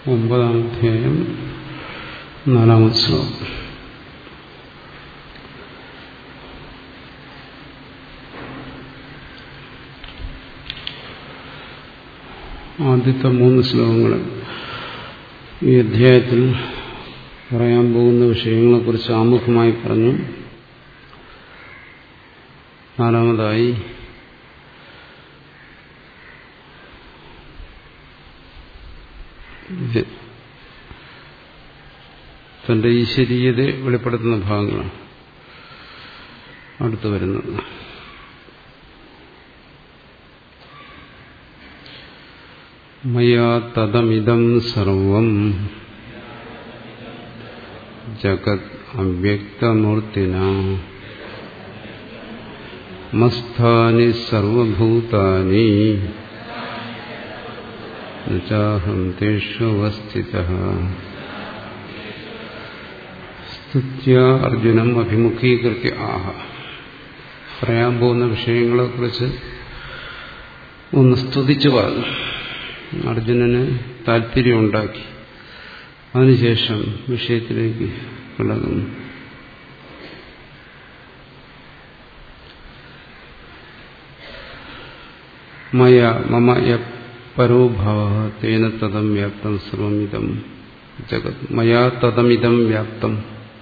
ഒമ്പതാം അധ്യായം നാലാമത് ശ്ലോകം ആദ്യത്തെ മൂന്ന് ശ്ലോകങ്ങൾ ഈ അധ്യായത്തിൽ പറയാൻ പോകുന്ന വിഷയങ്ങളെക്കുറിച്ച് ആമുഖമായി പറഞ്ഞു നാലാമതായി തന്റെ ഈശ്വരീയതയെ വെളിപ്പെടുത്തുന്ന ഭാഗങ്ങളാണ് അടുത്തു വരുന്നത് മയാ തദമിതം സർവം ജഗത് അവ്യക്തമൂർത്തിന മസ്ഥാനി സർവഭൂതാനി നചാഹം തേഷ്വസ്ഥിത സ്തുത്യ അർജുനം അഭിമുഖീകൃത്യ ആഹ പറയാൻ പോകുന്ന വിഷയങ്ങളെക്കുറിച്ച് ഒന്ന് സ്തുതിച്ചു പറഞ്ഞു അർജുനന് താല്പര്യമുണ്ടാക്കി അതിനുശേഷം വിഷയത്തിലേക്ക് കടക്കുന്നു മയ മമ പരോഭാവ തേന തദം വ്യാപ്തം സർവമിതം ജഗത് മയാ തദമിതം വ്യാപ്തം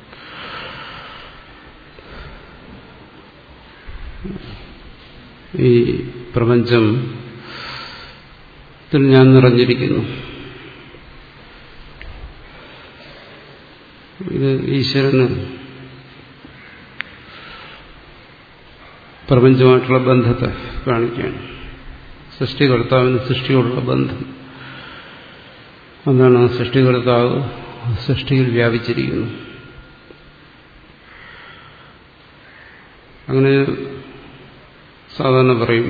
ഈ പ്രപഞ്ചം ത്തിൽ ഞാൻ നിറഞ്ഞിരിക്കുന്നു ഇത് ഈശ്വരന് പ്രപഞ്ചമായിട്ടുള്ള ബന്ധത്തെ കാണിക്കുകയാണ് സൃഷ്ടികർത്താവിന് സൃഷ്ടിയോടുള്ള ബന്ധം അതാണ് സൃഷ്ടികർത്താവ് സൃഷ്ടിയിൽ വ്യാപിച്ചിരിക്കുന്നു അങ്ങനെ സാധാരണ പറയും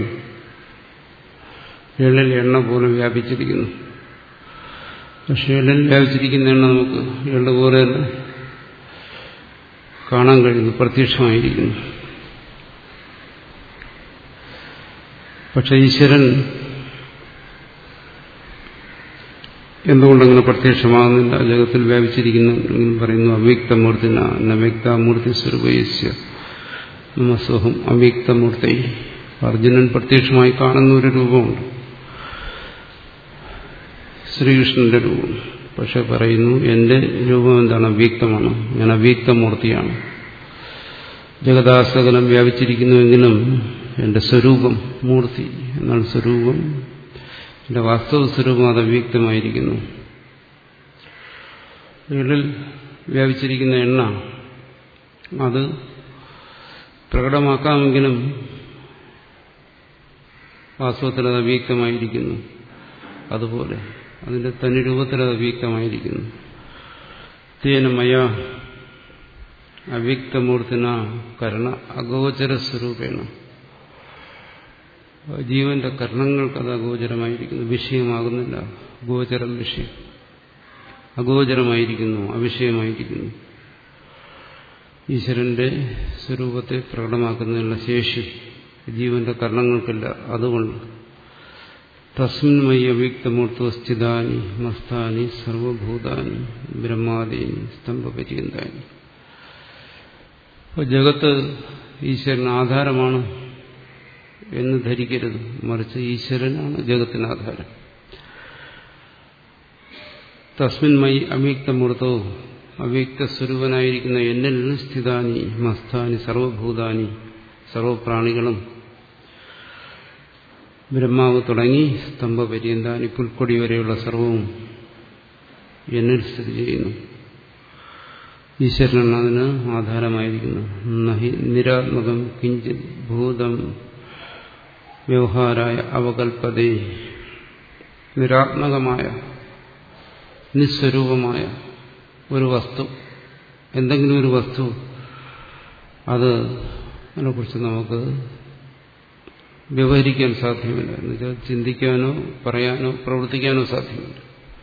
എള്ളിൽ എണ്ണ പോലും വ്യാപിച്ചിരിക്കുന്നു പക്ഷെ എള്ളിൽ വ്യാപിച്ചിരിക്കുന്ന എണ്ണ നമുക്ക് എള്ള് പോലെ തന്നെ കാണാൻ കഴിയുന്നു പ്രത്യക്ഷമായിരിക്കുന്നു പക്ഷെ ഈശ്വരൻ എന്തുകൊണ്ടങ്ങനെ പ്രത്യക്ഷമാകുന്നില്ല ജഗത്തിൽ വ്യാപിച്ചിരിക്കുന്നു എന്നും പറയുന്നു അവ്യക്തമൂർത്തിന നവ്യക്തമൂർത്തി സ്വരൂപയസ്യ നമസ്വഹം അവ്യക്തമൂർത്തി അർജുനൻ പ്രത്യക്ഷമായി കാണുന്ന ഒരു രൂപമുണ്ട് ശ്രീകൃഷ്ണന്റെ രൂപം പക്ഷെ പറയുന്നു എന്റെ രൂപം എന്താണ് അവ്യക്തമാണ് ഞാൻ അവ്യക്തമൂർത്തിയാണ് ജഗദാസകലം വ്യാപിച്ചിരിക്കുന്നുവെങ്കിലും എന്റെ സ്വരൂപം മൂർത്തി എന്നാൽ സ്വരൂപം എന്റെ വാസ്തവ സ്വരൂപം അത് അവ്യക്തമായിരിക്കുന്നു ഉള്ളിൽ വ്യാപിച്ചിരിക്കുന്ന എണ്ണ അത് പ്രകടമാക്കാമെങ്കിലും വാസ്തവത്തിൽ അത് അവ്യക്തമായിരിക്കുന്നു അതുപോലെ അതിന്റെ തനി രൂപത്തിൽ അത് അവ്യക്തമായിരിക്കുന്നു തേനമയ അവ്യക്തമൂർത്തിന കർണ അഗോചര സ്വരൂപേണ ജീവന്റെ കർണങ്ങൾക്ക് അത് അഗോചരമായിരിക്കുന്നു വിഷയമാകുന്നില്ല ഗോചരം വിഷയം അഗോചരമായിരിക്കുന്നു അവിഷയമായിരിക്കുന്നു ഈശ്വരന്റെ സ്വരൂപത്തെ പ്രകടമാക്കുന്നതിനുള്ള ശേഷി ജീവന്റെ കർണങ്ങൾക്കില്ല അതുകൊണ്ട് തസ്മിൻമയി അവ്യക്തമൂർത്തോ സ്ഥിതാനി മസ്താനി സർവഭൂതാനി ബ്രഹ്മാദീനി സ്തംഭപര്യന്താനി അപ്പോൾ ജഗത്ത് ഈശ്വരൻ ആധാരമാണ് എന്ന് ധരിക്കരുത് മറിച്ച് ഈശ്വരനാണ് ജഗത്തിന് ആധാരം തസ്മിൻമയി അവ്യക്തമൂർത്തോ അവ്യക്ത സ്വരൂപനായിരിക്കുന്ന എന്നിൽ സ്ഥിതാനി മസ്താനി സർവഭൂതാനി സർവപ്രാണികളും ബ്രഹ്മാവ് തുടങ്ങി സ്തംഭപര്യന്താനി പുൽക്കൊടി വരെയുള്ള സർവവും എന്നിൽ സ്ഥിതി ചെയ്യുന്നു ഈശ്വരനാണ് അതിന് ആധാരമായിരിക്കുന്നു നഹി നിരാത്മകം കിഞ്ചിത് ഭൂതം വ്യവഹാരായ അവകൽപ്പതേ നിരാത്മകമായ നിസ്വരൂപമായ ഒരു വസ്തു എന്തെങ്കിലും ഒരു വസ്തു അത് അതിനെക്കുറിച്ച് നമുക്ക് വ്യവഹരിക്കാൻ സാധ്യമല്ല എന്നുവെച്ചാൽ ചിന്തിക്കാനോ പറയാനോ പ്രവർത്തിക്കാനോ സാധ്യമല്ല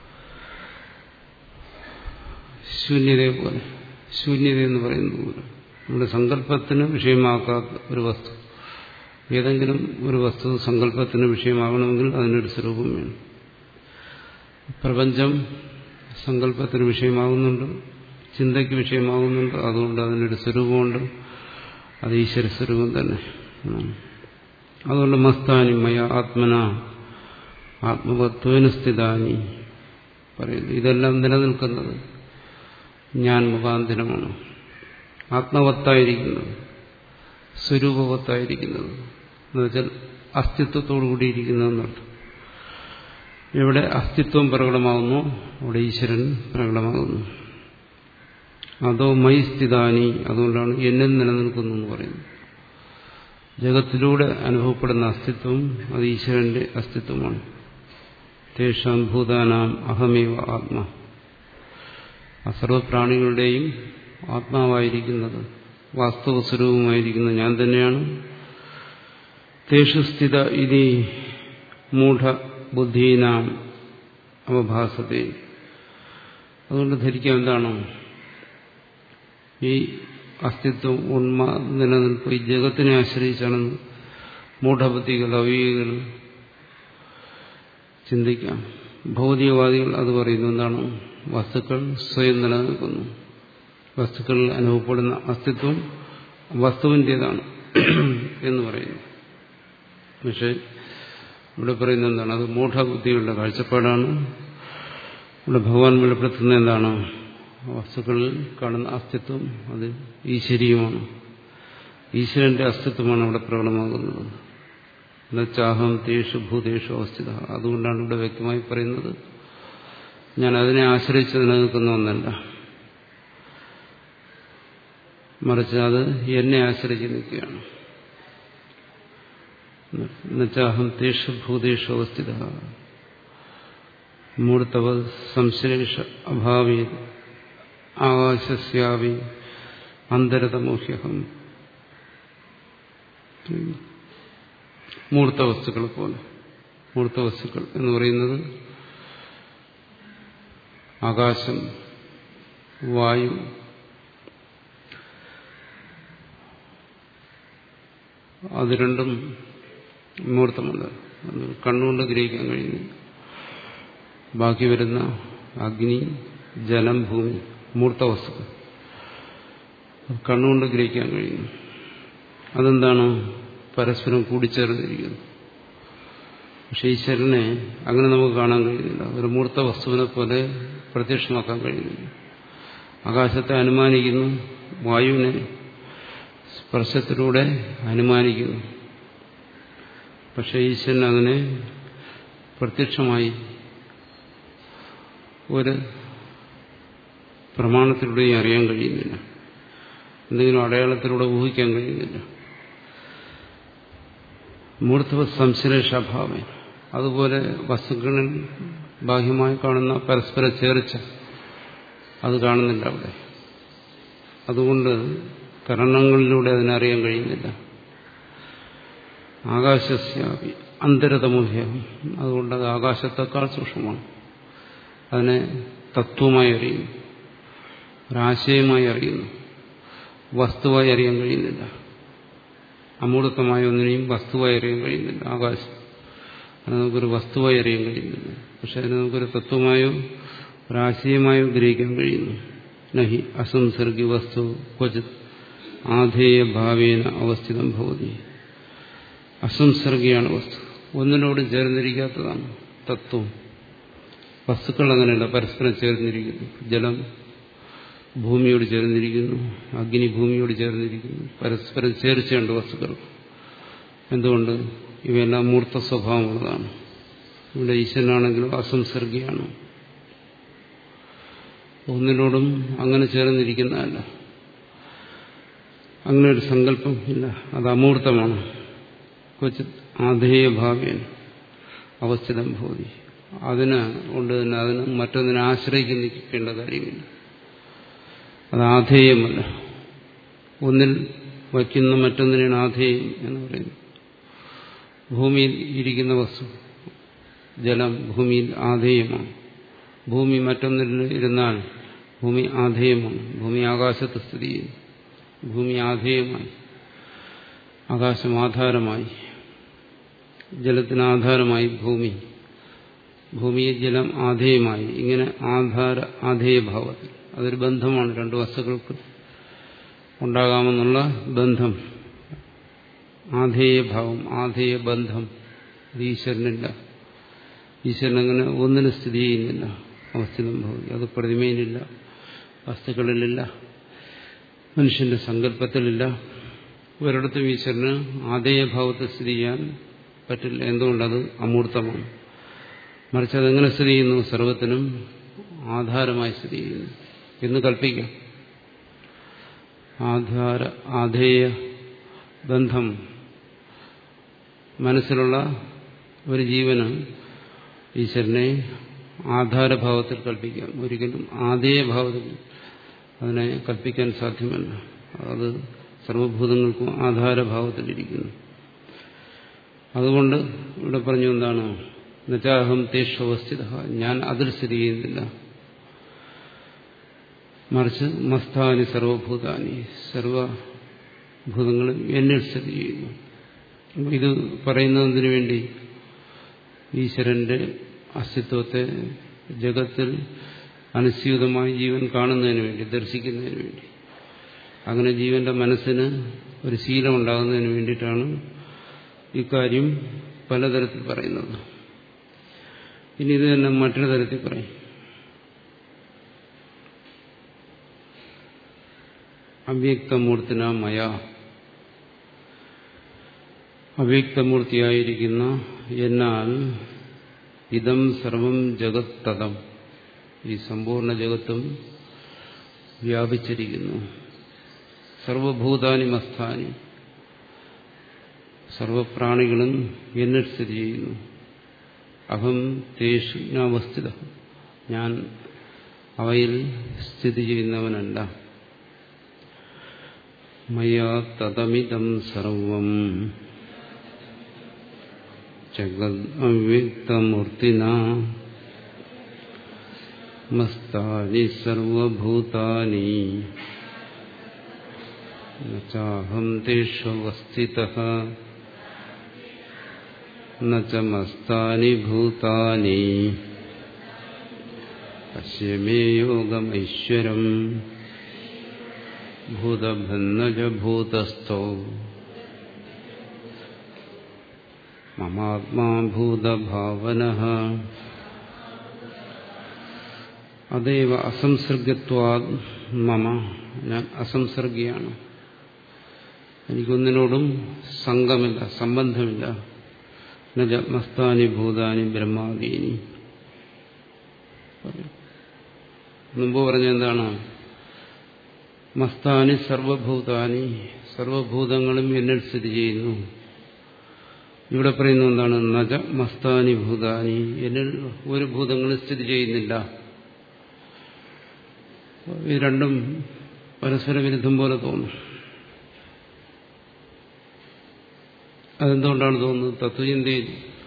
ശൂന്യതയെ പോലെ ശൂന്യത എന്ന് പറയുന്നത് പോലെ നമ്മുടെ സങ്കല്പത്തിന് വിഷയമാക്കാത്ത ഒരു വസ്തു ഏതെങ്കിലും ഒരു വസ്തു സങ്കല്പത്തിന് വിഷയമാകണമെങ്കിൽ അതിനൊരു സ്വരൂപം വേണം പ്രപഞ്ചം സങ്കല്പത്തിന് വിഷയമാകുന്നുണ്ട് ചിന്തയ്ക്ക് വിഷയമാകുന്നുണ്ട് അതുകൊണ്ട് അതിനൊരു സ്വരൂപമുണ്ട് അത് ഈശ്വര സ്വരൂപം തന്നെ അതുകൊണ്ട് മസ്താനി മയ ആത്മന ആത്മവത്വന സ്ഥിതാനി പറയുന്നു ഇതെല്ലാം നിലനിൽക്കുന്നത് ഞാൻ മുഖാന്തരമാണ് ആത്മവത്തായിരിക്കുന്നത് സ്വരൂപവത്തായിരിക്കുന്നത് എന്നുവെച്ചാൽ അസ്തിത്വത്തോടു കൂടിയിരിക്കുന്നതെന്നർത്ഥം എവിടെ അസ്തിത്വം പ്രകടമാകുന്നു അവിടെ ഈശ്വരൻ പ്രകടമാകുന്നു അതോ മൈ സ്ഥിതാനി അതുകൊണ്ടാണ് എന്നിൽ നിലനിൽക്കുന്നു എന്ന് പറയുന്നത് ജഗത്തിലൂടെ അനുഭവപ്പെടുന്ന അസ്തിത്വം അത് ഈശ്വരന്റെ അസ്തിത്വമാണ് തേഷാം ഭൂതാനാം അഹമേവ ആത്മ ആ സർവപ്രാണികളുടെയും ആത്മാവായിരിക്കുന്നത് വാസ്തവ സ്വരൂപമായിരിക്കുന്ന ഞാൻ തന്നെയാണ് തേഷു സ്ഥിത ഇതി മൂഢബുദ്ധീനാം അവഭാസത്തെ അതുകൊണ്ട് ധരിക്കാം എന്താണ് ഈ അസ്തിത്വം ഉണ്മ നിലനിൽപ്പ് ഈ ജഗത്തിനെ ആശ്രയിച്ചാണെന്ന് മൂഢബുദ്ധികൾ അവിവേകികൾ ചിന്തിക്കാം ഭൗതികവാദികൾ അത് പറയുന്നു എന്താണ് വസ്തുക്കൾ സ്വയം നിലനിൽക്കുന്നു വസ്തുക്കളിൽ അനുഭവപ്പെടുന്ന അസ്തിത്വം വസ്തുവിൻ്റെതാണ് എന്ന് പറയുന്നു പക്ഷെ ഇവിടെ പറയുന്നത് എന്താണ് അത് മൂഢബുദ്ധികളുടെ കാഴ്ചപ്പാടാണ് ഇവിടെ ഭഗവാൻ വെളിപ്പെടുത്തുന്നത് എന്താണ് വസ്തുക്കളിൽ കാണുന്ന അസ്തിത്വം അത് ഈശ്വരീയമാണ് ഈശ്വരന്റെ അസ്തിത്വമാണ് അവിടെ പ്രകടമാകുന്നത് എന്നുവെച്ചാഹം തേഷു ഭൂതേഷു അവസ്ഥിത അതുകൊണ്ടാണ് ഇവിടെ വ്യക്തമായി പറയുന്നത് ഞാൻ അതിനെ ആശ്രയിച്ച് നിലനിൽക്കുന്ന ഒന്നല്ല മറിച്ച് അത് എന്നെ ആശ്രയിച്ച് നിൽക്കുകയാണ് എന്നുവെച്ചാഹം തേഷു ഭൂതേഷു അവസ്ഥിത മൂർത്തവ സംശ്ലേഷ അഭാവി ആകാശസ്യാവി അന്തരതമോഹ്യഹം മൂർത്ത വസ്തുക്കളെ പോലെ മൂർത്ത വസ്തുക്കൾ എന്ന് പറയുന്നത് ആകാശം വായു അത് രണ്ടും മൂർത്തമല്ല കണ്ണുകൊണ്ട് ഗ്രഹിക്കാൻ കഴിയുന്നു ബാക്കി വരുന്ന അഗ്നി ജലം ഭൂമി മൂർത്ത വസ്തുക്കൾ കണ്ണുകൊണ്ട് ഗ്രഹിക്കാൻ കഴിയുന്നു അതെന്താണ് പരസ്പരം കൂടിച്ചേർന്നിരിക്കുന്നു പക്ഷെ ഈശ്വരനെ അങ്ങനെ നമുക്ക് കാണാൻ കഴിയുന്നില്ല ഒരു മൂർത്ത വസ്തുവിനെ പോലെ പ്രത്യക്ഷമാക്കാൻ കഴിയുന്നില്ല ആകാശത്തെ അനുമാനിക്കുന്നു വായുവിനെ സ്പർശത്തിലൂടെ അനുമാനിക്കുന്നു പക്ഷെ ഈശ്വരൻ അങ്ങനെ പ്രത്യക്ഷമായി ഒരു പ്രമാണത്തിലൂടെയും അറിയാൻ കഴിയുന്നില്ല എന്തെങ്കിലും അടയാളത്തിലൂടെ ഊഹിക്കാൻ കഴിയുന്നില്ല മൂർത്തവ സംശ്ലേഷാഭാവം അതുപോലെ വസ്തുക്കളിൽ ബാഹ്യമായി കാണുന്ന പരസ്പര ചേർച്ച അത് കാണുന്നില്ല അവിടെ അതുകൊണ്ട് കരണങ്ങളിലൂടെ അതിനറിയാൻ കഴിയുന്നില്ല ആകാശസ്യാപി അന്തരതമൂഹ്യം അതുകൊണ്ട് അത് ആകാശത്തെക്കാൾ സൂക്ഷ്മമാണ് അതിനെ തത്വമായി അറിയുന്നു ഒരാശയമായി അറിയുന്നു വസ്തുവായി അറിയാൻ കഴിയുന്നില്ല അമൂർത്തമായ ഒന്നിനെയും വസ്തുവായി അറിയാൻ കഴിയുന്നില്ല ആകാശം അത് നമുക്കൊരു വസ്തുവായി അറിയാൻ കഴിയുന്നില്ല പക്ഷെ അതിനെ നമുക്കൊരു തത്വമായോ ഒരാശയമായോ ഗ്രഹിക്കാൻ കഴിയുന്നു നഹി അസംസർഗി വസ്തു ക്വചിത് ആധേയ ഭാവേന അവസ്ഥിതം ഭവതി അസംസർഗിയാണ് വസ്തു ഒന്നിനോട് ചേർന്നിരിക്കാത്തതാണ് തത്വം വസ്തുക്കൾ അങ്ങനെയല്ല പരസ്പരം ചേർന്നിരിക്കുന്നു ജലം ഭൂമിയോട് ചേർന്നിരിക്കുന്നു അഗ്നി ഭൂമിയോട് ചേർന്നിരിക്കുന്നു പരസ്പരം ചേർച്ചയുണ്ട് വസ്തുക്കൾ എന്തുകൊണ്ട് ഇവയെല്ലാം മൂർത്ത സ്വഭാവമുള്ളതാണ് ഇവിടെ ഈശ്വരനാണെങ്കിലും അസംസർഗിയാണ് ഒന്നിനോടും അങ്ങനെ ചേർന്നിരിക്കുന്നതല്ല അങ്ങനെ ഒരു സങ്കല്പം ഇല്ല അത് അമൂർത്തമാണ് കൊച്ചു ആധേയഭാവേന അവസ്ഥിതം ഭൂതി അതിന് കൊണ്ട് തന്നെ അതിന് മറ്റൊന്നിനെ ആശ്രയിച്ച് നിൽക്കേണ്ട കാര്യമില്ല അത് ആധേയമല്ല ഒന്നിൽ വയ്ക്കുന്ന മറ്റൊന്നിനാണ് ആധേയം എന്ന് പറയുന്നത് ഭൂമിയിൽ ഇരിക്കുന്ന വസ്തു ജലം ഭൂമിയിൽ ആധേയമാണ് ഭൂമി മറ്റൊന്നിൽ ഇരുന്നാൽ ഭൂമി ആധേയമാണ് ഭൂമി ആകാശത്ത് സ്ഥിതി ചെയ്യുന്നു ഭൂമി ആധേയമായി ആകാശം ആധാരമായി ജലത്തിന് ആധാരമായി ഭൂമി ഭൂമിയിൽ ജലം ആധേയമായി ഇങ്ങനെ ആധാര ആധേയഭാവത്തിൽ അതൊരു ബന്ധമാണ് രണ്ട് വസ്തുക്കൾക്ക് ഉണ്ടാകാമെന്നുള്ള ബന്ധം ആധേയഭാവം ആധേയ ബന്ധം ഇത് ഈശ്വരനില്ല ഈശ്വരനങ്ങനെ ഒന്നിനും സ്ഥിതി ചെയ്യുന്നില്ല അവസ്ഥിതം ഭവതി അത് പ്രതിമയിലില്ല വസ്തുക്കളിലില്ല മനുഷ്യന്റെ സങ്കല്പത്തിലില്ല ഒരിടത്തും ഈശ്വരന് ആധേയഭാവത്തിൽ സ്ഥിതി ചെയ്യാൻ പറ്റില്ല എന്തുകൊണ്ടത് അമൂർത്തമാണ് മറിച്ച് അതെങ്ങനെ സ്ഥിതി ചെയ്യുന്നു സർവത്തിനും ആധാരമായി സ്ഥിതി ചെയ്യുന്നു എന്ന് കൽപ്പിക്കാം ആധാര ആധേയ ബന്ധം മനസ്സിലുള്ള ഒരു ജീവന് ഈശ്വരനെ ആധാരഭാവത്തിൽ കൽപ്പിക്കാം ഒരിക്കലും ആധേയഭാവത്തിൽ അതിനെ കൽപ്പിക്കാൻ സാധ്യമല്ല അത് സർവഭൂതങ്ങൾക്കും ആധാരഭാവത്തിലിരിക്കുന്നു അതുകൊണ്ട് ഇവിടെ പറഞ്ഞു എന്താണ് നച്ചാഹം തേഷവസ്ഥിത ഞാൻ അതിൽ സ്ഥിതി ചെയ്യുന്നില്ല മറിച്ച് മസ്താനി സർവഭൂതാനി സർവഭൂതങ്ങളും എന്നിൽ സ്ഥിതി ചെയ്യുന്നു ഇത് പറയുന്നതിന് വേണ്ടി ഈശ്വരന്റെ അസ്തിത്വത്തെ ജഗത്തിൽ അനുസ്യൂതമായി ജീവൻ കാണുന്നതിന് വേണ്ടി ദർശിക്കുന്നതിന് വേണ്ടി അങ്ങനെ ജീവന്റെ മനസ്സിന് ഒരു ശീലം ഉണ്ടാകുന്നതിന് വേണ്ടിയിട്ടാണ് ഇക്കാര്യം പലതരത്തിൽ പറയുന്നത് ഇനി ഇത് തന്നെ മറ്റൊരു തരത്തിൽ പറയും അവ്യക്തമൂർത്തിന മയ അവ്യക്തമൂർത്തിയായിരിക്കുന്ന എന്നാൽ ഇതം സർവം ജഗത്തതം ഈ സമ്പൂർണ്ണ ജഗത്തും വ്യാപിച്ചിരിക്കുന്നു സർവഭൂതാനി മസ്ഥാനി സർവപ്രാണികളും എന്നിൽ സ്ഥിതി ചെയ്യുന്നു അഹം തേഷു നാവസ്ഥിത ഞാൻ അവയിൽ സ്ഥിതി ചെയ്യുന്നവനല്ല മയാ തതമിതം സർവം ജഗത് അവ്യക്തമൂർത്തിന മസ്താനി സർവഭൂതാനി നാഹം തേഷ്വസ്ഥിത നമസ്താനി ഭൂതാനി പശ്യമേ യോഗമൈശ്വരം ഭൂതഭന്നജ ഭൂതസ്ഥോ മമാത്മാ ഭൂതഭാവന അതേവ അസംസർഗത്വാ മമ ഞാൻ അസംസർഗിയാണ് എനിക്കൊന്നിനോടും സംഘമില്ല സംബന്ധമില്ല നജമസ്താനി ഭൂതാനി ബ്രഹ്മാദീനി മുമ്പ് പറഞ്ഞെന്താണ് മസ്താനി സർവഭൂതാനി സർവഭൂതങ്ങളും എന്നിൽ സ്ഥിതി ചെയ്യുന്നു ഇവിടെ പറയുന്ന എന്താണ് നജ മസ്താനി ഭൂതാനി എന്നിൽ ഒരു ഭൂതങ്ങളും സ്ഥിതി ചെയ്യുന്നില്ല ഇത് രണ്ടും പരസ്പര വിരുദ്ധം പോലെ തോന്നും അതെന്തുകൊണ്ടാണ് തോന്നുന്നത് തത്വചിന്തയിൽ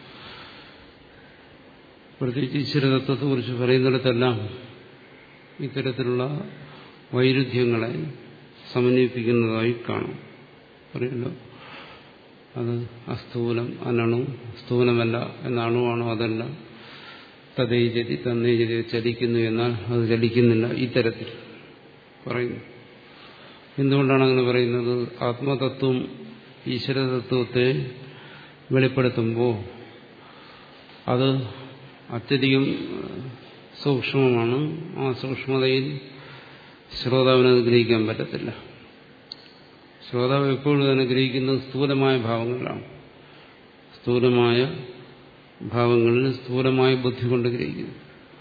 പ്രത്യേകിച്ച് ഈശ്വരതത്വത്തെക്കുറിച്ച് പറയുന്നിടത്തെല്ലാം ഇത്തരത്തിലുള്ള വൈരുദ്ധ്യങ്ങളെ സമന്വയിപ്പിക്കുന്നതായി കാണും പറയല്ലോ അത് അസ്ഥൂലം അനണു സ്ഥൂലമല്ല എന്ന അണുവാണോ അതല്ല തതേജതി തന്നേജതി ചലിക്കുന്നു എന്നാൽ അത് ചലിക്കുന്നില്ല ഇത്തരത്തിൽ പറയുന്നു എന്തുകൊണ്ടാണ് അങ്ങനെ പറയുന്നത് ആത്മതത്വം ഈശ്വരതത്വത്തെ വെളിപ്പെടുത്തുമ്പോൾ അത് അത്യധികം സൂക്ഷ്മമാണ് ആ സൂക്ഷ്മതയിൽ ശ്രോതാവിനത് ഗ്രഹിക്കാൻ പറ്റത്തില്ല ശ്രോതാവ് എപ്പോഴും തന്നെ ഗ്രഹിക്കുന്നത് സ്ഥൂലമായ ഭാവങ്ങളാണ് സ്ഥൂലമായ ഭാവങ്ങളിൽ സ്ഥൂലമായ ബുദ്ധി കൊണ്ട് ഗ്രഹിക്കുന്നു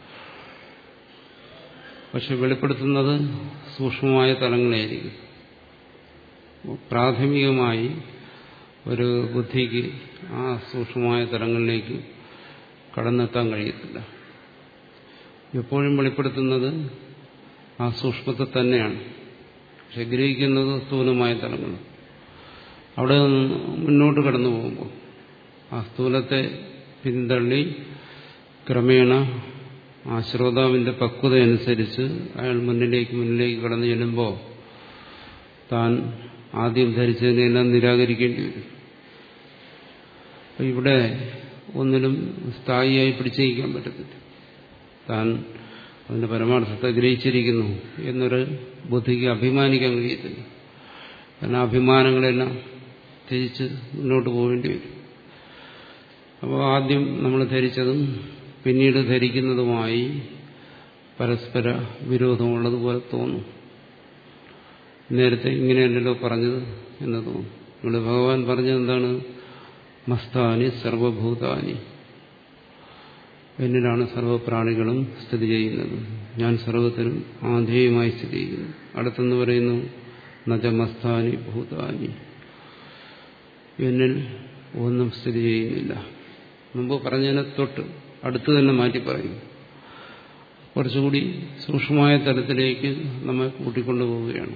പക്ഷെ വെളിപ്പെടുത്തുന്നത് സൂക്ഷ്മമായ തലങ്ങളായിരിക്കും പ്രാഥമികമായി ഒരു ബുദ്ധിക്ക് ആ സൂക്ഷ്മമായ തലങ്ങളിലേക്ക് കടന്നെത്താൻ കഴിയത്തില്ല എപ്പോഴും വെളിപ്പെടുത്തുന്നത് ആ സൂക്ഷ്മത്തെ തന്നെയാണ് പക്ഷെ ഗ്രഹിക്കുന്നത് സ്ഥൂലമായ തലങ്ങൾ അവിടെ നിന്ന് മുന്നോട്ട് കടന്നു പോകുമ്പോൾ ആ സ്ഥൂലത്തെ പിന്തള്ളി ക്രമേണ ആ ശ്രോതാവിന്റെ പക്വതയനുസരിച്ച് അയാൾ മുന്നിലേക്ക് മുന്നിലേക്ക് കടന്നു ചെല്ലുമ്പോൾ താൻ ആദ്യം ധരിച്ചതിനെല്ലാം നിരാകരിക്കേണ്ടി വരും ഇവിടെ ഒന്നിലും സ്ഥായിയായി പിടിച്ചു നീക്കാൻ പറ്റത്തില്ല താൻ അതിന്റെ പരമാർത്ഥത്തെ ഗ്രഹിച്ചിരിക്കുന്നു എന്നൊരു ബുദ്ധിക്ക് അഭിമാനിക്കാൻ കഴിയത്തില്ല കാരണം അഭിമാനങ്ങളെല്ലാം ത്യജിച്ച് മുന്നോട്ട് പോകേണ്ടി വരും അപ്പോൾ ആദ്യം നമ്മൾ ധരിച്ചതും പിന്നീട് ധരിക്കുന്നതുമായി പരസ്പര വിരോധമുള്ളതുപോലെ തോന്നും നേരത്തെ ഇങ്ങനെയല്ലല്ലോ പറഞ്ഞത് എന്ന് തോന്നും ഇവിടെ ഭഗവാൻ പറഞ്ഞത് എന്താണ് മസ്താനി സർവഭൂതാനി എന്നിലാണ് സർവപ്രാണികളും സ്ഥിതി ചെയ്യുന്നത് ഞാൻ സർവത്തിനും ആധേയമായി സ്ഥിതി ചെയ്യുന്നു അടുത്തെന്ന് പറയുന്നു നജമസ്താനി ഭൂതാനി എന്നിൽ ഒന്നും സ്ഥിതി ചെയ്യുന്നില്ല മുമ്പ് പറഞ്ഞതിനെ തൊട്ട് അടുത്ത് തന്നെ മാറ്റി പറയും കുറച്ചുകൂടി സൂക്ഷ്മമായ തലത്തിലേക്ക് നമ്മെ കൂട്ടിക്കൊണ്ടുപോവുകയാണ്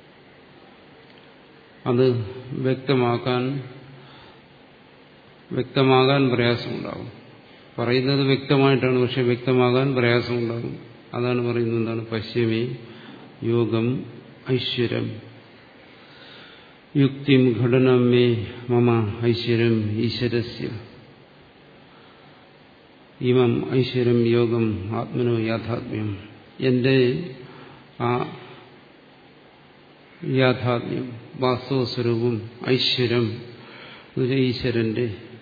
അത് വ്യക്തമാക്കാൻ വ്യക്തമാകാൻ പ്രയാസമുണ്ടാകും പറയുന്നത് വ്യക്തമായിട്ടാണ് പക്ഷെ വ്യക്തമാകാൻ പ്രയാസമുണ്ടാകും അതാണ് പറയുന്നത് എന്താണ് പശ്യമേ യോഗം ഐശ്വര്യം യുക്തിം ഘടനം മേ മമ ഐശ്വര്യം ഈശ്വരസ്യ ഇമം ഐശ്വര്യം യോഗം ആത്മനോ യാഥാത്മ്യം എന്റെ ആ യാഥാത്മ്യം വാസ്തവസ്വരൂപം ഐശ്വര്യം ഈശ്വരന്റെ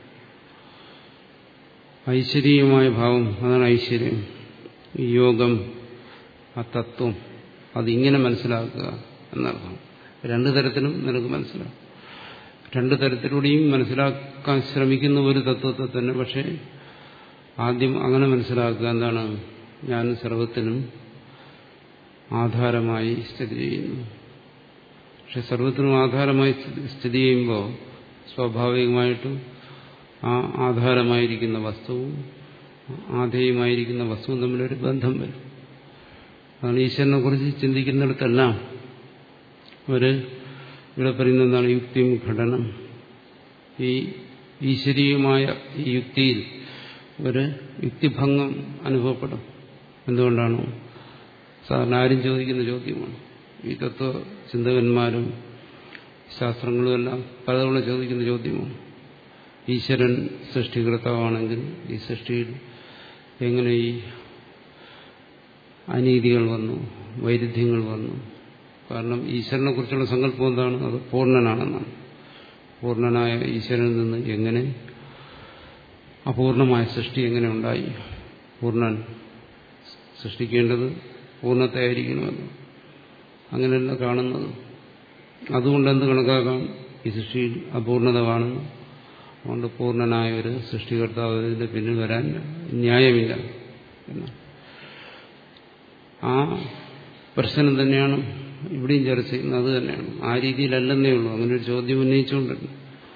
ഐശ്വര്യമായ ഭാവം അതാണ് ഐശ്വര്യം യോഗം ആ തത്വം അതിങ്ങനെ മനസ്സിലാക്കുക എന്നർത്ഥം രണ്ടു തരത്തിലും നിനക്ക് മനസ്സിലാവും രണ്ടു തരത്തിലൂടെയും മനസ്സിലാക്കാൻ ശ്രമിക്കുന്ന ഒരു തത്വത്തെ തന്നെ പക്ഷേ ആദ്യം അങ്ങനെ മനസ്സിലാക്കുക എന്താണ് ഞാൻ സർവത്തിനും ആധാരമായി സ്ഥിതി ചെയ്യുന്നു പക്ഷെ സർവത്തിനും ആധാരമായി സ്ഥിതി ചെയ്യുമ്പോൾ സ്വാഭാവികമായിട്ടും ആ ആധാരമായിരിക്കുന്ന വസ്തുവും ആധേയമായിരിക്കുന്ന വസ്തുവും തമ്മിലൊരു ബന്ധം വരും അതാണ് ഈശ്വരനെ കുറിച്ച് ചിന്തിക്കുന്നിടത്തെല്ലാം ഒരു ഇവിടെ പറയുന്ന എന്താണ് യുക്തിയും ഘടനം ഈ ഈശ്വരീയമായ ഈ യുക്തിയിൽ ഒരു യുക്തിഭംഗം അനുഭവപ്പെടും എന്തുകൊണ്ടാണ് സാധാരണ ആരും ചോദിക്കുന്ന ചോദ്യമാണ് ഈ തത്വ ചിന്തകന്മാരും ശാസ്ത്രങ്ങളും എല്ലാം പലതവണ ചോദിക്കുന്ന ചോദ്യമാണ് ഈശ്വരൻ സൃഷ്ടികർത്താവാണെങ്കിൽ ഈ സൃഷ്ടിയിൽ എങ്ങനെ ഈ അനീതികൾ വന്നു വൈരുദ്ധ്യങ്ങൾ വന്നു കാരണം ഈശ്വരനെ കുറിച്ചുള്ള സങ്കല്പം എന്താണ് അത് പൂർണ്ണനാണെന്നാണ് പൂർണ്ണനായ ഈശ്വരനിൽ നിന്ന് എങ്ങനെ അപൂർണമായ സൃഷ്ടി എങ്ങനെ ഉണ്ടായി പൂർണ്ണൻ സൃഷ്ടിക്കേണ്ടത് പൂർണ്ണത്തെ ആയിരിക്കണമല്ലോ അങ്ങനെയല്ല കാണുന്നത് അതുകൊണ്ട് എന്ത് കണക്കാക്കാം ഈ സൃഷ്ടിയിൽ അപൂർണത കാണുന്നു അതുകൊണ്ട് പൂർണ്ണനായ ഒരു സൃഷ്ടികർത്താവ് ഇതിന്റെ പിന്നിൽ വരാൻ ന്യായമില്ല എന്ന് ആ പ്രശ്നം തന്നെയാണ് ഇവിടെയും ചർച്ച ചെയ്യുന്നത് അത് തന്നെയാണ് ആ രീതിയിലല്ലെന്നേ ഉള്ളൂ അങ്ങനെ ഒരു ചോദ്യം ഉന്നയിച്ചുകൊണ്ടല്ല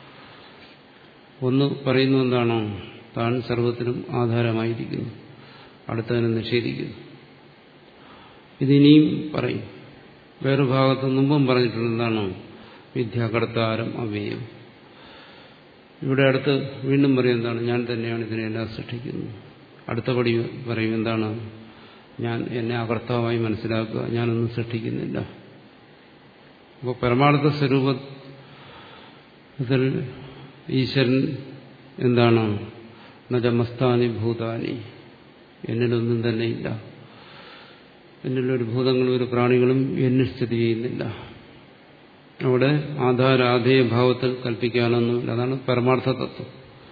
ഒന്ന് പറയുന്നു എന്താണോ താൻ സർവത്തിനും ആധാരമായിരിക്കുന്നു അടുത്തതിനെ നിഷേധിക്കുന്നു ഇതിനിയും പറയും വേറെ ഭാഗത്ത് മുമ്പും പറഞ്ഞിട്ടുണ്ട് എന്താണോ വിദ്യാകർത്താരം അവ്യയം ഇവിടെ അടുത്ത് വീണ്ടും പറയും എന്താണ് ഞാൻ തന്നെയാണ് ഇതിനെല്ലാം സൃഷ്ടിക്കുന്നത് അടുത്ത പടി പറയും എന്താണ് ഞാൻ എന്നെ അകർത്താവായി മനസ്സിലാക്കുക ഞാനൊന്നും സൃഷ്ടിക്കുന്നില്ല അപ്പോൾ പരമാർത്ഥ സ്വരൂപത്തിൽ ഈശ്വരൻ എന്താണ് നജമസ്താനി ഭൂതാനി എന്നിലൊന്നും തന്നെ ഇല്ല എന്നിലൊരു ഭൂതങ്ങളും ഒരു പ്രാണികളും എന്നിൽ സ്ഥിതി ചെയ്യുന്നില്ല അവിടെ ആധാരാധേയ ഭാവത്തിൽ കൽപ്പിക്കാനൊന്നുമില്ല അതാണ് പരമാർത്ഥ തത്വം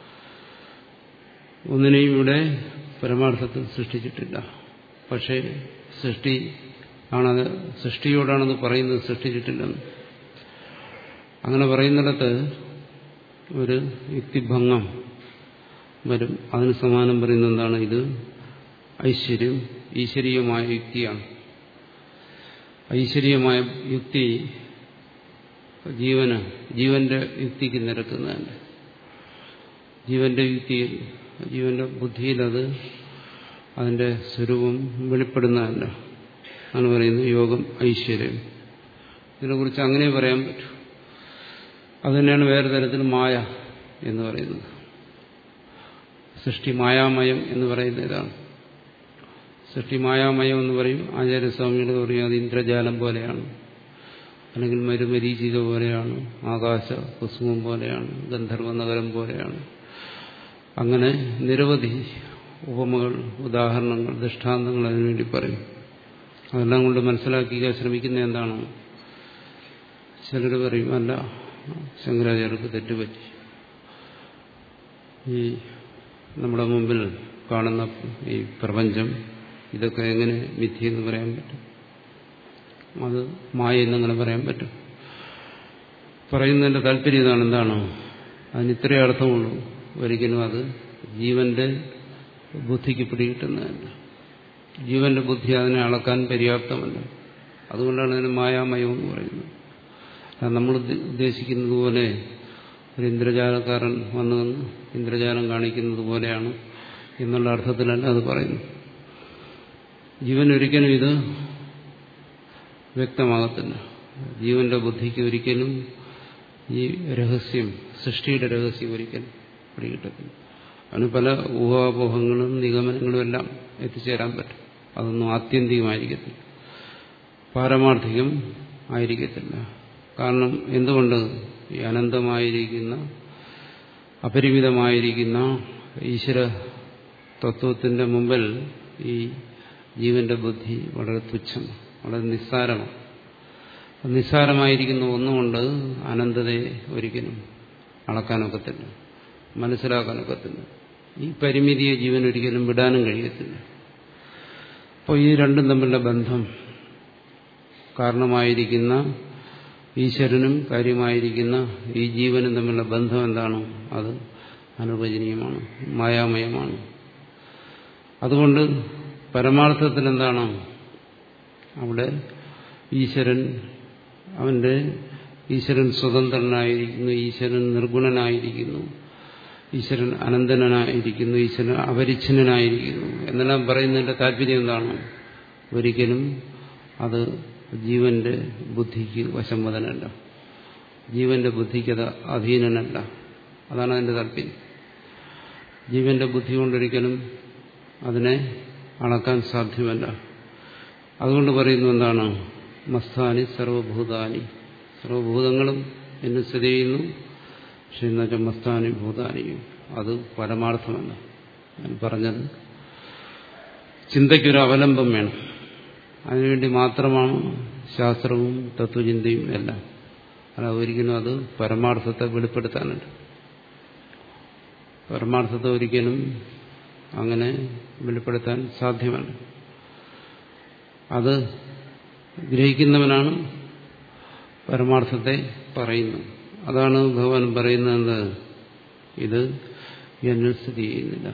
ഒന്നിനെയും ഇവിടെ പരമാർത്ഥത്തിൽ സൃഷ്ടിച്ചിട്ടില്ല പക്ഷേ സൃഷ്ടി ആണത് സൃഷ്ടിയോടാണത് പറയുന്നത് സൃഷ്ടിച്ചിട്ടില്ലെന്ന് അങ്ങനെ പറയുന്നിടത്ത് ഒരു യുക്തിഭംഗം വരും അതിന് സമാനം പറയുന്നത് എന്താണ് ഇത് ഐശ്വര്യം ഈശ്വരീയമായ യുക്തിയാണ് ഐശ്വര്യമായ യുക്തി ജീവന് ജീവന്റെ യുക്തിക്ക് നിരക്കുന്നതല്ല ജീവന്റെ യുക്തിയിൽ ജീവന്റെ ബുദ്ധിയിൽ അത് അതിന്റെ സ്വരൂപം വെളിപ്പെടുന്നതല്ല ആണ് പറയുന്നത് യോഗം ഐശ്വര്യം ഇതിനെക്കുറിച്ച് അങ്ങനെ പറയാൻ പറ്റൂ അതുതന്നെയാണ് വേറെ തരത്തിൽ മായ എന്ന് പറയുന്നത് സൃഷ്ടി മായാമയം എന്ന് പറയുന്ന ഇതാണ് സൃഷ്ടി മായാമയം എന്ന് പറയും ആചാര്യസ്വാമികൾ പറയും അത് ഇന്ദ്രജാലം പോലെയാണ് അല്ലെങ്കിൽ മരുമരീചിക പോലെയാണ് ആകാശ കുസുമം പോലെയാണ് ഗന്ധർവ നഗരം പോലെയാണ് അങ്ങനെ നിരവധി ഉപമകൾ ഉദാഹരണങ്ങൾ ദൃഷ്ടാന്തങ്ങൾ അതിനുവേണ്ടി പറയും അതെല്ലാം കൊണ്ട് മനസ്സിലാക്കിക്കാൻ ശ്രമിക്കുന്ന എന്താണ് ചിലർ പറയും അല്ല ശങ്കരാചാര്യർക്ക് തെറ്റുപറ്റി ഈ നമ്മുടെ മുമ്പിൽ കാണുന്ന ഈ പ്രപഞ്ചം ഇതൊക്കെ എങ്ങനെ മിഥ്യെന്ന് പറയാൻ പറ്റും അത് മായ എന്നങ്ങനെ പറയാൻ പറ്റും പറയുന്നതിന്റെ താല്പര്യം ഇതാണ് എന്താണ് അതിന് ഇത്രയേ അർത്ഥമുള്ളൂ ഒരിക്കലും അത് ജീവന്റെ ബുദ്ധിക്ക് പിടികിട്ടുന്നതല്ല ജീവന്റെ ബുദ്ധി അതിനെ അളക്കാൻ പര്യാപ്തമല്ല അതുകൊണ്ടാണ് അതിന് മായാമയം എന്ന് പറയുന്നത് അത് നമ്മൾ ഉദ്ദേശിക്കുന്നത് പോലെ ഒരു ഇന്ദ്രജാലക്കാരൻ വന്നു വന്ന് ഇന്ദ്രജാലം കാണിക്കുന്നത് പോലെയാണ് എന്നുള്ള അർത്ഥത്തിലല്ല അത് പറയുന്നു ജീവൻ ഒരിക്കലും ഇത് വ്യക്തമാകത്തില്ല ജീവന്റെ ബുദ്ധിക്ക് ഒരിക്കലും ഈ രഹസ്യം സൃഷ്ടിയുടെ രഹസ്യം ഒരിക്കലും പിടികിട്ടത്തില്ല അതിന് പല ഊഹാപോഹങ്ങളും നിഗമനങ്ങളും എല്ലാം എത്തിച്ചേരാൻ പറ്റും അതൊന്നും ആത്യന്തികമായിരിക്കത്തില്ല പാരമാർത്ഥികം ആയിരിക്കത്തില്ല കാരണം എന്തുകൊണ്ട് ഈ അനന്തമായിരിക്കുന്ന അപരിമിതമായിരിക്കുന്ന ഈശ്വര തത്വത്തിന്റെ മുമ്പിൽ ഈ ജീവന്റെ ബുദ്ധി വളരെ തുച്ഛമാണ് വളരെ നിസ്സാരമാണ് നിസ്സാരമായിരിക്കുന്ന ഒന്നുകൊണ്ട് അനന്തതയെ ഒരിക്കലും അളക്കാനൊക്കത്തില്ല മനസ്സിലാക്കാനൊക്കത്തില്ല ഈ പരിമിതിയെ ജീവൻ ഒരിക്കലും വിടാനും കഴിയത്തില്ല അപ്പോൾ ഈ രണ്ടും തമ്മിലുള്ള ബന്ധം കാരണമായിരിക്കുന്ന ഈശ്വരനും കാര്യമായിരിക്കുന്ന ഈ ജീവനും തമ്മിലുള്ള ബന്ധം എന്താണ് അത് അനുവചനീയമാണ് മായാമയമാണ് അതുകൊണ്ട് പരമാർത്ഥത്തിൽ എന്താണ് അവിടെ ഈശ്വരൻ അവന്റെ ഈശ്വരൻ സ്വതന്ത്രനായിരിക്കുന്നു ഈശ്വരൻ നിർഗുണനായിരിക്കുന്നു ഈശ്വരൻ അനന്തനായിരിക്കുന്നു ഈശ്വരൻ അപരിച്ഛിന്നനായിരിക്കുന്നു എന്നെല്ലാം പറയുന്നതിന്റെ താല്പര്യം എന്താണ് ഒരിക്കലും അത് ജീവന്റെ ബുദ്ധിക്ക് വശംവദനല്ല ജീവന്റെ ബുദ്ധിക്ക് അത് അധീനനല്ല അതാണ് അതിന്റെ താല്പര്യം ജീവന്റെ ബുദ്ധി കൊണ്ടൊരിക്കലും അതിനെ അളക്കാൻ സാധ്യമല്ല അതുകൊണ്ട് പറയുന്നു എന്താണ് മസ്താനി സർവഭൂതാനി സർവഭൂതങ്ങളും എന്ന് സ്ഥിതി ചെയ്യുന്നു പക്ഷെ എന്നുവെച്ചാൽ മസ്താനി ഭൂതാനിയും അത് പരമാർത്ഥമല്ല ഞാൻ പറഞ്ഞത് ചിന്തയ്ക്കൊരു അവലംബം വേണം അതിനുവേണ്ടി മാത്രമാണ് ശാസ്ത്രവും തത്വചിന്തയും എല്ലാം അല്ല ഒരിക്കലും അത് പരമാർത്ഥത്തെ വെളിപ്പെടുത്താനുണ്ട് പരമാർത്ഥത്തെ ഒരിക്കലും അങ്ങനെ വെളിപ്പെടുത്താൻ സാധ്യമല്ല അത് ഗ്രഹിക്കുന്നവനാണ് പരമാർത്ഥത്തെ പറയുന്നത് അതാണ് ഭഗവാൻ പറയുന്നത് ഇത് എന്നിൽ സ്ഥിതി ചെയ്യുന്നില്ല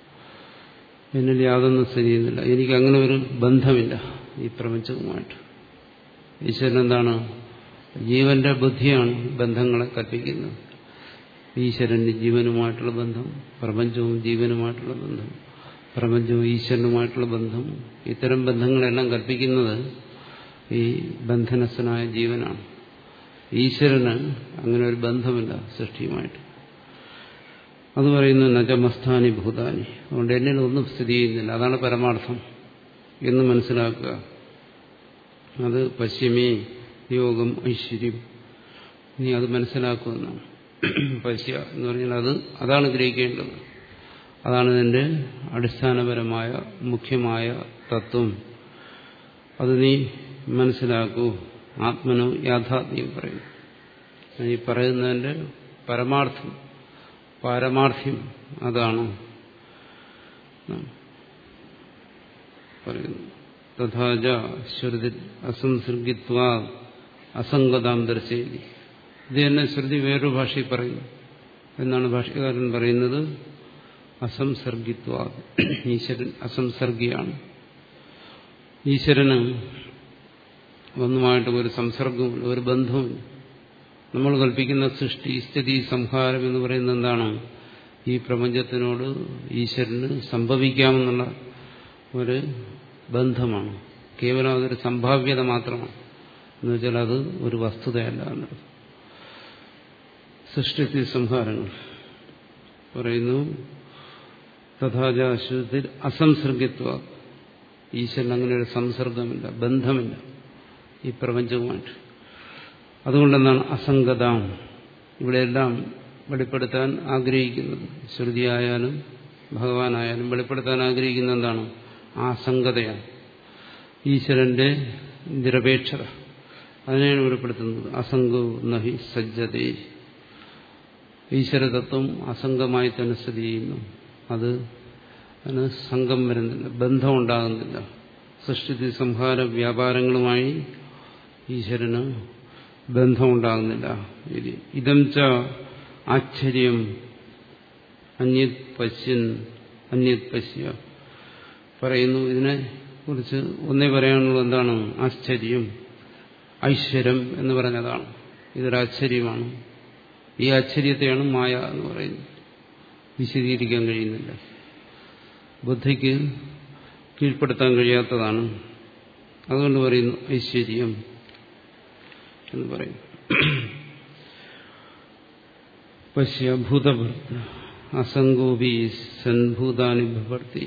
എന്നിൽ യാതൊന്നും സ്ഥിതി ചെയ്യുന്നില്ല എനിക്ക് അങ്ങനെ ഒരു ബന്ധമില്ല ഈ പ്രപഞ്ചവുമായിട്ട് ഈശ്വരൻ എന്താണ് ജീവന്റെ ബുദ്ധിയാണ് ബന്ധങ്ങളെ കൽപ്പിക്കുന്നത് ഈശ്വരന്റെ ജീവനുമായിട്ടുള്ള ബന്ധം പ്രപഞ്ചവും ജീവനുമായിട്ടുള്ള ബന്ധം പ്രപഞ്ചവും ഈശ്വരനുമായിട്ടുള്ള ബന്ധം ഇത്തരം ബന്ധങ്ങളെല്ലാം കൽപ്പിക്കുന്നത് ഈ ബന്ധനസ്ഥനായ ജീവനാണ് ഈശ്വരന് അങ്ങനെ ഒരു ബന്ധമില്ല സൃഷ്ടിയുമായിട്ട് അത് പറയുന്നു നജമസ്ഥാനി ഭൂതാനി അതുകൊണ്ട് എന്നിൽ ഒന്നും സ്ഥിതി ചെയ്യുന്നില്ല അതാണ് പരമാർത്ഥം എന്ന് മനസ്സിലാക്കുക അത് പശ്യമേ യോഗം ഐശ്വര്യം നീ അത് മനസ്സിലാക്കുമെന്നാണ് പശ്യ എന്ന് പറഞ്ഞാൽ അത് അതാണ് ഗ്രഹിക്കേണ്ടത് അതാണ് ഇതിന്റെ അടിസ്ഥാനപരമായ മുഖ്യമായ തത്വം അത് നീ മനസ്സിലാക്കൂ ആത്മനോ യാഥാത്മ്യം പറയും ഈ പറയുന്നതിന്റെ പരമാർത്ഥം പാരമാർത്ഥ്യം അതാണ് പറയുന്നു തഥാച ശ്രുതി അസംസർഗിത്വ അസംഗതാം ദർശയില്ല ഇത് തന്നെ ശ്രുതി വേറൊരു ഭാഷയിൽ പറയുന്നു എന്നാണ് ഭാഷകാരൻ പറയുന്നത് അസംസർഗിത്വ ഈശ്വരൻ അസംസർഗിയാണ് ഈശ്വരന് ഒന്നുമായിട്ട് ഒരു സംസർഗവും ഒരു ബന്ധവും നമ്മൾ കൽപ്പിക്കുന്ന സൃഷ്ടി സ്ഥിതി സംഹാരം എന്ന് പറയുന്നത് എന്താണ് ഈ പ്രപഞ്ചത്തിനോട് ഈശ്വരന് സംഭവിക്കാമെന്നുള്ള ഒരു ബന്ധമാണ് കേവലം അതൊരു സംഭാവ്യത മാത്രമാണ് എന്ന് വെച്ചാൽ അത് ഒരു വസ്തുതയല്ല എന്നത് സൃഷ്ടി സംഹാരങ്ങൾ പറയുന്നു തഥാചാശ്വത്തിൽ അസംസർഗിത്വ ഈശ്വരൻ അങ്ങനെ ഒരു സംസർഗമില്ല ബന്ധമില്ല ഈ പ്രപഞ്ചവുമായിട്ട് അതുകൊണ്ടെന്താണ് അസംഗതാം ഇവിടെയെല്ലാം വെളിപ്പെടുത്താൻ ആഗ്രഹിക്കുന്നത് ശ്രുതിയായാലും ഭഗവാനായാലും വെളിപ്പെടുത്താൻ ആഗ്രഹിക്കുന്ന എന്താണ് ആസംഗതയാണ് ഈശ്വരന്റെ നിരപേക്ഷത അതിനെയാണ് വെളിപ്പെടുത്തുന്നത് അസംഗു നഹി സജ്ജതേ ഈശ്വരതത്വം അസംഗമായി തന്നെ സ്ഥിതി ചെയ്യുന്നു അത് അതിന് സംഘം വരുന്നില്ല ബന്ധം ഉണ്ടാകുന്നില്ല സൃഷ്ടി സംഹാര വ്യാപാരങ്ങളുമായി ഈശ്വരന് ബന്ധമുണ്ടാകുന്നില്ല ഇതം ച ആശ്ചര്യം അന്യത് പശ്യൻ അന്യത് പശ്യ പറയുന്നു ഇതിനെ കുറിച്ച് ഒന്നേ പറയാനുള്ളത് എന്താണ് ആശ്ചര്യം ഐശ്വര്യം എന്ന് പറഞ്ഞതാണ് ഇതൊരാശ്ചര്യമാണ് ഈ ആശ്ചര്യത്തെയാണ് മായ എന്ന് പറയുന്നത് വിശദീകരിക്കാൻ കഴിയുന്നില്ല ബുദ്ധിക്ക് കീഴ്പ്പെടുത്താൻ കഴിയാത്തതാണ് അതുകൊണ്ട് പറയുന്നു ഐശ്വര്യം എന്ന് പറയും പശ്യ ഭൂതഭർത്ത അസംഗോപി സൻഭൂതാനുഭവർത്തി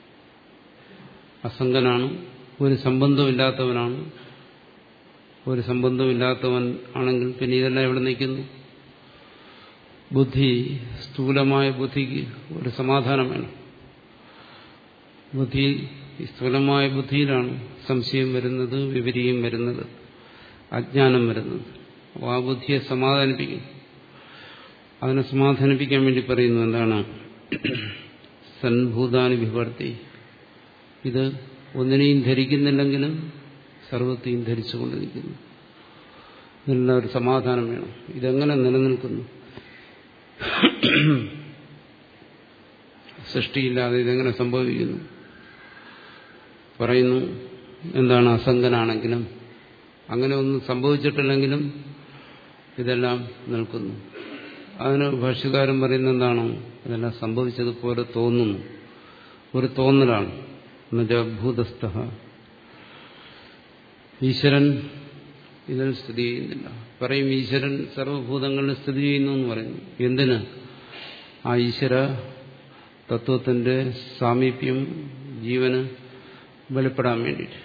അസംഗനാണ് ഒരു സംബന്ധമില്ലാത്തവനാണ് ഒരു സംബന്ധമില്ലാത്തവൻ ആണെങ്കിൽ പിന്നെ ഇതെല്ലാം എവിടെ നിൽക്കുന്നു ബുദ്ധി സ്ഥൂലമായ ബുദ്ധിക്ക് ഒരു സമാധാനം വേണം ബുദ്ധി സ്ഥൂലമായ ബുദ്ധിയിലാണ് സംശയം വരുന്നത് വിപരീയം വരുന്നത് അജ്ഞാനം വരുന്നത് അപ്പോൾ ആ ബുദ്ധിയെ സമാധാനിപ്പിക്കും അതിനെ സമാധാനിപ്പിക്കാൻ വേണ്ടി പറയുന്നു എന്താണ് സൻഭൂതാനി വിവർത്തി ഇത് ഒന്നിനെയും ധരിക്കുന്നില്ലെങ്കിലും സർവത്തെയും ധരിച്ചുകൊണ്ട് നിൽക്കുന്നു ഇതിനുള്ള ഒരു സമാധാനം വേണം ഇതെങ്ങനെ നിലനിൽക്കുന്നു സൃഷ്ടിയില്ലാതെ ഇതെങ്ങനെ സംഭവിക്കുന്നു പറയുന്നു എന്താണ് അസംഗനാണെങ്കിലും അങ്ങനെ ഒന്നും സംഭവിച്ചിട്ടില്ലെങ്കിലും ഇതെല്ലാം നിൽക്കുന്നു അതിന് ഭാഷ്യകാരൻ പറയുന്നത് എന്താണ് ഇതെല്ലാം സംഭവിച്ചതുപോലെ തോന്നുന്നു ഒരു തോന്നലാണ് എന്നുവെച്ചാൽ ഈശ്വരൻ ഇതിൽ സ്ഥിതി ചെയ്യുന്നില്ല പറയും ഈശ്വരൻ സർവഭൂതങ്ങളിൽ സ്ഥിതി ചെയ്യുന്നു എന്ന് പറയുന്നു എന്തിന് ആ ഈശ്വര തത്വത്തിന്റെ സാമീപ്യം ജീവന് വെളിപ്പെടാൻ വേണ്ടിയിട്ട്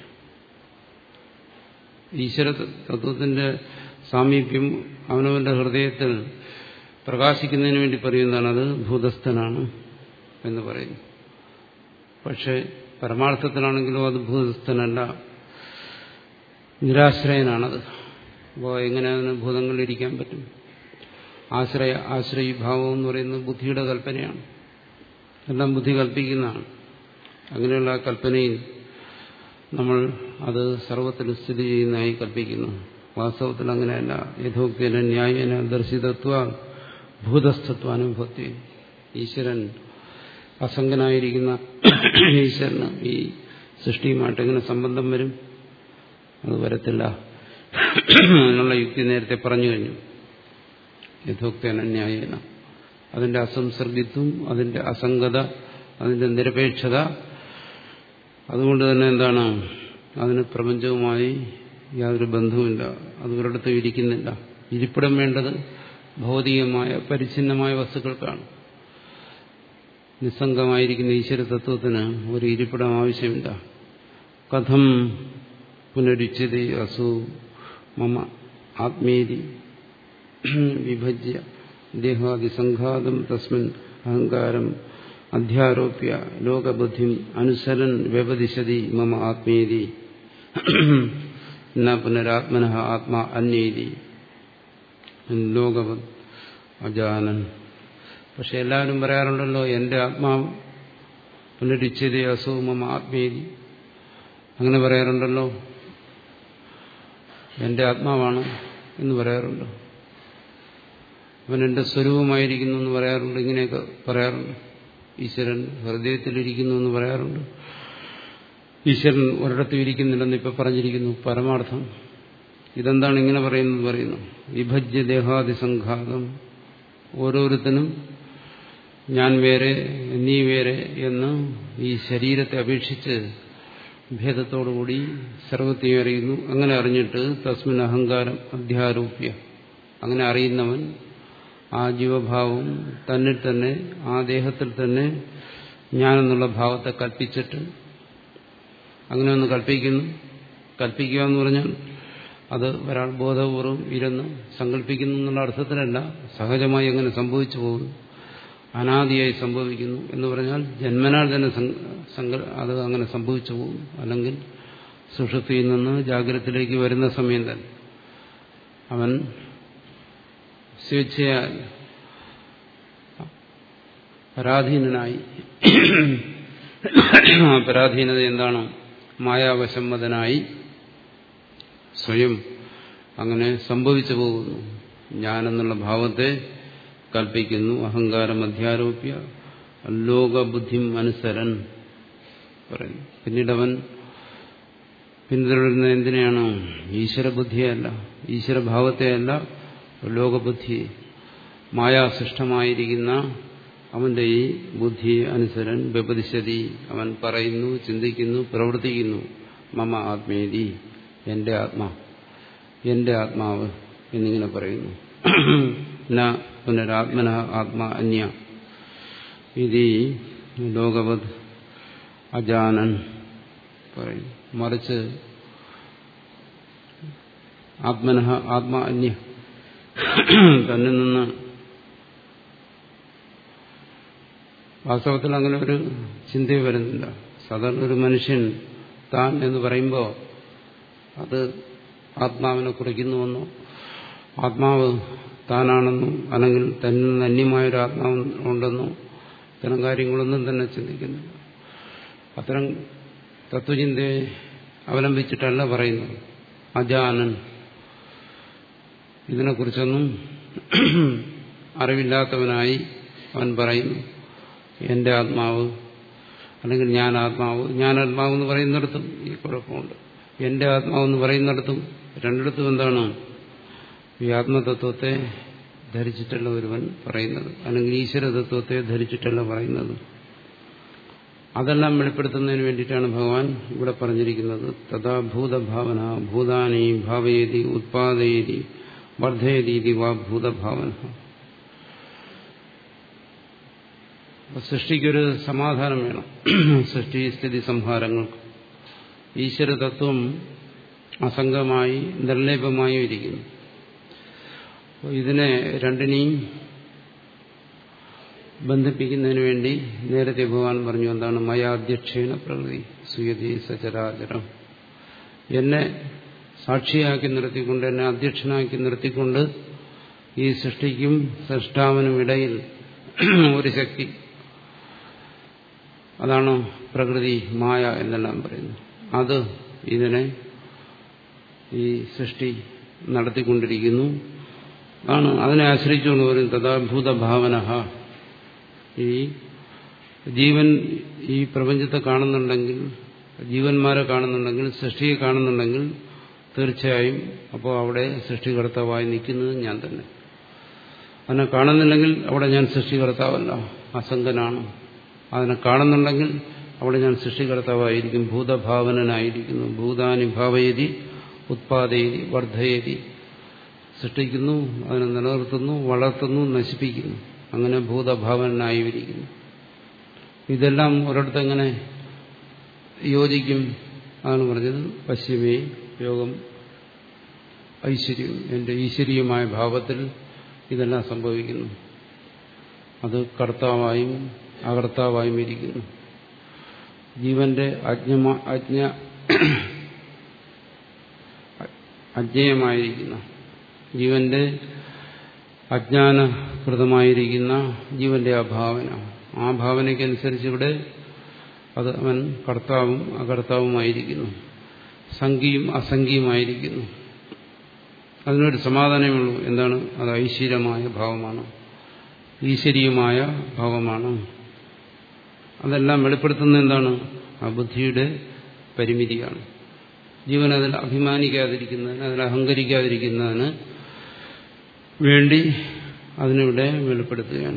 ഈശ്വര തത്വത്തിന്റെ സാമീപ്യം അവനവന്റെ ഹൃദയത്തിൽ പ്രകാശിക്കുന്നതിന് വേണ്ടി പറയുന്നതാണ് അത് ഭൂതസ്ഥനാണ് എന്ന് പറയുന്നു പക്ഷെ പരമാർത്ഥത്തിലാണെങ്കിലും അത് ഭൂതസ്ഥനല്ല നിരാശ്രയനാണത് അപ്പോൾ എങ്ങനെ അതിന് ഭൂതങ്ങളിലിരിക്കാൻ പറ്റും ആശ്രയ ആശ്രയീഭാവം എന്ന് പറയുന്നത് ബുദ്ധിയുടെ കൽപ്പനയാണ് എല്ലാം ബുദ്ധി കൽപ്പിക്കുന്നതാണ് അങ്ങനെയുള്ള ആ കൽപ്പനയിൽ നമ്മൾ അത് സർവത്തിൽ സ്ഥിതി ചെയ്യുന്നതായി കൽപ്പിക്കുന്നു വാസ്തവത്തിൽ അങ്ങനെയല്ല യഥോക്തേന ന്യായേന ദർശിതത്വ ഭൂതസ്ഥത്വ അനുഭവത്തി ഈശ്വരൻ അസംഗനായിരിക്കുന്ന ഈശ്വരന് ഈ സൃഷ്ടിയുമായിട്ട് എങ്ങനെ സംബന്ധം വരും അത് വരത്തില്ല അതിനുള്ള യുക്തി നേരത്തെ പറഞ്ഞു കഴിഞ്ഞു യഥോക്തേന ന്യായേന അതിന്റെ അസംസർഗിത്വം അതിന്റെ അസംഗത അതിന്റെ നിരപേക്ഷത അതുകൊണ്ട് തന്നെ എന്താണ് അതിന് പ്രപഞ്ചവുമായി യാതൊരു ബന്ധവുമില്ല അത് ഒരിടത്തും ഇരിക്കുന്നില്ല ഇരിപ്പിടം വേണ്ടത് ഭൗതികമായ പരിച്ഛിന്നമായ വസ്തുക്കൾക്കാണ് നിസ്സംഗമായിരിക്കുന്ന ഈശ്വര തത്വത്തിന് ഒരു ഇരിപ്പിടം ആവശ്യമില്ല കഥം പുനരുച്ചതി അസു മമ ആത്മേരി വിഭജ്യ ദേഹാദിസംഘാതം തസ്മിൻ അഹങ്കാരം അധ്യാരോപ്യ ലോകബുദ്ധിം അനുസരൻ വ്യപദിശതി മമ ആത്മേരി ന പുനരാത്മന ആത്മാ അന്യേരി ലോകവത് അജാനൻ പക്ഷെ എല്ലാവരും പറയാറുണ്ടല്ലോ എന്റെ ആത്മാവ് പുനരുച്ചതി അസു മമ ആത്മേരി അങ്ങനെ പറയാറുണ്ടല്ലോ എന്റെ ആത്മാവാണ് എന്ന് പറയാറുണ്ട് അവൻ എന്റെ സ്വരൂപമായിരിക്കുന്നു എന്ന് പറയാറുണ്ട് ഇങ്ങനെയൊക്കെ പറയാറുണ്ട് ഈശ്വരൻ ഹൃദയത്തിലിരിക്കുന്നു എന്ന് പറയാറുണ്ട് ഈശ്വരൻ ഒരിടത്തും ഇരിക്കുന്നില്ലെന്ന് ഇപ്പൊ പറഞ്ഞിരിക്കുന്നു പരമാർത്ഥം ഇതെന്താണ് ഇങ്ങനെ പറയുന്നത് പറയുന്നു വിഭജ്യ ദേഹാദിസംഘാതം ഓരോരുത്തനും ഞാൻ വേറെ നീ വേറെ എന്ന് ഈ ശരീരത്തെ അപേക്ഷിച്ച് ഭേദത്തോടുകൂടി സർവത്തെയും അറിയുന്നു അങ്ങനെ അറിഞ്ഞിട്ട് തസ്മിൻ അഹങ്കാരം അധ്യാരോപ്യ അങ്ങനെ അറിയുന്നവൻ ആ ജീവഭാവം തന്നിൽ തന്നെ ആ ദേഹത്തിൽ തന്നെ ഞാനെന്നുള്ള ഭാവത്തെ കൽപ്പിച്ചിട്ട് അങ്ങനെ ഒന്ന് കൽപ്പിക്കുന്നു കൽപ്പിക്കുക എന്ന് പറഞ്ഞാൽ അത് ഒരാൾ ബോധപൂർവം ഇരുന്ന് സങ്കല്പിക്കുന്നു എന്നുള്ള അർത്ഥത്തിലല്ല സഹജമായി അങ്ങനെ സംഭവിച്ചു പോകുന്നു അനാദിയായി സംഭവിക്കുന്നു എന്ന് പറഞ്ഞാൽ ജന്മനാൽ തന്നെ അത് അങ്ങനെ സംഭവിച്ചു പോകുന്നു അല്ലെങ്കിൽ സുഷുപ്തിയിൽ നിന്ന് ജാഗ്രതത്തിലേക്ക് വരുന്ന സമയം തന്നെ അവൻ സ്വേച്ഛയാൽ പരാധീനനായി ആ പരാധീനത എന്താണ് മായാവശമ്മതനായി സ്വയം അങ്ങനെ സംഭവിച്ചു പോകുന്നു ഞാനെന്നുള്ള ഭാവത്തെ കൽപ്പിക്കുന്നു അഹങ്കാരം അധ്യാരോപ്യ ലോകബുദ്ധി അനുസരൻ പറയുന്നു പിന്നീട് അവൻ പിന്തുടരുന്ന എന്തിനെയാണ് ഈശ്വരബുദ്ധിയല്ല ഈശ്വരഭാവത്തെയല്ല ലോകബുദ്ധി മായാസൃഷ്ടമായിരിക്കുന്ന അവന്റെ ഈ ബുദ്ധി അനുസരൻ വ്യപതിശതി അവൻ പറയുന്നു ചിന്തിക്കുന്നു പ്രവർത്തിക്കുന്നു മമ ആത്മേതി എന്റെ ആത്മാ എന്റെ ആത്മാവ് എന്നിങ്ങനെ പറയുന്നു ന പുനരാത്മന ആത്മാ അന്യ ഇതി ലോകവത് അജാനൻ പറയും മറിച്ച് ആത്മന ആത്മാ അന്യ തന്നിൽ നിന്ന് വാസ്തവത്തിൽ അങ്ങനെ ഒരു ചിന്ത വരുന്നില്ല സാധാരണ ഒരു മനുഷ്യൻ താൻ എന്ന് പറയുമ്പോൾ അത് ആത്മാവിനെ കുറിക്കുന്നുവെന്നോ ആത്മാവ് താനാണെന്നോ അല്ലെങ്കിൽ തന്നിൽ നിന്ന് അന്യമായൊരു ആത്മാവ് ഉണ്ടെന്നോ ഇത്തരം കാര്യങ്ങളൊന്നും തന്നെ ചിന്തിക്കുന്നില്ല അത്തരം തത്വചിന്തയെ അവലംബിച്ചിട്ടല്ല പറയുന്നത് അജാനൻ ഇതിനെക്കുറിച്ചൊന്നും അറിവില്ലാത്തവനായി അവൻ പറയുന്നു എന്റെ ആത്മാവ് അല്ലെങ്കിൽ ഞാൻ ആത്മാവ് ഞാൻ ആത്മാവ് എന്ന് പറയുന്നിടത്തും ഈ കുഴപ്പമുണ്ട് എന്റെ ആത്മാവ് എന്ന് പറയുന്നിടത്തും രണ്ടിടത്തും എന്താണ് ഈ ആത്മതത്വത്തെ ധരിച്ചിട്ടല്ല ഒരുവൻ പറയുന്നത് അല്ലെങ്കിൽ ഈശ്വര തത്വത്തെ ധരിച്ചിട്ടല്ല പറയുന്നത് അതെല്ലാം വെളിപ്പെടുത്തുന്നതിന് വേണ്ടിയിട്ടാണ് ഭഗവാൻ ഇവിടെ പറഞ്ഞിരിക്കുന്നത് തഥാ ഭൂതഭാവന ഭൂതാനി ഭാവയേതി ഉത്പാദയേതി വർദ്ധയതീതി വാ ഭൂതഭാവന സൃഷ്ടിക്കൊരു സമാധാനം വേണം സൃഷ്ടി സ്ഥിതി സംഹാരങ്ങൾക്ക് ഈശ്വരതത്വം അസംഗമായി നിർലേപമായും ഇരിക്കുന്നു ഇതിനെ രണ്ടിനെയും ബന്ധിപ്പിക്കുന്നതിന് വേണ്ടി നേരത്തെ ഭഗവാൻ പറഞ്ഞു എന്താണ് മയാധ്യക്ഷേണ പ്രകൃതി സുയതി സചരാചരം എന്നെ സാക്ഷിയാക്കി നിർത്തിക്കൊണ്ട് എന്നെ അധ്യക്ഷനാക്കി നിർത്തിക്കൊണ്ട് ഈ സൃഷ്ടിക്കും സൃഷ്ടാവിനും ഇടയിൽ ഒരു ശക്തി അതാണ് പ്രകൃതി മായ എന്നെല്ലാം പറയുന്നത് അത് ഇതിനെ ഈ സൃഷ്ടി നടത്തിക്കൊണ്ടിരിക്കുന്നു ആണ് അതിനെ ആശ്രയിച്ചുകൊണ്ട് പറയും തഥാഭൂതഭാവന ഈ ജീവൻ ഈ പ്രപഞ്ചത്തെ കാണുന്നുണ്ടെങ്കിൽ ജീവന്മാരെ കാണുന്നുണ്ടെങ്കിൽ സൃഷ്ടിയെ കാണുന്നുണ്ടെങ്കിൽ തീർച്ചയായും അപ്പോൾ അവിടെ സൃഷ്ടികർത്താവായി നിൽക്കുന്നത് ഞാൻ തന്നെ അതിനെ കാണുന്നില്ലെങ്കിൽ അവിടെ ഞാൻ സൃഷ്ടികർത്താവല്ല അസംഗനാണ് അതിനെ കാണുന്നുണ്ടെങ്കിൽ അവിടെ ഞാൻ സൃഷ്ടികർത്താവായിരിക്കും ഭൂതഭാവനായിരിക്കുന്നു ഭൂതാനി ഭാവയതി ഉത്പാദയതി വർദ്ധയതി സൃഷ്ടിക്കുന്നു അതിനെ നിലനിർത്തുന്നു വളർത്തുന്നു നശിപ്പിക്കുന്നു അങ്ങനെ ഭൂതഭാവനായിരിക്കുന്നു ഇതെല്ലാം ഒരിടത്ത് എങ്ങനെ യോജിക്കും അതാണ് പറഞ്ഞത് പശ്ചിമേ യോഗം ഐശ്വര്യം എൻ്റെ ഈശ്വരീയമായ ഭാവത്തിൽ ഇതെല്ലാം സംഭവിക്കുന്നു അത് കർത്താവായും അകർത്താവായും ഇരിക്കുന്നു ജീവന്റെ അജ്ഞ അജ്ഞ അജ്ഞേയമായിരിക്കുന്ന ജീവന്റെ അജ്ഞാനകൃതമായിരിക്കുന്ന ജീവന്റെ ആ ഭാവന ആ ഭാവനയ്ക്കനുസരിച്ച് ഇവിടെ അത് അവൻ കർത്താവും അകർത്താവുമായിരിക്കുന്നു സംഖ്യയും അസംഖ്യയുമായിരിക്കുന്നു അതിനൊരു സമാധാനമുള്ളൂ എന്താണ് അത് ഐശ്വര്യമായ ഭാവമാണ് ഈശ്വരീയമായ ഭാവമാണ് അതെല്ലാം വെളിപ്പെടുത്തുന്നത് എന്താണ് ആ ബുദ്ധിയുടെ പരിമിതിയാണ് ജീവൻ അതിൽ അഭിമാനിക്കാതിരിക്കുന്നതിന് അതിൽ അഹങ്കരിക്കാതിരിക്കുന്നതിന് വേണ്ടി അതിനിവിടെ വെളിപ്പെടുത്തുകയാണ്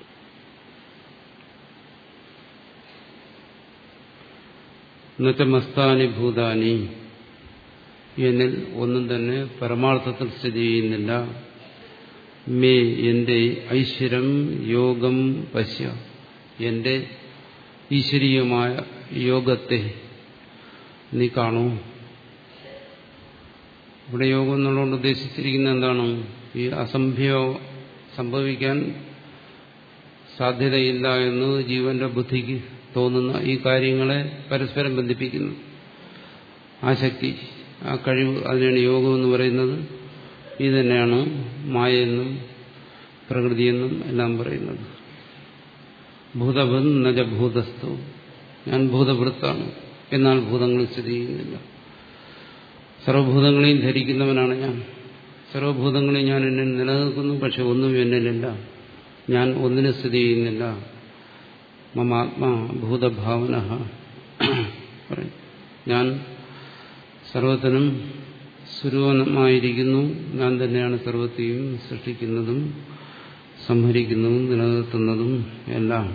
എന്നുവെച്ച മസ്താനി ഭൂതാനി എന്നിൽ ഒന്നും തന്നെ പരമാർത്ഥത്തിൽ സ്ഥിതി ചെയ്യുന്നില്ല മേ എന്റെ ഐശ്വര്യം യോഗം പശ്യ എന്റെ ഈശ്വരീയമായ യോഗത്തെ നീ കാണൂ ഇവിടെ യോഗം എന്നുള്ളതുകൊണ്ട് ഉദ്ദേശിച്ചിരിക്കുന്നത് എന്താണ് ഈ അസംഭ്യോ സംഭവിക്കാൻ സാധ്യതയില്ല എന്ന് ജീവന്റെ ബുദ്ധിക്ക് തോന്നുന്ന ഈ കാര്യങ്ങളെ പരസ്പരം ബന്ധിപ്പിക്കുന്നു ആ ശക്തി ആ കഴിവ് അതിനാണ് യോഗം എന്ന് പറയുന്നത് ഇത് തന്നെയാണ് മായെന്നും പ്രകൃതിയെന്നും എല്ലാം പറയുന്നത് ഭൂതഭൻ നജ ഭൂതസ്ഥു ഞാൻ ഭൂതഭൃത്താണ് എന്നാൽ ഭൂതങ്ങൾ സ്ഥിതി ചെയ്യുന്നില്ല സർവഭൂതങ്ങളെയും ധരിക്കുന്നവനാണ് ഞാൻ സർവഭൂതങ്ങളെയും ഞാൻ എന്നിൽ നിലനിൽക്കുന്നു പക്ഷെ ഒന്നും എന്നിലില്ല ഞാൻ ഒന്നിനും സ്ഥിതി ചെയ്യുന്നില്ല മമാത്മാ ഭൂതഭാവന പറയും ഞാൻ സർവത്തിനും സ്വരൂപമായിരിക്കുന്നു ഞാൻ തന്നെയാണ് സർവത്തെയും സൃഷ്ടിക്കുന്നതും സംഹരിക്കുന്നതും നിലനിർത്തുന്നതും എല്ലാം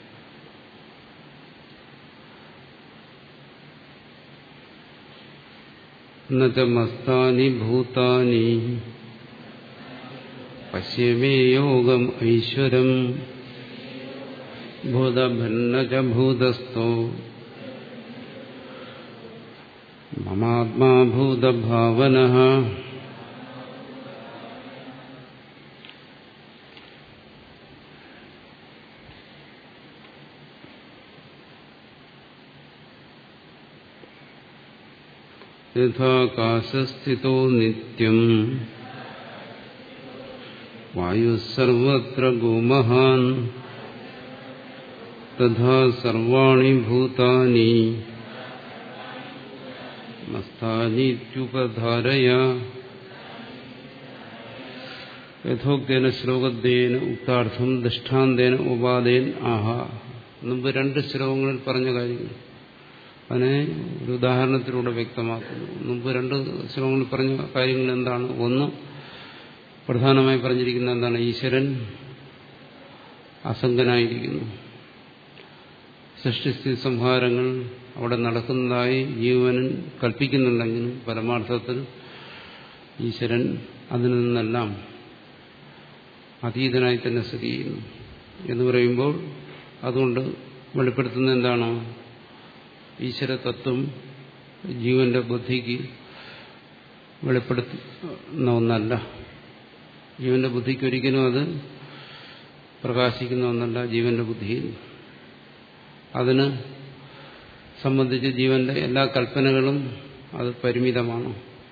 എന്നുവെച്ച മസ്താനി ഭൂതാനി പശ്യമേ യോഗം ഐശ്വരം ഭൂതഭന്നജ ഭൂതസ്ഥോ മമാത്മാ ഭൂതഭാവന യഥാകാശസ്ഥിതോ നിത്യം വായുസർവത്ര ഗോമഹാൻ തഥാ സർവാണി ഭൂതാനി മസ്താനീത്യുപധാരയ യഥോക്തേന ശ്ലോകത്തേന ഉക്താർത്ഥം ദൃഷ്ടാന്തേന ഉപാദേൻ ആഹ മുമ്പ് രണ്ട് ശ്ലോകങ്ങളിൽ പറഞ്ഞ കാര്യങ്ങൾ അതിനെ ഒരു ഉദാഹരണത്തിലൂടെ വ്യക്തമാക്കുന്നു മുമ്പ് രണ്ട് ശ്ലോകങ്ങളിൽ പറഞ്ഞ കാര്യങ്ങൾ എന്താണ് ഒന്ന് പ്രധാനമായി പറഞ്ഞിരിക്കുന്ന എന്താണ് ഈശ്വരൻ അസംഗനായിരിക്കുന്നു സൃഷ്ടിസ്ഥിതി സംഹാരങ്ങൾ അവിടെ നടക്കുന്നതായി ജീവനൻ കൽപ്പിക്കുന്നുണ്ടെങ്കിലും പരമാർത്ഥത്തിൽ ഈശ്വരൻ അതിൽ നിന്നെല്ലാം അതീതനായി തന്നെ സ്ഥിതി ചെയ്യുന്നു എന്ന് പറയുമ്പോൾ അതുകൊണ്ട് വെളിപ്പെടുത്തുന്ന എന്താണ് ഈശ്വരതത്വം ജീവന്റെ ബുദ്ധിക്ക് വെളിപ്പെടുത്തുന്ന ഒന്നല്ല ജീവന്റെ ബുദ്ധിക്ക് ഒരിക്കലും അത് പ്രകാശിക്കുന്ന ഒന്നല്ല ജീവന്റെ ബുദ്ധിയിൽ അതിന് സംബന്ധിച്ച് ജീവന്റെ എല്ലാ കൽപ്പനകളും അത് പരിമിതമാണ്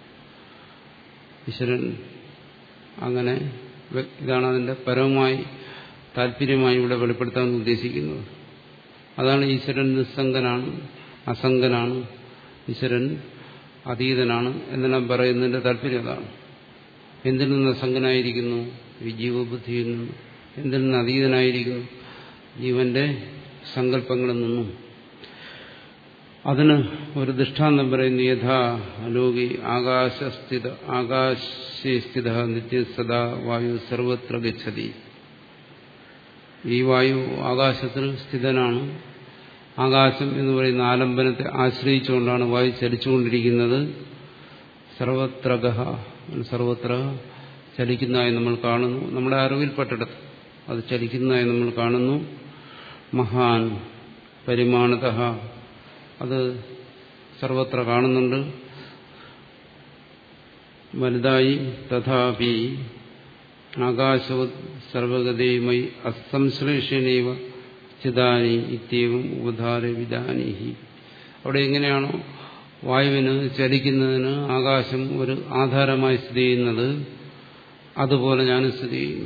ഈശ്വരൻ അങ്ങനെ ഇതാണ് അതിന്റെ പരമമായി താല്പര്യമായി ഇവിടെ വെളിപ്പെടുത്താൻ ഉദ്ദേശിക്കുന്നത് അതാണ് ഈശ്വരൻ നിസ്സംഗനാണ് അസംഗനാണ് ഈശ്വരൻ അതീതനാണ് എന്നെല്ലാം പറയുന്നതിന്റെ താല്പര്യം അതാണ് എന്തിൽ നിന്ന് അസംഗനായിരിക്കുന്നു ഈ ജീവബുദ്ധിയിൽ നിന്ന് എന്തിൽ നിന്ന് അതീതനായിരിക്കുന്നു ജീവന്റെ സങ്കല്പങ്ങളിൽ നിന്നും അതിന് ഒരു ദൃഷ്ടാന്തം പറയുന്നു യഥാ ലോകി ആകാശസ്ഥിത ആകാശസ്ഥിത നിത്യസദാ വായു സർവത്ര ഗച്ഛതി ഈ വായു ആകാശത്തിൽ സ്ഥിതനാണ് ആകാശം എന്ന് പറയുന്ന ആലംബനത്തെ ആശ്രയിച്ചുകൊണ്ടാണ് വായു ചലിച്ചുകൊണ്ടിരിക്കുന്നത് സർവത്രഗ സർവത്ര ചലിക്കുന്നതായി നമ്മൾ കാണുന്നു നമ്മുടെ അറിവിൽപ്പെട്ടിടത്ത് അത് ചലിക്കുന്നതായി നമ്മൾ കാണുന്നു മഹാൻ പരിമാണത അത് സർവത്ര കാണുന്നുണ്ട് വലുതായി തഥാപി ആകാശവത് സർവഗതയുമായി അസംശ്ലേഷണീവ ചിതാനി ഇത്യവും ഉപധാര വിധാനിഹി അവിടെ എങ്ങനെയാണോ വായുവിന് ചലിക്കുന്നതിന് ആകാശം ഒരു ആധാരമായി സ്ഥിതി ചെയ്യുന്നത് അതുപോലെ ഞാൻ സ്ഥിതി ചെയ്യുന്നു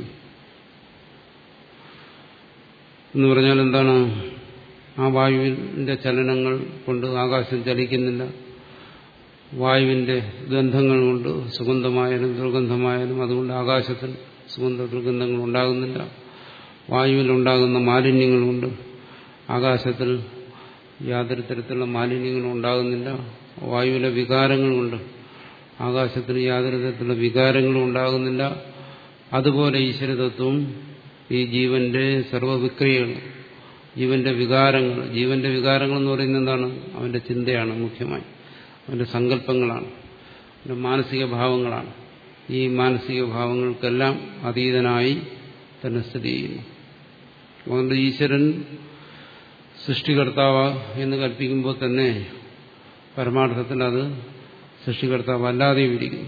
എന്ന് പറഞ്ഞാൽ എന്താണ് ആ വായുവിന്റെ ചലനങ്ങൾ കൊണ്ട് ആകാശം ചലിക്കുന്നില്ല വായുവിന്റെ ഗന്ധങ്ങൾ കൊണ്ട് സുഗന്ധമായാലും ദുർഗന്ധമായാലും അതുകൊണ്ട് ആകാശത്തിൽ സുഗന്ധ ദുർഗന്ധങ്ങൾ ഉണ്ടാകുന്നില്ല വായുവിലുണ്ടാകുന്ന മാലിന്യങ്ങൾ കൊണ്ട് ആകാശത്തിൽ യാതൊരു തരത്തിലുള്ള മാലിന്യങ്ങളും ഉണ്ടാകുന്നില്ല വായുവിലെ വികാരങ്ങൾ കൊണ്ട് ആകാശത്തിൽ യാതൊരു തരത്തിലുള്ള വികാരങ്ങളും ഉണ്ടാകുന്നില്ല അതുപോലെ ഈശ്വരതത്വം ഈ ജീവന്റെ സർവവിക്രിയകൾ ജീവന്റെ വികാരങ്ങൾ ജീവന്റെ വികാരങ്ങൾ എന്ന് പറയുന്നത് എന്താണ് അവന്റെ ചിന്തയാണ് മുഖ്യമായി അവന്റെ സങ്കല്പങ്ങളാണ് അവന്റെ മാനസിക ഭാവങ്ങളാണ് ഈ മാനസിക ഭാവങ്ങൾക്കെല്ലാം അതീതനായി തന്നെ സ്ഥിതി ചെയ്യുന്നു അതുകൊണ്ട് ഈശ്വരൻ സൃഷ്ടികർത്താവ് എന്ന് കൽപ്പിക്കുമ്പോൾ തന്നെ പരമാർത്ഥത്തിൽ അത് സൃഷ്ടികർത്താവ് അല്ലാതെയും ഇരിക്കുന്നു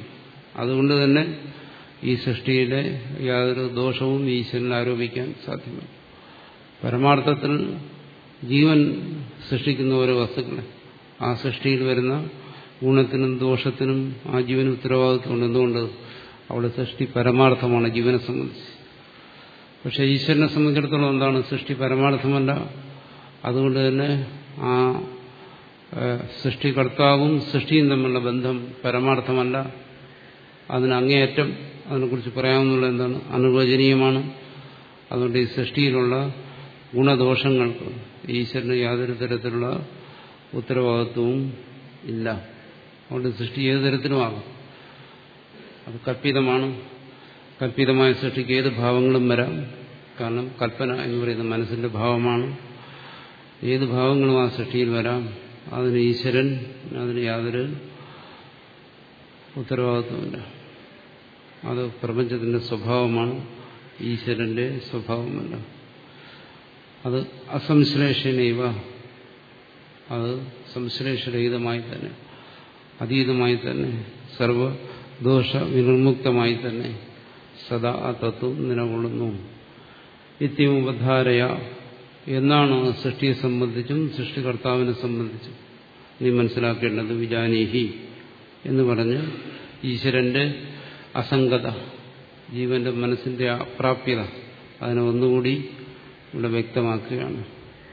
അതുകൊണ്ട് തന്നെ ഈ സൃഷ്ടിയിലെ യാതൊരു ദോഷവും ഈശ്വരൻ ആരോപിക്കാൻ സാധ്യമല്ല പരമാർത്ഥത്തിൽ ജീവൻ സൃഷ്ടിക്കുന്ന ഓരോ വസ്തുക്കളെ ആ സൃഷ്ടിയിൽ വരുന്ന ഗുണത്തിനും ദോഷത്തിനും ആ ജീവന് ഉത്തരവാദിത്വമുണ്ട് എന്തുകൊണ്ട് അവിടെ സൃഷ്ടി പരമാർത്ഥമാണ് ജീവനെ സംബന്ധിച്ച് പക്ഷെ ഈശ്വരനെ സംബന്ധിച്ചിടത്തോളം എന്താണ് സൃഷ്ടി പരമാർത്ഥമല്ല അതുകൊണ്ട് തന്നെ ആ സൃഷ്ടികർത്താവും സൃഷ്ടിയും തമ്മിലുള്ള ബന്ധം പരമാർത്ഥമല്ല അതിന് അങ്ങേയറ്റം അതിനെക്കുറിച്ച് പറയാവുന്നുള്ള എന്താണ് അനുവചനീയമാണ് അതുകൊണ്ട് ഈ സൃഷ്ടിയിലുള്ള ഗുണദോഷങ്ങൾക്ക് ഈശ്വരന് യാതൊരു തരത്തിലുള്ള ഉത്തരവാദിത്വവും ഇല്ല അതുകൊണ്ട് സൃഷ്ടി ഏത് തരത്തിലുമാകും അത് കൽപ്പിതമാണ് കൽപ്പിതമായ സൃഷ്ടിക്ക് ഏത് ഭാവങ്ങളും വരാം കാരണം കൽപ്പന എന്ന് പറയുന്നത് മനസ്സിന്റെ ഭാവമാണ് ഏത് ഭാവങ്ങളും ആ സൃഷ്ടിയിൽ വരാം അതിന് ഈശ്വരൻ അതിന് യാതൊരു ഉത്തരവാദിത്വമില്ല അത് പ്രപഞ്ചത്തിന്റെ സ്വഭാവമാണ് ഈശ്വരന്റെ സ്വഭാവമല്ല അത് അസംശ്ലേഷണീവ അത് സംശ്ലേഷരഹിതമായി തന്നെ അതീതമായി തന്നെ സർവദോഷ വിനിർമുക്തമായി തന്നെ സദാ ആ തത്വം നിലകൊള്ളുന്നു നിത്യമുപധാരയ എന്നാണ് സൃഷ്ടിയെ സംബന്ധിച്ചും സൃഷ്ടികർത്താവിനെ സംബന്ധിച്ചും നീ മനസ്സിലാക്കേണ്ടത് വിജാനീഹി എന്ന് പറഞ്ഞ് ഈശ്വരന്റെ അസംഗത ജീവന്റെ മനസ്സിന്റെ അപ്രാപ്യത അതിനെ ഒന്നുകൂടി ഇവിടെ വ്യക്തമാക്കുകയാണ്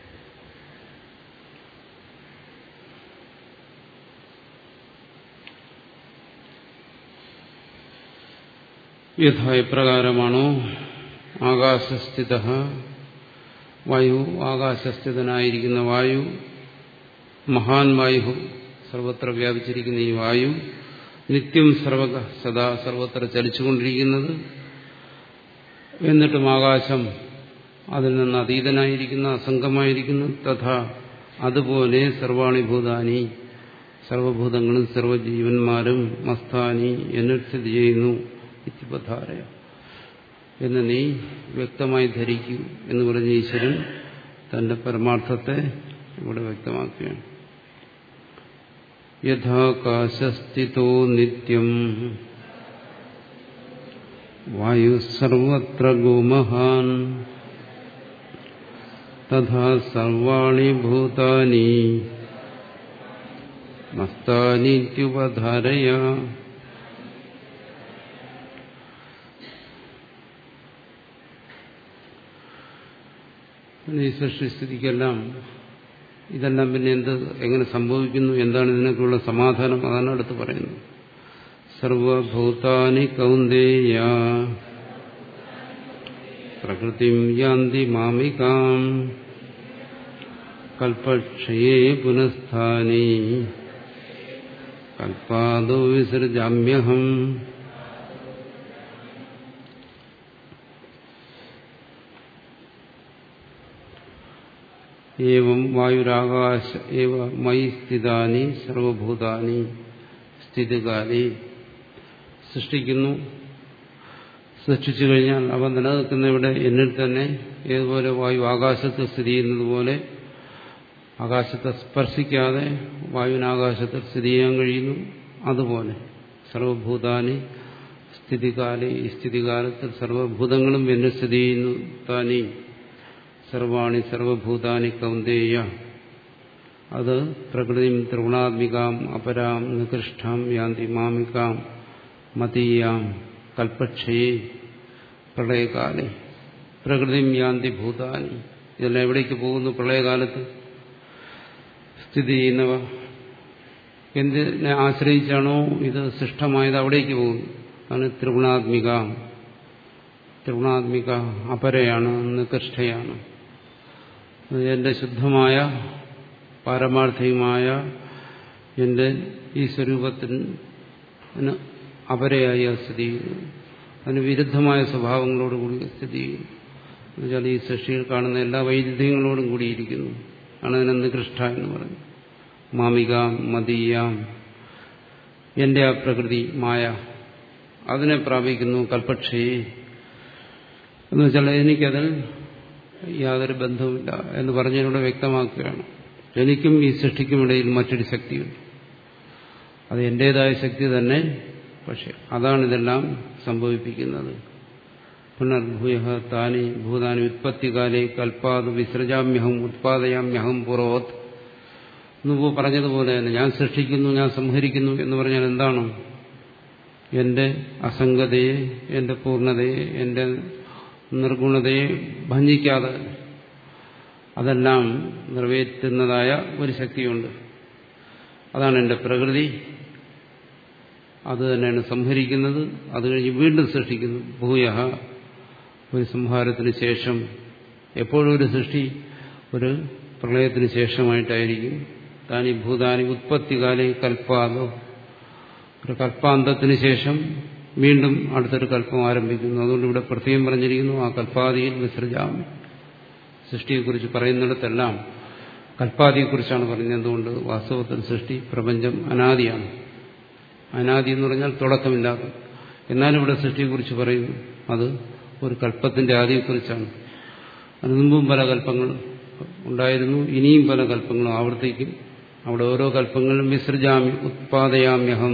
യഥാ എപ്രകാരമാണോ ആകാശസ്ഥിത വായു ആകാശസ്ഥിതനായിരിക്കുന്ന വായു മഹാൻ വായു സർവത്ര വ്യാപിച്ചിരിക്കുന്ന ഈ വായു നിത്യം സർവക സദാ സർവത്ര ചലിച്ചുകൊണ്ടിരിക്കുന്നത് എന്നിട്ടും ആകാശം അതിൽ നിന്ന് അതീതനായിരിക്കുന്ന അസംഗമായിരിക്കുന്നു തഥാ അതുപോലെ സർവാണി ഭൂതാനി സർവഭൂതങ്ങളും സർവജീവന്മാരും മസ്താനി എന്നിൽ സ്ഥിതി ചെയ്യുന്നു ഇത്യപധാരയ എന്ന് നീ വ്യക്തമായി ധരിക്കൂ എന്ന് പറഞ്ഞ ഈശ്വരൻ തന്റെ പരമാർത്ഥത്തെ ഇവിടെ വ്യക്തമാക്കുകയാണ് യഥാകാശസ്ഥിതോ നിത്യം വായു സർവത്ര ഗോമഹാൻ തഥാ സർവാണി ഭൂതാനി മസ്താനീത്യുപധാരയ ഈ സൃഷ്ടിസ്ഥിതിക്കെല്ലാം ഇതെല്ലാം പിന്നെ എന്ത് എങ്ങനെ സംഭവിക്കുന്നു എന്താണ് ഇതിനൊക്കെയുള്ള സമാധാനം അതാണ് അടുത്ത് പറയുന്നത് സർവഭൂതാനി കൗന്ദേയ പ്രകൃതിം യാന്തി മാമികാം കൽപക്ഷയേ പുനഃസ്ഥാനി കൽപ്പാദോ വിസൃജാമ്യഹം ഏവം വായുരാകാശ ഏവ മൈ സ്ഥിതാനി സർവഭൂതാനി സ്ഥിതികാലി സൃഷ്ടിക്കുന്നു സൃഷ്ടിച്ചു കഴിഞ്ഞാൽ അവ നിലനിൽക്കുന്ന ഇവിടെ എന്നിൽ തന്നെ ഏതുപോലെ വായു ആകാശത്ത് സ്ഥിതി ചെയ്യുന്നത് പോലെ ആകാശത്തെ സ്പർശിക്കാതെ വായുവിനാകാശത്തിൽ സ്ഥിതി ചെയ്യാൻ കഴിയുന്നു അതുപോലെ സർവഭൂതാനി സ്ഥിതികാലി ഈ സ്ഥിതികാലത്തിൽ സർവഭൂതങ്ങളും എന്നെ സ്ഥിതി ചെയ്യുന്നു താനീ സർവാണി സർവഭൂതാനി കൗന്ദേയ അത് പ്രകൃതിം ത്രിഗുണാത്മികാം അപരാം നികൃഷ്ടാം യാന്തി മാമികാം മതീയാം കൽപ്പക്ഷയെ പ്രളയകാലെ പ്രകൃതിം യാന്തി ഭൂതാനി ഇതെല്ലാം എവിടേക്ക് പോകുന്നു പ്രളയകാലത്ത് സ്ഥിതി ചെയ്യുന്നവ എന്തിനെ ആശ്രയിച്ചാണോ ഇത് സൃഷ്ടമായത് അവിടേക്ക് പോകുന്നു അതാണ് ത്രിഗുണാത്മിക ത്രിഗുണാത്മിക അപരയാണ് നികൃഷ്ടയാണ് എന്റെ ശുദ്ധമായ പാരമാർത്ഥികമായ എന്റെ ഈ സ്വരൂപത്തിന് അപരയായി സ്ഥിതി ചെയ്യുന്നു അതിന് വിരുദ്ധമായ സ്വഭാവങ്ങളോടുകൂടി സ്ഥിതി ചെയ്യുന്നു എന്നുവെച്ചാൽ ഈ സൃഷ്ടിയിൽ കാണുന്ന എല്ലാ വൈരുദ്ധ്യങ്ങളോടും കൂടിയിരിക്കുന്നു ആണ് അതിനെ നികൃഷ്ട എന്ന് പറയുന്നത് മാമികാം മതീയാം എന്റെ ആ പ്രകൃതി മായ അതിനെ പ്രാപിക്കുന്നു കൽപ്പക്ഷയെ എന്ന് വെച്ചാൽ എനിക്കതിൽ യാതൊരു ബന്ധവുമില്ല എന്ന് പറഞ്ഞതിലൂടെ വ്യക്തമാക്കുകയാണ് എനിക്കും ഈ സൃഷ്ടിക്കുമിടയിൽ മറ്റൊരു ശക്തിയുണ്ട് അത് എന്റേതായ ശക്തി തന്നെ പക്ഷെ അതാണ് ഇതെല്ലാം സംഭവിപ്പിക്കുന്നത് പുനർഭൂയ താനി ഭൂതാനി ഉത്പത്തികാലേ കൽപ്പാത് വിസൃജാമ്യഹം ഉത്പാദയാമ്യഹം പുറോത് മുമ്പ് പറഞ്ഞതുപോലെ തന്നെ ഞാൻ സൃഷ്ടിക്കുന്നു ഞാൻ സംഹരിക്കുന്നു എന്ന് പറഞ്ഞാൽ എന്താണ് എന്റെ അസംഗതയെ എന്റെ പൂർണ്ണതയെ എന്റെ നിർഗുണതയെ ഭഞ്ജിക്കാതെ അതെല്ലാം നിറവേറ്റുന്നതായ ഒരു ശക്തിയുണ്ട് അതാണ് എന്റെ പ്രകൃതി അത് തന്നെയാണ് സംഹരിക്കുന്നത് അത് കഴിഞ്ഞ് വീണ്ടും സൃഷ്ടിക്കുന്നു ഭൂയ ഒരു സംഹാരത്തിന് ശേഷം എപ്പോഴും ഒരു സൃഷ്ടി ഒരു പ്രളയത്തിന് ശേഷമായിട്ടായിരിക്കും താനി ഭൂതാനി ഉത്പത്തികാലെ കൽപ്പാതോ ഒരു കൽപ്പാന്തത്തിന് ശേഷം വീണ്ടും അടുത്തൊരു കൽപ്പം ആരംഭിക്കുന്നു അതുകൊണ്ട് ഇവിടെ പ്രത്യേകം പറഞ്ഞിരിക്കുന്നു ആ കൽപ്പാതിയിൽ വിസർജാമി സൃഷ്ടിയെക്കുറിച്ച് പറയുന്നിടത്തെല്ലാം കൽപ്പാതിയെക്കുറിച്ചാണ് പറയുന്നത് എന്തുകൊണ്ട് വാസ്തവത്തിൽ സൃഷ്ടി പ്രപഞ്ചം അനാദിയാണ് അനാദി എന്ന് പറഞ്ഞാൽ തുടക്കമില്ലാത്ത എന്നാലും ഇവിടെ സൃഷ്ടിയെക്കുറിച്ച് പറയുന്നു അത് ഒരു കൽപ്പത്തിന്റെ ആദിയെക്കുറിച്ചാണ് അതിന് മുമ്പും പല കൽപ്പങ്ങൾ ഉണ്ടായിരുന്നു ഇനിയും പല കൽപ്പങ്ങളും ആവർത്തിക്കും അവിടെ ഓരോ കൽപ്പങ്ങളും വിസൃജാമി ഉത്പാദയാമ്യഹം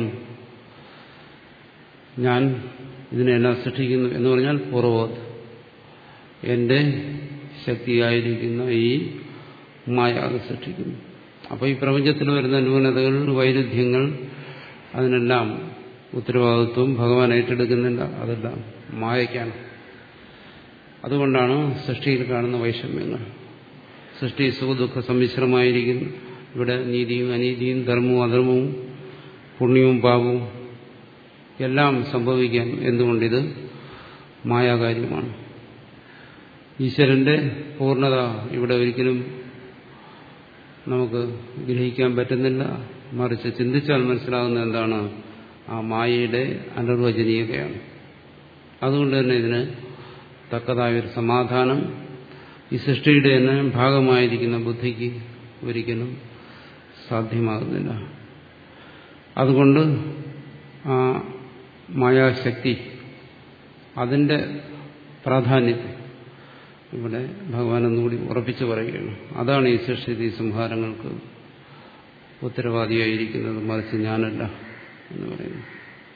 ഞാൻ ഇതിനെല്ലാം സൃഷ്ടിക്കുന്നു എന്ന് പറഞ്ഞാൽ പൂർവോത് എന്റെ ശക്തിയായിരിക്കുന്ന ഈ മായ അത് സൃഷ്ടിക്കുന്നു അപ്പോൾ ഈ പ്രപഞ്ചത്തിൽ വരുന്ന ന്യൂനതകൾ വൈരുദ്ധ്യങ്ങൾ അതിനെല്ലാം ഉത്തരവാദിത്വം ഭഗവാൻ ഏറ്റെടുക്കുന്നില്ല അതെല്ലാം മായയ്ക്കാണ് അതുകൊണ്ടാണ് സൃഷ്ടിയിൽ കാണുന്ന വൈഷമ്യങ്ങൾ സൃഷ്ടി സുഖദുഃഖ സമ്മിശ്രമായിരിക്കുന്നു ഇവിടെ നീതിയും അനീതിയും ധർമ്മവും അധർമ്മവും പുണ്യവും പാപവും എല്ലാം സംഭവിക്കാൻ എന്തുകൊണ്ടിത് മായാകാര്യമാണ് ഈശ്വരന്റെ പൂർണ്ണത ഇവിടെ ഒരിക്കലും നമുക്ക് ഗ്രഹിക്കാൻ പറ്റുന്നില്ല മറിച്ച് ചിന്തിച്ചാൽ മനസ്സിലാകുന്ന എന്താണ് ആ മായയുടെ അനിർവചനീയതയാണ് അതുകൊണ്ട് തന്നെ ഇതിന് തക്കതായൊരു സമാധാനം ഈ സൃഷ്ടിയുടെ തന്നെ ഭാഗമായിരിക്കുന്ന ബുദ്ധിക്ക് ഒരിക്കലും സാധ്യമാകുന്നില്ല അതുകൊണ്ട് ആ മായാശക്തി അതിന്റെ പ്രാധാന്യത്തെ ഇവിടെ ഭഗവാൻ ഒന്നുകൂടി ഉറപ്പിച്ചു പറയുകയാണ് അതാണ് ഈ സൃഷ്ടി സംഹാരങ്ങൾക്ക് ഉത്തരവാദിയായിരിക്കുന്നത് മറിച്ച് ഞാനല്ല എന്ന് പറയുന്നു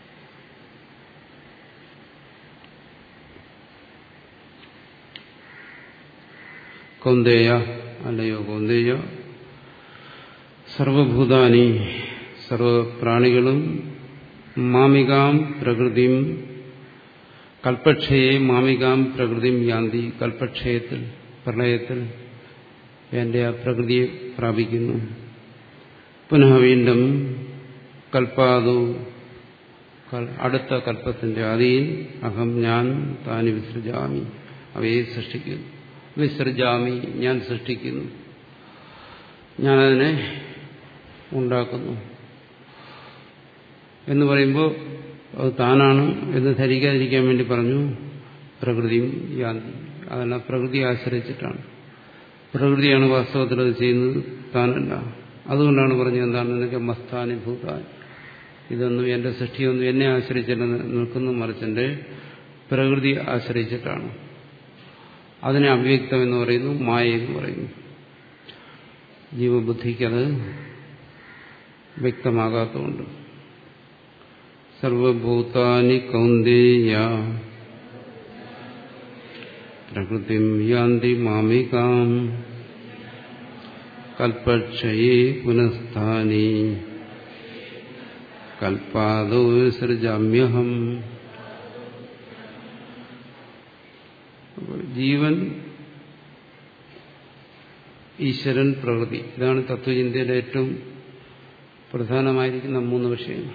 കൗന്ദേയ അല്ലയോ കൗന്ദേയ സർവഭൂതാനി സർവപ്രാണികളും മാമികാം പ്രകൃതിയും കൽപ്പക്ഷയെ മാമികാം പ്രകൃതിയും യാന്തി കൽപ്പക്ഷയത്തിൽ പ്രളയത്തിൽ എന്റെ ആ പ്രകൃതിയെ പ്രാപിക്കുന്നു പുനഃ വീണ്ടും കൽപ്പാതു അടുത്ത കൽപ്പത്തിന്റെ ആദിയിൽ അഹം ഞാൻ താനി വിസൃജാമി അവയെ സൃഷ്ടിക്കുന്നു വിസർജാമി ഞാൻ സൃഷ്ടിക്കുന്നു ഞാനതിനെ ഉണ്ടാക്കുന്നു എന്ന് പറയുമ്പോൾ അത് താനാണ് എന്ന് ധരിക്കാതിരിക്കാൻ വേണ്ടി പറഞ്ഞു പ്രകൃതിയും യാന്തി അതെല്ലാം പ്രകൃതിയെ ആശ്രയിച്ചിട്ടാണ് പ്രകൃതിയാണ് വാസ്തവത്തിൽ അത് ചെയ്യുന്നത് താനല്ല അതുകൊണ്ടാണ് പറഞ്ഞത് എന്താണ് എന്നൊക്കെ മസ്താനി ഭൂതാൻ ഇതൊന്നും എന്റെ സൃഷ്ടിയൊന്നും എന്നെ ആശ്രയിച്ചില്ല നിൽക്കുന്നു മറിച്ചെന്റെ പ്രകൃതി ആശ്രയിച്ചിട്ടാണ് അതിനെ അവ്യക്തം എന്ന് പറയുന്നു മായ എന്ന് പറയുന്നു ജീവബുദ്ധിക്കത് വ്യക്തമാകാത്തതുകൊണ്ട് സർവഭൂതാനി കൗന്ദേയ പ്രകൃതിം യാന്തി മാമികാം കൽപ്പക്ഷയേ പുനഃസ്ഥാനി കൽപ്പാദോ സൃജാമ്യഹം ജീവൻ ഈശ്വരൻ പ്രകൃതി ഇതാണ് തത്വചിന്തയുടെ ഏറ്റവും പ്രധാനമായിരിക്കുന്ന മൂന്ന് വിഷയങ്ങൾ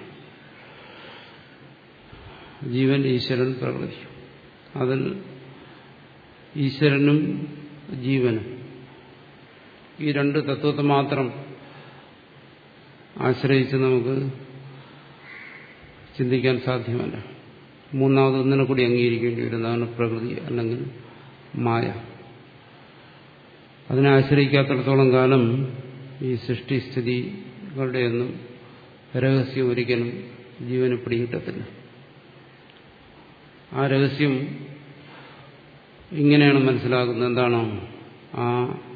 ജീവൻ ഈശ്വരൻ പ്രകൃതി അതിൽ ഈശ്വരനും ജീവനും ഈ രണ്ട് തത്വത്തെ മാത്രം ആശ്രയിച്ച് നമുക്ക് ചിന്തിക്കാൻ സാധ്യമല്ല മൂന്നാമത് ഒന്നിനെ കൂടി അംഗീകരിക്കേണ്ടി വരുന്നതാണ് പ്രകൃതി അല്ലെങ്കിൽ മായ അതിനെ ആശ്രയിക്കാത്തിടത്തോളം കാലം ഈ സൃഷ്ടിസ്ഥിതികളുടെയൊന്നും രഹസ്യം ഒരിക്കലും ജീവന് പിടികിട്ടത്തില്ല ആ രഹസ്യം ഇങ്ങനെയാണ് മനസ്സിലാക്കുന്നത് എന്താണോ ആ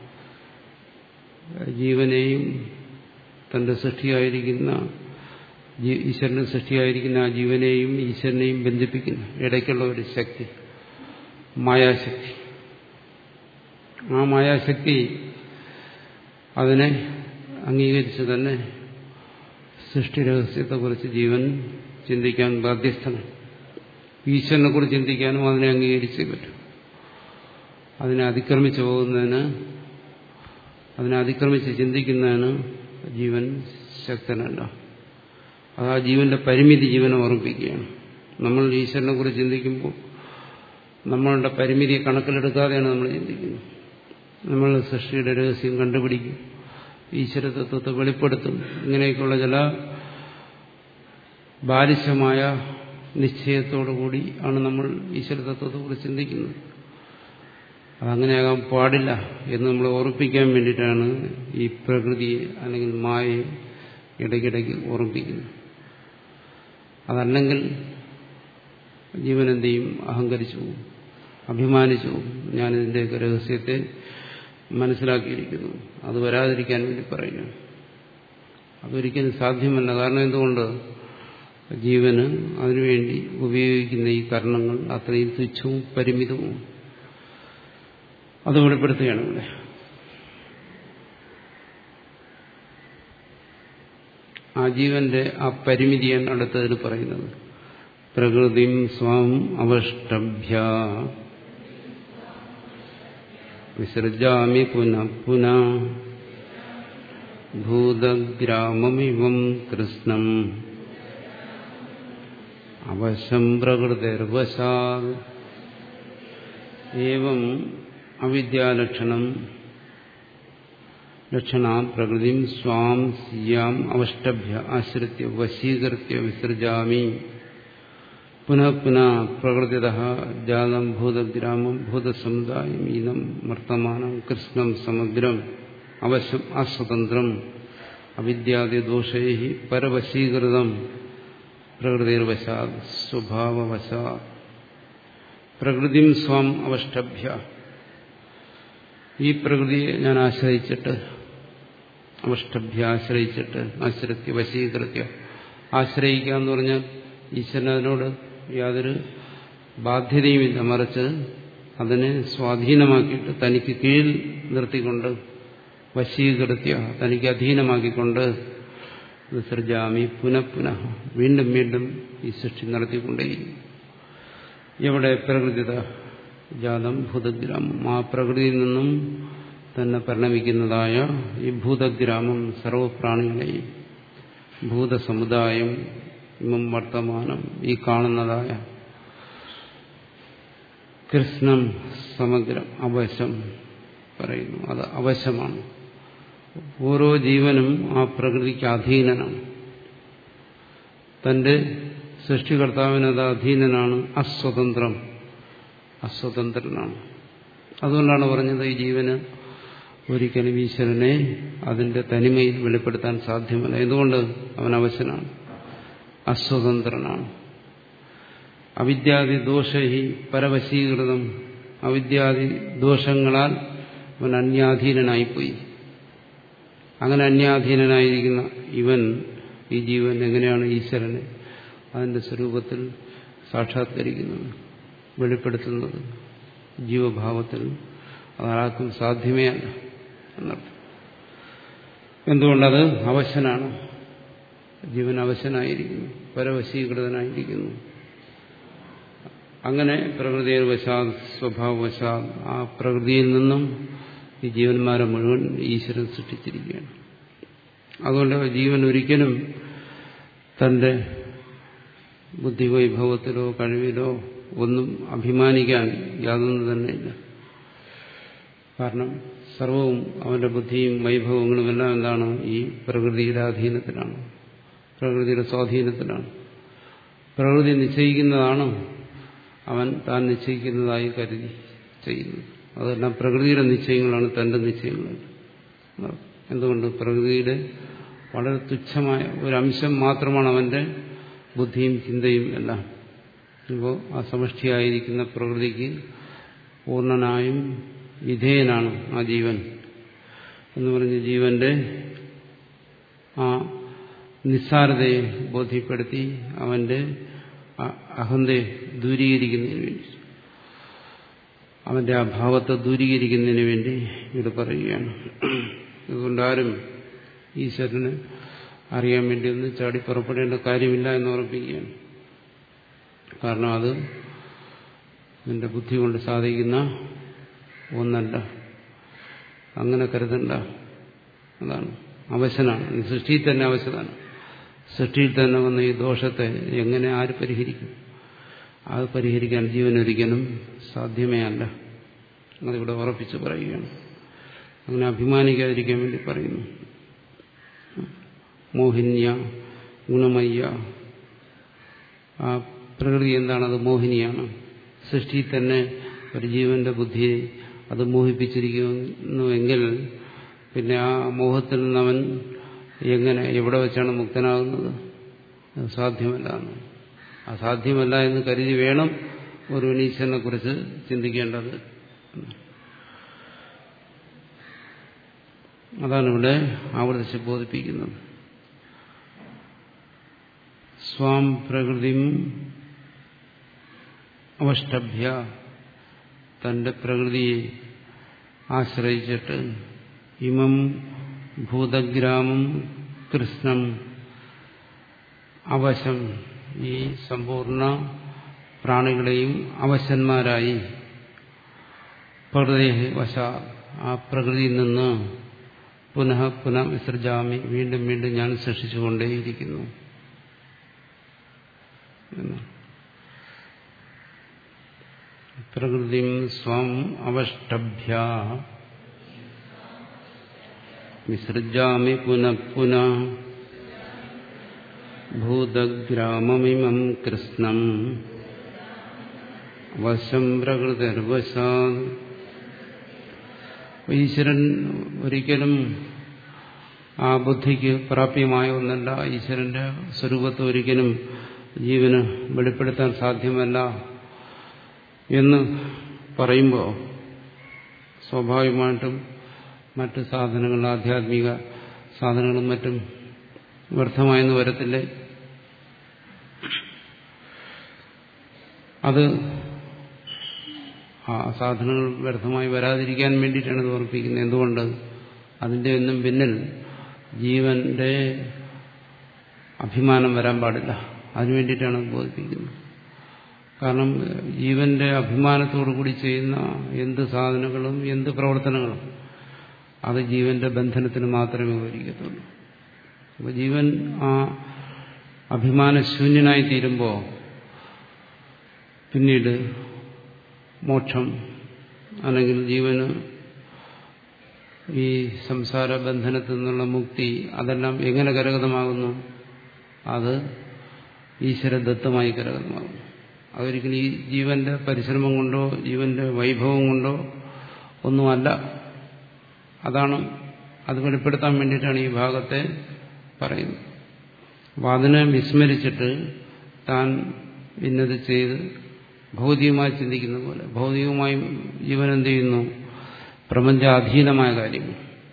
ജീവനെയും തന്റെ സൃഷ്ടിയായിരിക്കുന്ന ഈശ്വരന്റെ സൃഷ്ടിയായിരിക്കുന്ന ആ ജീവനെയും ഈശ്വരനെയും ബന്ധിപ്പിക്കുന്ന ഇടയ്ക്കുള്ള ഒരു ശക്തി മായാശക്തി ആ മായാശക്തി അതിനെ അംഗീകരിച്ച് തന്നെ സൃഷ്ടി രഹസ്യത്തെക്കുറിച്ച് ജീവൻ ചിന്തിക്കാൻ ബാധ്യസ്ഥനാണ് ഈശ്വരനെ കുറിച്ച് ചിന്തിക്കാനും അതിനെ അംഗീകരിച്ചേ പറ്റും അതിനെ അതിക്രമിച്ചു പോകുന്നതിന് അതിനെ അതിക്രമിച്ച് ചിന്തിക്കുന്നതിന് ജീവൻ ശക്തനല്ല അത് ആ ജീവന്റെ പരിമിതി ജീവനെ ഓർമ്മിപ്പിക്കുകയാണ് നമ്മൾ ഈശ്വരനെ കുറിച്ച് ചിന്തിക്കുമ്പോൾ നമ്മളുടെ പരിമിതിയെ കണക്കിലെടുക്കാതെയാണ് നമ്മൾ ചിന്തിക്കുന്നത് നമ്മൾ സൃഷ്ടിയുടെ രഹസ്യം കണ്ടുപിടിക്കും ഈശ്വര തത്വത്തെ വെളിപ്പെടുത്തും ഇങ്ങനെയൊക്കെയുള്ള ചില ബാലിശമായ നിശ്ചയത്തോടുകൂടി ആണ് നമ്മൾ ഈശ്വര തത്വത്തെക്കുറിച്ച് ചിന്തിക്കുന്നത് അതങ്ങനെയാകാൻ പാടില്ല എന്ന് നമ്മൾ ഓർമ്മിപ്പിക്കാൻ വേണ്ടിയിട്ടാണ് ഈ പ്രകൃതിയെ അല്ലെങ്കിൽ മായയെ ഇടയ്ക്കിടയ്ക്ക് ഓർമ്മിപ്പിക്കുന്നത് അതല്ലെങ്കിൽ ജീവൻ എന്ത് ചെയ്യും അഹങ്കരിച്ചു പോകും അഭിമാനിച്ചു പോകും ഞാനിതിൻ്റെയൊക്കെ രഹസ്യത്തെ മനസ്സിലാക്കിയിരിക്കുന്നു അത് വരാതിരിക്കാൻ വേണ്ടി പറയുകയാണ് അതൊരിക്കലും സാധ്യമല്ല കാരണം എന്തുകൊണ്ട് ജീവന് അതിനുവേണ്ടി ഉപയോഗിക്കുന്ന ഈ കർണങ്ങൾ അത്രയും തുച്ഛവും പരിമിതവും അത് വെളിപ്പെടുത്തുകയാണ് ഇവിടെ ആ ജീവന്റെ ആ പരിമിതിയാണ് അടുത്തതിൽ പറയുന്നത് പ്രകൃതിം സ്വം അവഷ്ടഭ്യ വിസർജാമി പുനഃ പുനഃ ഭൂതഗ്രാമമിവം കൃഷ്ണം അവശം പ്രകൃതിർവശാത് ഏവം അവിദ്യാലക്ഷണം ലക്ഷണ പ്രകൃതി സ്വാം സിയാം അവഷ്ടഭ്യ ആശ്രിത്യ വശീകൃത്യ വിസർജാമി പുനഃ പുനഃ പ്രകൃതിത ജാതം ഭൂതഗ്രാമം ഭൂതസമുദായം ഈനം വർത്തമാനം കൃഷ്ണം സമഗ്രം അവശം അസ്വതന്ത്രം അവിദ്യാദിദോഷൈ പരവശീകൃതം പ്രകൃതിർവശാത് സ്വഭാവവശാത് പ്രകൃതി സ്വം അവഷ്ടഭ്യ ഈ പ്രകൃതിയെ ഞാൻ ആശ്രയിച്ചിട്ട് അവഷ്ടഭ്യ ആശ്രയിച്ചിട്ട് ആശ്രത്യ വശീകൃത്യ ആശ്രയിക്കുക എന്ന് പറഞ്ഞാൽ ഈശ്വരനോട് യാതൊരു ബാധ്യതയുമില്ല മറിച്ച് അതിനെ സ്വാധീനമാക്കിയിട്ട് തനിക്ക് കീഴിൽ നിർത്തിക്കൊണ്ട് വശീകൃത്യ തനിക്ക് അധീനമാക്കിക്കൊണ്ട് വിസർജാമി പുനഃപുനഃ വീണ്ടും വീണ്ടും ഈ സൃഷ്ടി നടത്തിക്കൊണ്ടേയിരിക്കും എവിടെ പ്രകൃതിത ജാതം ഭൂതഗ്രാമം ആ പ്രകൃതിയിൽ നിന്നും തന്നെ പരിണമിക്കുന്നതായ ഈ ഭൂതഗ്രാമം സർവപ്രാണികളെയും ഭൂതസമുദായം ഇമം വർത്തമാനം ഈ കാണുന്നതായ കൃഷ്ണം സമഗ്രം അവശം പറയുന്നു അത് അവശമാണ് ഓരോ ജീവനും ആ പ്രകൃതിക്ക് അധീനനാണ് തന്റെ സൃഷ്ടികർത്താവിന് അത് അധീനനാണ് അസ്വതന്ത്രം അസ്വതന്ത്രനാണ് അതുകൊണ്ടാണ് പറഞ്ഞത് ഈ ജീവന് ഒരിക്കലും ഈശ്വരനെ അതിന്റെ തനിമയിൽ വെളിപ്പെടുത്താൻ സാധ്യമല്ല എന്തുകൊണ്ട് അവൻ അവശനാണ് അസ്വതന്ത്രനാണ് അവിദ്യാദി ദോഷഹി പരവശീകൃതം അവിദ്യാദി ദോഷങ്ങളാൽ അവൻ അന്യാധീനനായിപ്പോയി അങ്ങനെ അന്യാധീനനായിരിക്കുന്ന ഇവൻ ഈ ജീവൻ എങ്ങനെയാണ് ഈശ്വരനെ അതിന്റെ സ്വരൂപത്തിൽ സാക്ഷാത്കരിക്കുന്നത് വെളിപ്പെടുത്തുന്നത് ജീവഭാവത്തിൽ അതാർക്കും സാധ്യമേ അല്ല എന്നർത്ഥം എന്തുകൊണ്ടത് അവശനാണ് ജീവൻ അവശനായിരിക്കുന്നു പരവശീകൃതനായിരിക്കുന്നു അങ്ങനെ പ്രകൃതിയിൽ വശാത് സ്വഭാവവശാത് ആ പ്രകൃതിയിൽ നിന്നും ഈ ജീവന്മാരെ മുഴുവൻ ഈശ്വരൻ സൃഷ്ടിച്ചിരിക്കുകയാണ് അതുകൊണ്ട് ജീവൻ ഒരിക്കലും തന്റെ ബുദ്ധിവൈഭവത്തിലോ കഴിവിലോ ഒന്നും അഭിമാനിക്കാൻ യാതൊന്നും തന്നെയില്ല കാരണം സർവവും അവന്റെ ബുദ്ധിയും വൈഭവങ്ങളും എല്ലാം എന്താണ് ഈ പ്രകൃതിയുടെ അധീനത്തിലാണ് പ്രകൃതിയുടെ സ്വാധീനത്തിലാണ് പ്രകൃതി നിശ്ചയിക്കുന്നതാണ് അവൻ താൻ നിശ്ചയിക്കുന്നതായി കരുതി ചെയ്യുന്നത് അതെല്ലാം പ്രകൃതിയുടെ നിശ്ചയങ്ങളാണ് തന്റെ നിശ്ചയങ്ങൾ എന്തുകൊണ്ട് പ്രകൃതിയുടെ വളരെ തുച്ഛമായ ഒരു അംശം മാത്രമാണ് അവന്റെ ബുദ്ധിയും ചിന്തയും എല്ലാം ഇപ്പോൾ ആ സമഷ്ടിയായിരിക്കുന്ന പ്രകൃതിക്ക് പൂർണ്ണനായും വിധേയനാണ് ആ ജീവൻ എന്ന് പറഞ്ഞ് ജീവന്റെ ആ നിസ്സാരതയെ ബോധ്യപ്പെടുത്തി അവന്റെ അഹന്തയെ ദൂരീകരിക്കുന്നതിന് വേണ്ടി അവന്റെ ആ ഭാവത്തെ ദൂരീകരിക്കുന്നതിന് വേണ്ടി ഇവിടെ പറയുകയാണ് അതുകൊണ്ട് ആരും ഈശ്വരനെ അറിയാൻ വേണ്ടി ഒന്നും ചാടി പുറപ്പെടേണ്ട കാര്യമില്ല എന്ന് ഉറപ്പിക്കുകയാണ് കാരണം അത് നിന്റെ ബുദ്ധി കൊണ്ട് സാധിക്കുന്ന ഒന്നല്ല അങ്ങനെ കരുതണ്ട അതാണ് അവശനാണ് ഈ സൃഷ്ടിയിൽ തന്നെ അവശനാണ് സൃഷ്ടിയിൽ തന്നെ വന്ന ഈ ദോഷത്തെ എങ്ങനെ ആര് പരിഹരിക്കും അത് പരിഹരിക്കാൻ ജീവനൊരിക്കലും സാധ്യമേ അല്ല അതിവിടെ ഉറപ്പിച്ച് പറയുകയാണ് അങ്ങനെ അഭിമാനിക്കാതിരിക്കാൻ വേണ്ടി പറയുന്നു മോഹിന്യ ഗുണമയ്യ ആ പ്രകൃതി എന്താണത് മോഹിനിയാണ് സൃഷ്ടിയിൽ തന്നെ ഒരു ജീവന്റെ ബുദ്ധിയെ അത് മോഹിപ്പിച്ചിരിക്കുന്നുവെങ്കിൽ പിന്നെ ആ മോഹത്തിൽ നിന്നവൻ എങ്ങനെ എവിടെ വെച്ചാണ് മുക്തനാകുന്നത് അത് സാധ്യമല്ല അസാധ്യമല്ല എന്ന് കരുതി വേണം ഒരു ഈശ്വരനെ കുറിച്ച് ചിന്തിക്കേണ്ടത് അതാണ് ഇവിടെ ആവർത്തിച്ച് ബോധിപ്പിക്കുന്നത് സ്വാം പ്രകൃതിം അവഷ്ടഭ്യ തന്റെ പ്രകൃതിയെ ആശ്രയിച്ചിട്ട് ഇമം ഭൂതഗ്രാമം കൃഷ്ണം അവശം ഈ സമ്പൂർണ്ണ പ്രാണികളെയും അവശന്മാരായി പ്രകൃതി വശ ആ പ്രകൃതിയിൽ നിന്ന് പുനഃ പുനഃ വിസർജാമി വീണ്ടും വീണ്ടും ഞാൻ സൃഷ്ടിച്ചുകൊണ്ടേയിരിക്കുന്നു പ്രകൃതി സ്വം അവഷ്ടഭ്യ വിസൃജാമി പുനഃ പുനഃ ഭൂതഗ്രാമമിമം കൃഷ്ണം വശം പ്രകൃതിർവശാ ഈശ്വരൻ ഒരിക്കലും ആ ബുദ്ധിക്ക് പ്രാപ്യമായ ഒന്നല്ല ഈശ്വരന്റെ സ്വരൂപത്തെ ഒരിക്കലും ജീവന് വെളിപ്പെടുത്താൻ സാധ്യമല്ല എന്ന് പറയുമ്പോൾ സ്വാഭാവികമായിട്ടും മറ്റ് സാധനങ്ങൾ ആധ്യാത്മിക സാധനങ്ങളും മറ്റും വ്യർത്ഥമായെന്ന് വരത്തില്ലേ അത് ആ സാധനങ്ങൾ വ്യർത്ഥമായി വരാതിരിക്കാൻ വേണ്ടിയിട്ടാണ് ഇത് ഓർപ്പിക്കുന്നത് എന്തുകൊണ്ട് അതിൻ്റെ ഒന്നും പിന്നിൽ ജീവന്റെ അഭിമാനം വരാൻ പാടില്ല അതിനു വേണ്ടിയിട്ടാണ് ബോധിപ്പിക്കുന്നത് കാരണം ജീവന്റെ അഭിമാനത്തോടു കൂടി ചെയ്യുന്ന എന്ത് സാധനങ്ങളും എന്ത് പ്രവർത്തനങ്ങളും അത് ജീവന്റെ ബന്ധനത്തിന് മാത്രമേ ഉപകരിക്കത്തുള്ളൂ അപ്പോൾ ജീവൻ ആ അഭിമാനശൂന്യനായി തീരുമ്പോൾ പിന്നീട് മോക്ഷം അല്ലെങ്കിൽ ജീവന് ഈ സംസാര ബന്ധനത്തിൽ നിന്നുള്ള മുക്തി അതെല്ലാം എങ്ങനെ കരഗതമാകുന്നു അത് ഈശ്വരദത്തമായി കരഗതമാകുന്നു അതൊരിക്കലും ഈ ജീവന്റെ പരിശ്രമം കൊണ്ടോ ജീവന്റെ വൈഭവം കൊണ്ടോ ഒന്നുമല്ല അതാണ് അത് വെളിപ്പെടുത്താൻ വേണ്ടിയിട്ടാണ് ഈ ഭാഗത്തെ പറയുന്നത് അപ്പം അതിനെ വിസ്മരിച്ചിട്ട് താൻ ഇന്നത് ചെയ്ത് ഭൗതികമായി ചിന്തിക്കുന്ന പോലെ ഭൗതികമായി ജീവൻ എന്ത് ചെയ്യുന്നു പ്രപഞ്ചാധീനമായ കാര്യങ്ങൾ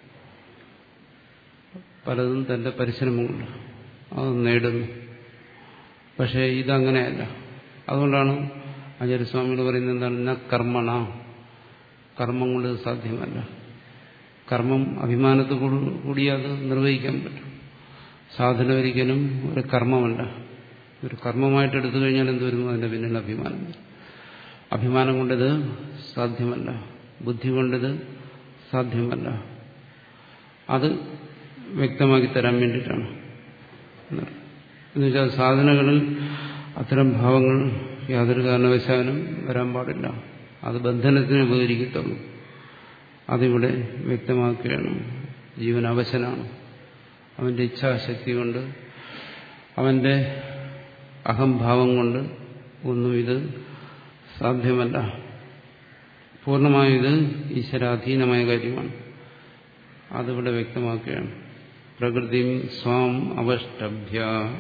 പലതും തന്റെ പരിശ്രമം കൊണ്ട് അത് നേടുന്നു പക്ഷേ ഇതങ്ങനെയല്ല അതുകൊണ്ടാണ് ആചാര്യസ്വാമികൾ പറയുന്നത് എന്താണ് ന കർമ്മണ കർമ്മം കൊണ്ട് സാധ്യമല്ല കർമ്മം അഭിമാനത്തോടു കൂടി അത് നിർവഹിക്കാൻ പറ്റും സാധന ഒരിക്കലും ഒരു കർമ്മമല്ല ഒരു കർമ്മമായിട്ട് എടുത്തു കഴിഞ്ഞാൽ എന്ത് വരുന്നു അതിന്റെ പിന്നിൽ അഭിമാനം അഭിമാനം കൊണ്ടിത് സാധ്യമല്ല ബുദ്ധി കൊണ്ടിത് സാധ്യമല്ല അത് വ്യക്തമാക്കി തരാൻ വേണ്ടിയിട്ടാണ് എന്നുവെച്ചാൽ സാധനങ്ങളിൽ അത്തരം ഭാവങ്ങൾ യാതൊരു കാരണവശാലും വരാൻ പാടില്ല അത് ബന്ധനത്തിന് ഉപകരിക്കത്തുള്ളൂ അതിവിടെ വ്യക്തമാക്കുകയാണ് ജീവൻ അവശനാണ് അവന്റെ ഇച്ഛാശക്തി കൊണ്ട് അവന്റെ അഹംഭാവം കൊണ്ട് ഒന്നും ഇത് സാധ്യമല്ല പൂർണ്ണമായും ഇത് ഈശ്വരാധീനമായ കാര്യമാണ് അതിവിടെ വ്യക്തമാക്കുകയാണ് പ്രകൃതി സ്വാം അവഷ്ടഭ്യ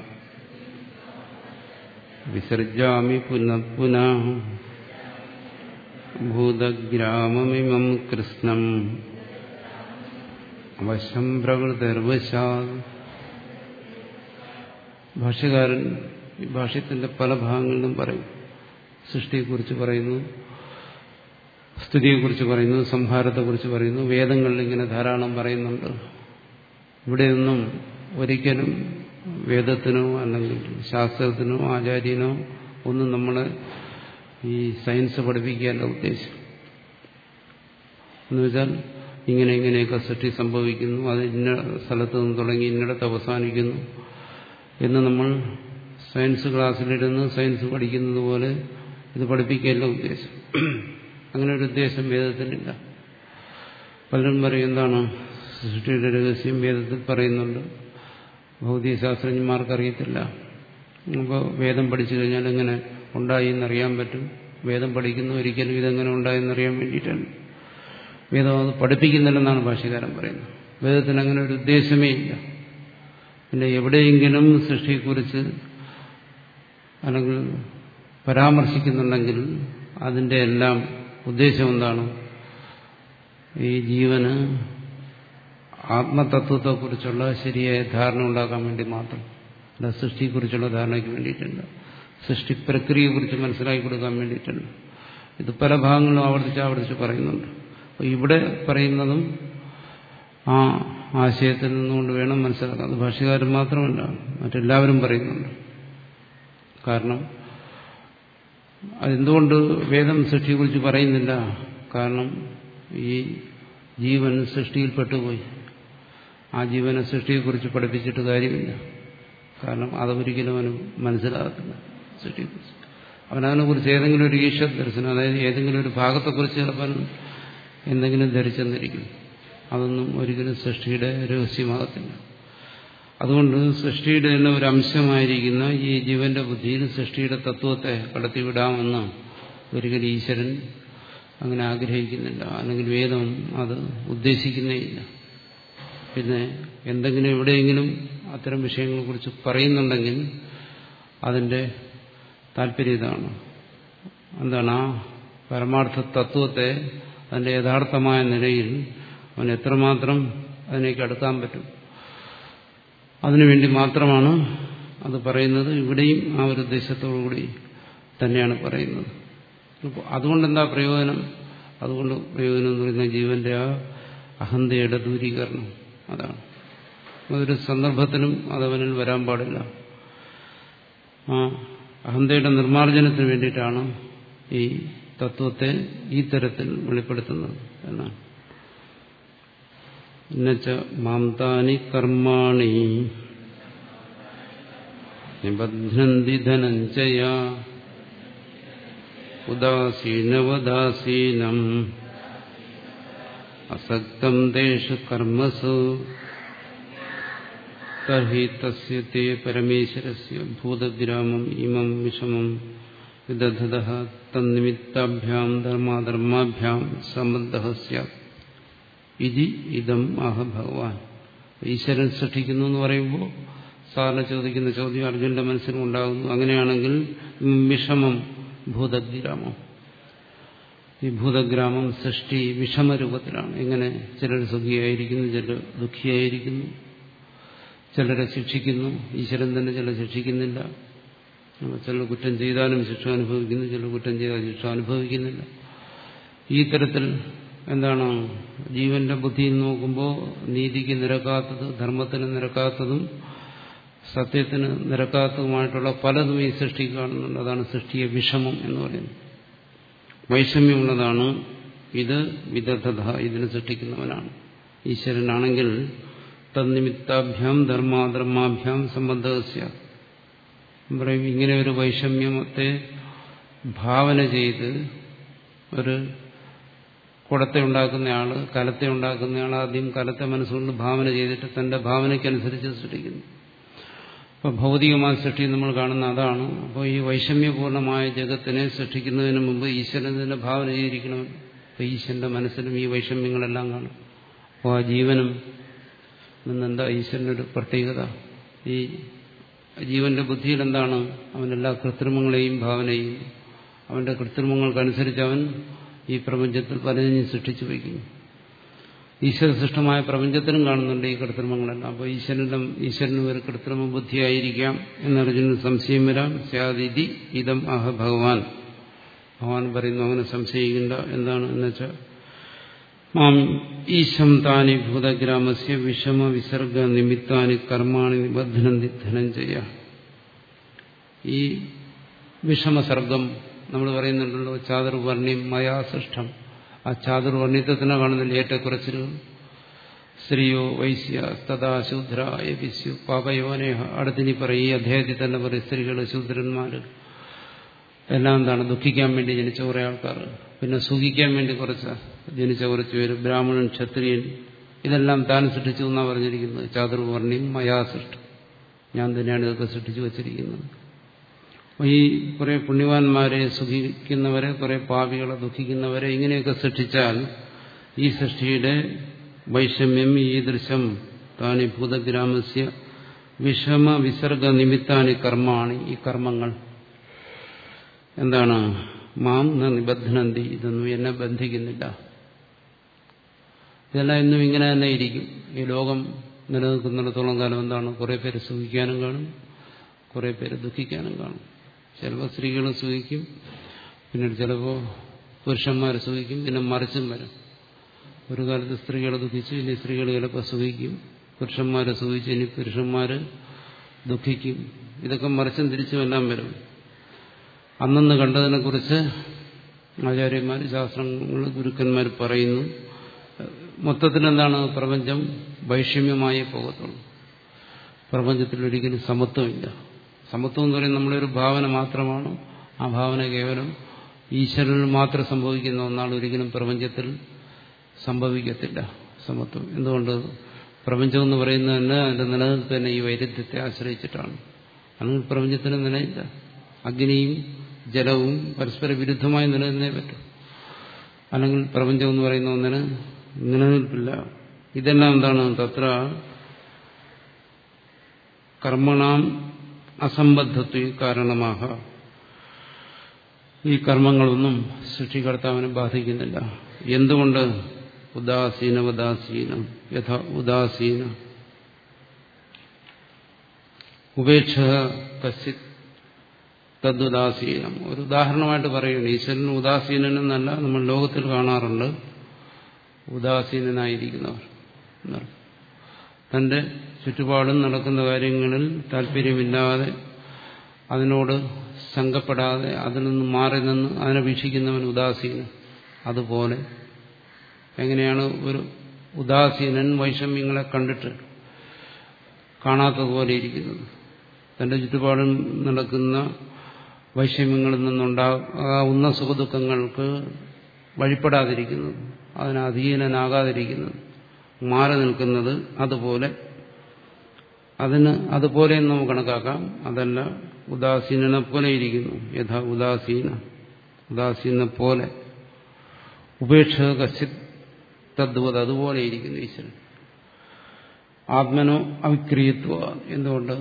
വിസർജാമി പുനഃ പുനഃ ഭൂതഗ്രാമമിമം കൃഷ്ണം അവശ്യം പ്രകൃതിർവശാ ഭാഷ്യകാരൻ ഈ ഭാഷ്യത്തിന്റെ പല ഭാഗങ്ങളിലും പറയും സൃഷ്ടിയെക്കുറിച്ച് പറയുന്നു സ്തുതിയെക്കുറിച്ച് പറയുന്നു സംഹാരത്തെക്കുറിച്ച് പറയുന്നു വേദങ്ങളിൽ ഇങ്ങനെ ധാരാളം പറയുന്നുണ്ട് ഇവിടെയൊന്നും ഒരിക്കലും വേദത്തിനോ അല്ലെങ്കിൽ ശാസ്ത്രത്തിനോ ആചാര്യനോ ഒന്നും നമ്മളെ ഈ സയൻസ് പഠിപ്പിക്കാനുള്ള ഉദ്ദേശം എന്നുവെച്ചാൽ ഇങ്ങനെ ഇങ്ങനെയൊക്കെ സൃഷ്ടി സംഭവിക്കുന്നു അത് ഇന്ന സ്ഥലത്ത് നിന്ന് തുടങ്ങി ഇന്നിടത്ത് അവസാനിക്കുന്നു എന്ന് നമ്മൾ സയൻസ് ക്ലാസ്സിലിരുന്ന് സയൻസ് പഠിക്കുന്നത് പോലെ ഇത് പഠിപ്പിക്കുകയല്ല ഉദ്ദേശം അങ്ങനെ ഒരു ഉദ്ദേശം വേദത്തിനില്ല പലരും പറയും എന്താണ് സൃഷ്ടിയുടെ രഹസ്യം വേദത്തിൽ പറയുന്നുണ്ട് ഭൗതിക ശാസ്ത്രജ്ഞന്മാർക്കറിയത്തില്ല അപ്പോൾ വേദം പഠിച്ചു കഴിഞ്ഞാൽ എങ്ങനെ ഉണ്ടായി എന്നറിയാൻ പറ്റും വേദം പഠിക്കുന്ന ഒരിക്കലും ഇതെങ്ങനെ ഉണ്ടായെന്നറിയാൻ വേണ്ടിയിട്ടാണ് വേദം അത് പഠിപ്പിക്കുന്നില്ലെന്നാണ് ഭാഷ്യകാരൻ പറയുന്നത് വേദത്തിന് അങ്ങനെ ഒരു ഉദ്ദേശമേ ഇല്ല പിന്നെ എവിടെയെങ്കിലും സൃഷ്ടിയെക്കുറിച്ച് അല്ലെങ്കിൽ പരാമർശിക്കുന്നുണ്ടെങ്കിൽ അതിൻ്റെ എല്ലാം ഉദ്ദേശം എന്താണ് ഈ ജീവന് ആത്മതത്വത്തെക്കുറിച്ചുള്ള ശരിയായ ധാരണ ഉണ്ടാക്കാൻ വേണ്ടി മാത്രം അല്ല സൃഷ്ടിയെക്കുറിച്ചുള്ള ധാരണയ്ക്ക് വേണ്ടിയിട്ടുണ്ട് സൃഷ്ടി പ്രക്രിയയെക്കുറിച്ച് മനസ്സിലാക്കി കൊടുക്കാൻ വേണ്ടിയിട്ടുണ്ട് ഇത് പല ഭാഗങ്ങളിലും ആവർത്തിച്ച് ആവർത്തിച്ച് പറയുന്നുണ്ട് അപ്പോൾ ഇവിടെ പറയുന്നതും ആ ആശയത്തിൽ നിന്നുകൊണ്ട് വേണം മനസ്സിലാക്കാൻ അത് ഭാഷകാരൻ മാത്രമല്ല മറ്റെല്ലാവരും പറയുന്നുണ്ട് കാരണം അതെന്തുകൊണ്ട് വേദം സൃഷ്ടിയെക്കുറിച്ച് പറയുന്നില്ല കാരണം ഈ ജീവൻ സൃഷ്ടിയിൽ പെട്ടുപോയി ആ ജീവനെ സൃഷ്ടിയെക്കുറിച്ച് പഠിപ്പിച്ചിട്ട് കാര്യമില്ല കാരണം അതൊരിക്കലും അവന് മനസ്സിലാകത്തില്ല സൃഷ്ടിയെക്കുറിച്ച് അവനതിനെക്കുറിച്ച് ഏതെങ്കിലും ഒരു ഈശ്വര ദർശനം അതായത് ഏതെങ്കിലും ഒരു ഭാഗത്തെക്കുറിച്ച് ചിലപ്പോൾ എന്തെങ്കിലും ധരിച്ചെന്നിരിക്കും അതൊന്നും ഒരിക്കലും സൃഷ്ടിയുടെ രഹസ്യമാകത്തില്ല അതുകൊണ്ട് സൃഷ്ടിയുടെ തന്നെ ഒരു അംശമായിരിക്കുന്ന ഈ ജീവന്റെ ബുദ്ധിയിൽ സൃഷ്ടിയുടെ തത്വത്തെ കടത്തിവിടാമെന്ന് ഒരിക്കലും ഈശ്വരൻ അങ്ങനെ ആഗ്രഹിക്കുന്നില്ല അല്ലെങ്കിൽ വേദം അത് ഉദ്ദേശിക്കുന്നേയില്ല പിന്നെ എന്തെങ്കിലും എവിടെയെങ്കിലും അത്തരം വിഷയങ്ങളെക്കുറിച്ച് പറയുന്നുണ്ടെങ്കിൽ അതിൻ്റെ താല്പര്യം ഇതാണ് എന്താണ് ആ പരമാർത്ഥ തത്വത്തെ അതിൻ്റെ യഥാർത്ഥമായ നിലയിൽ അവൻ എത്രമാത്രം അതിനേക്ക് അടുക്കാൻ പറ്റും അതിനുവേണ്ടി മാത്രമാണ് അത് പറയുന്നത് ഇവിടെയും ആ ഒരു ഉദ്ദേശത്തോടുകൂടി തന്നെയാണ് പറയുന്നത് അതുകൊണ്ട് എന്താ പ്രയോജനം അതുകൊണ്ട് പ്രയോജനം എന്ന് പറയുന്ന ജീവന്റെ ആ അഹന്തയുടെ ദൂരീകരണം അതാണ് അതൊരു സന്ദർഭത്തിലും അതവനിൽ വരാൻ പാടില്ല ആ അഹന്തയുടെ നിർമ്മാർജ്ജനത്തിന് വേണ്ടിയിട്ടാണ് ഈ തത്വത്തെ ഈ തരത്തിൽ വെളിപ്പെടുത്തുന്നത് എന്നാണ് എന്നുവെച്ച മാംതാനി കർമാണി നിബധ്നന്തി ധനഞ്ജയ ഉദാസീനവദാസീനം അസക്തം തേഷു കർമ്മസു തർഹി തസ്യ തേ പരമേശ്വരസ്യ ഭൂതവിരാമം ഇമം വിഷമം വിദധത തന്നിമിത്താഭ്യാം ധർമാധർമാഭ്യാം സംബന്ധ സ്യാത് ഇതി ഇതം ആഹ ഭഗവാൻ ഈശ്വരൻ സൃഷ്ടിക്കുന്നു എന്ന് പറയുമ്പോൾ സാറിന് ചോദിക്കുന്ന ചോദ്യം അർജുനന്റെ മനസ്സിലും ഉണ്ടാകുന്നു അങ്ങനെയാണെങ്കിൽ വിഷമം ഭൂതഗ്രാമം ഈ ഭൂതഗ്രാമം സൃഷ്ടി വിഷമരൂപത്തിലാണ് എങ്ങനെ ചിലർ സുഖിയായിരിക്കുന്നു ചിലർ ദുഃഖിയായിരിക്കുന്നു ചിലരെ ശിക്ഷിക്കുന്നു ഈശ്വരൻ തന്നെ ചിലർ ശിക്ഷിക്കുന്നില്ല ചിലർ കുറ്റം ചെയ്താലും ശിക്ഷ അനുഭവിക്കുന്നു ചിലർ കുറ്റം ചെയ്താൽ ശിക്ഷ അനുഭവിക്കുന്നില്ല ഈ തരത്തിൽ എന്താണ് ജീവന്റെ ബുദ്ധിയിൽ നോക്കുമ്പോൾ നീതിക്ക് നിരക്കാത്തത് ധർമ്മത്തിന് നിരക്കാത്തതും സത്യത്തിന് നിരക്കാത്തതുമായിട്ടുള്ള പലതും ഈ സൃഷ്ടി കാണുന്നുണ്ട് അതാണ് സൃഷ്ടിയെ വിഷമം എന്ന് പറയുന്നത് വൈഷമ്യമുള്ളതാണ് ഇത് വിദഗ്ധത ഇതിനെ സൃഷ്ടിക്കുന്നവനാണ് ഈശ്വരനാണെങ്കിൽ തന്നിമിത്താഭ്യാം ധർമാധർമാഭ്യാം സംബന്ധസ്യ പറയും ഇങ്ങനെ ഒരു വൈഷമ്യത്തെ ഭാവന ചെയ്ത് ഒരു കുടത്തെ ഉണ്ടാക്കുന്നയാള് കലത്തെ ഉണ്ടാക്കുന്നയാൾ ആദ്യം കലത്തെ മനസ്സുകൊണ്ട് ഭാവന ചെയ്തിട്ട് തന്റെ ഭാവനയ്ക്കനുസരിച്ച് സൃഷ്ടിക്കുന്നു അപ്പോൾ ഭൗതികമായ സൃഷ്ടി നമ്മൾ കാണുന്ന അതാണ് അപ്പോൾ ഈ വൈഷമ്യപൂർണമായ ജഗത്തിനെ സൃഷ്ടിക്കുന്നതിന് മുമ്പ് ഈശ്വരൻ തന്നെ ഭാവന ചെയ്തിരിക്കണം അപ്പോൾ ഈശ്വരന്റെ മനസ്സിലും ഈ വൈഷമ്യങ്ങളെല്ലാം കാണും അപ്പോൾ ആ ജീവനും നിന്നെന്താ ഈശ്വരനൊരു പ്രത്യേകത ഈ ജീവന്റെ ബുദ്ധിയിൽ എന്താണ് അവനെല്ലാ കൃത്രിമങ്ങളെയും ഭാവനയും അവന്റെ കൃത്രിമങ്ങൾക്കനുസരിച്ച് അവൻ ഈ പ്രപഞ്ചത്തിൽ പലതിനെയും സൃഷ്ടിച്ചു വയ്ക്കുന്നു ഈശ്വരസൃഷ്ടമായ പ്രപഞ്ചത്തിനും കാണുന്നുണ്ട് ഈ കൃത്രിമങ്ങളെല്ലാം അപ്പോൾ ഈശ്വരനും ഈശ്വരനും ഒരു കൃത്രിമ ബുദ്ധിയായിരിക്കാം എന്നർജുനന് സംശയം വരാം സ്യാദിതി ഇതം അഹ ഭഗവാൻ ഭഗവാൻ പറയുന്നു അങ്ങനെ സംശയിക്കേണ്ട എന്താണ് എന്നുവെച്ചാൽ മാം ഈശം താനി ഭൂതഗ്രാമസ്യ വിഷമ വിസർഗ നിമിത്താനി കർമാണി നിബന്ധനന്തി ധനഞ്ജയ ഈ വിഷമസർഗം നമ്മൾ പറയുന്നുണ്ടല്ലോ ചാതുർവർണ്ണ്യം മയാസൃഷ്ടം ആ ചാതുർവർണ്ണ്യത്തെ തന്നെ കാണുന്നില്ല ഏറ്റക്കുറച്ചിലുകൾ സ്ത്രീയോ വൈശ്യ തഥാ ശൂദ്ര എപിസ്യു പാപയോനേഹ അടുത്തിനി പറയും ഈ അധ്യായത്തിൽ തന്നെ പറയും സ്ത്രീകൾ ശൂദ്രന്മാർ എല്ലാം എന്താണ് ദുഃഖിക്കാൻ വേണ്ടി ജനിച്ച കുറേ ആൾക്കാർ പിന്നെ സുഖിക്കാൻ വേണ്ടി കുറച്ച് ജനിച്ച കുറച്ച് പേര് ബ്രാഹ്മണൻ ക്ഷത്രിയൻ ഇതെല്ലാം താൻ സൃഷ്ടിച്ചു എന്നാണ് പറഞ്ഞിരിക്കുന്നത് ചാതുർവർണ്ണ്യം മയാ സൃഷ്ടി ഞാൻ തന്നെയാണ് ഇതൊക്കെ സൃഷ്ടിച്ചു വച്ചിരിക്കുന്നത് ഈ കുറെ പുണ്യവാന്മാരെ സുഖിക്കുന്നവരെ കുറെ പാപികളെ ദുഃഖിക്കുന്നവരെ ഇങ്ങനെയൊക്കെ സൃഷ്ടിച്ചാൽ ഈ സൃഷ്ടിയുടെ വൈഷമ്യം ഈ ദൃശ്യം താനി ഭൂതഗ്രാമസ്യ വിഷമ വിസർഗ നിമിത്താനി കർമ്മമാണ് ഈ കർമ്മങ്ങൾ എന്താണ് മാം ന നിബന്ധനന്തി ഇതൊന്നും എന്നെ ബന്ധിക്കുന്നില്ല ഇതെല്ലാം ഇന്നും ഇങ്ങനെ തന്നെ ഇരിക്കും ഈ ലോകം നിലനിൽക്കുന്നിടത്തോളം കാലം എന്താണ് കുറെ പേര് സുഖിക്കാനും കാണും കുറെ പേര് ദുഃഖിക്കാനും കാണും ചിലപ്പോൾ സ്ത്രീകൾ സുഖിക്കും പിന്നീട് ചിലപ്പോൾ പുരുഷന്മാർ സുഖിക്കും പിന്നെ മറിച്ചും വരും ഒരു കാലത്ത് സ്ത്രീകളെ ദുഃഖിച്ചു ഇനി സ്ത്രീകൾ ചിലപ്പോൾ സുഖിക്കും പുരുഷന്മാരെ സുഖിച്ച് ഇനി പുരുഷന്മാർ ദുഃഖിക്കും ഇതൊക്കെ മറിച്ചും തിരിച്ചും എല്ലാം വരും അന്നന്ന് കണ്ടതിനെക്കുറിച്ച് ആചാര്യന്മാർ ശാസ്ത്രങ്ങൾ ഗുരുക്കന്മാർ പറയുന്നു മൊത്തത്തിൽ എന്താണ് പ്രപഞ്ചം വൈഷമ്യമായേ പോകത്തുള്ളൂ പ്രപഞ്ചത്തിൽ ഒരിക്കലും സമത്വമില്ല സമത്വം എന്ന് പറയുന്നത് നമ്മളൊരു ഭാവന മാത്രമാണ് ആ ഭാവന കേവലം ഈശ്വരനിൽ മാത്രം സംഭവിക്കുന്ന ഒന്നാണ് ഒരിക്കലും പ്രപഞ്ചത്തിൽ സംഭവിക്കത്തില്ല സമത്വം എന്തുകൊണ്ട് പ്രപഞ്ചം എന്ന് പറയുന്നത് തന്നെ അതിന്റെ നിലനിൽപ്പ് തന്നെ ഈ വൈരുദ്ധ്യത്തെ ആശ്രയിച്ചിട്ടാണ് അല്ലെങ്കിൽ പ്രപഞ്ചത്തിന് നിലയില്ല അഗ്നിയും ജലവും പരസ്പര വിരുദ്ധമായി നിലനിന്നേ പറ്റും അല്ലെങ്കിൽ പ്രപഞ്ചം എന്ന് പറയുന്ന ഒന്നിന് നിലനിൽപ്പില്ല ഇതെല്ലാം എന്താണ് തത്ര കർമ്മണാം അസംബദ്ധത്വ കാരണമാക ഈ കർമ്മങ്ങളൊന്നും സൃഷ്ടികർത്താവിനെ ബാധിക്കുന്നില്ല എന്തുകൊണ്ട് ഉദാസീന ഉദാസീനം യഥ ഉദാസീന ഉപേക്ഷ കശ്ചിത് തദ്ദുദാസീനം ഒരു ഉദാഹരണമായിട്ട് പറയുന്നു ഈശ്വരൻ ഉദാസീനനെന്നല്ല നമ്മൾ ലോകത്തിൽ കാണാറുണ്ട് ഉദാസീനനായിരിക്കുന്നവർ എന്നർത്ഥം തന്റെ ചുറ്റുപാടും നടക്കുന്ന കാര്യങ്ങളിൽ താല്പര്യമില്ലാതെ അതിനോട് ശങ്കപ്പെടാതെ അതിൽ നിന്ന് മാറി നിന്ന് അതിനെ വീക്ഷിക്കുന്നവൻ ഉദാസീനൻ അതുപോലെ എങ്ങനെയാണ് ഒരു ഉദാസീനൻ വൈഷമ്യങ്ങളെ കണ്ടിട്ട് കാണാത്തതുപോലെ ഇരിക്കുന്നത് തന്റെ ചുറ്റുപാടും നടക്കുന്ന വൈഷമ്യങ്ങളിൽ നിന്നുണ്ടാകാവുന്ന സുഖദുഃഖങ്ങൾക്ക് വഴിപ്പെടാതിരിക്കുന്നത് അതിന് അധീനനാകാതിരിക്കുന്നത് മാറി നിൽക്കുന്നത് അതുപോലെ അതിന് അതുപോലെ നമുക്ക് കണക്കാക്കാം അതല്ല ഉദാസീനനെ പോലെ ഇരിക്കുന്നു യഥാ ഉദാസീന ഉദാസീനെ പോലെ ഉപേക്ഷ കശ്ചിത് തദ്വത് അതുപോലെ ഇരിക്കുന്നു ഈശ്വരൻ ആത്മനോ അവിക്രിയത്വ എന്തുകൊണ്ട്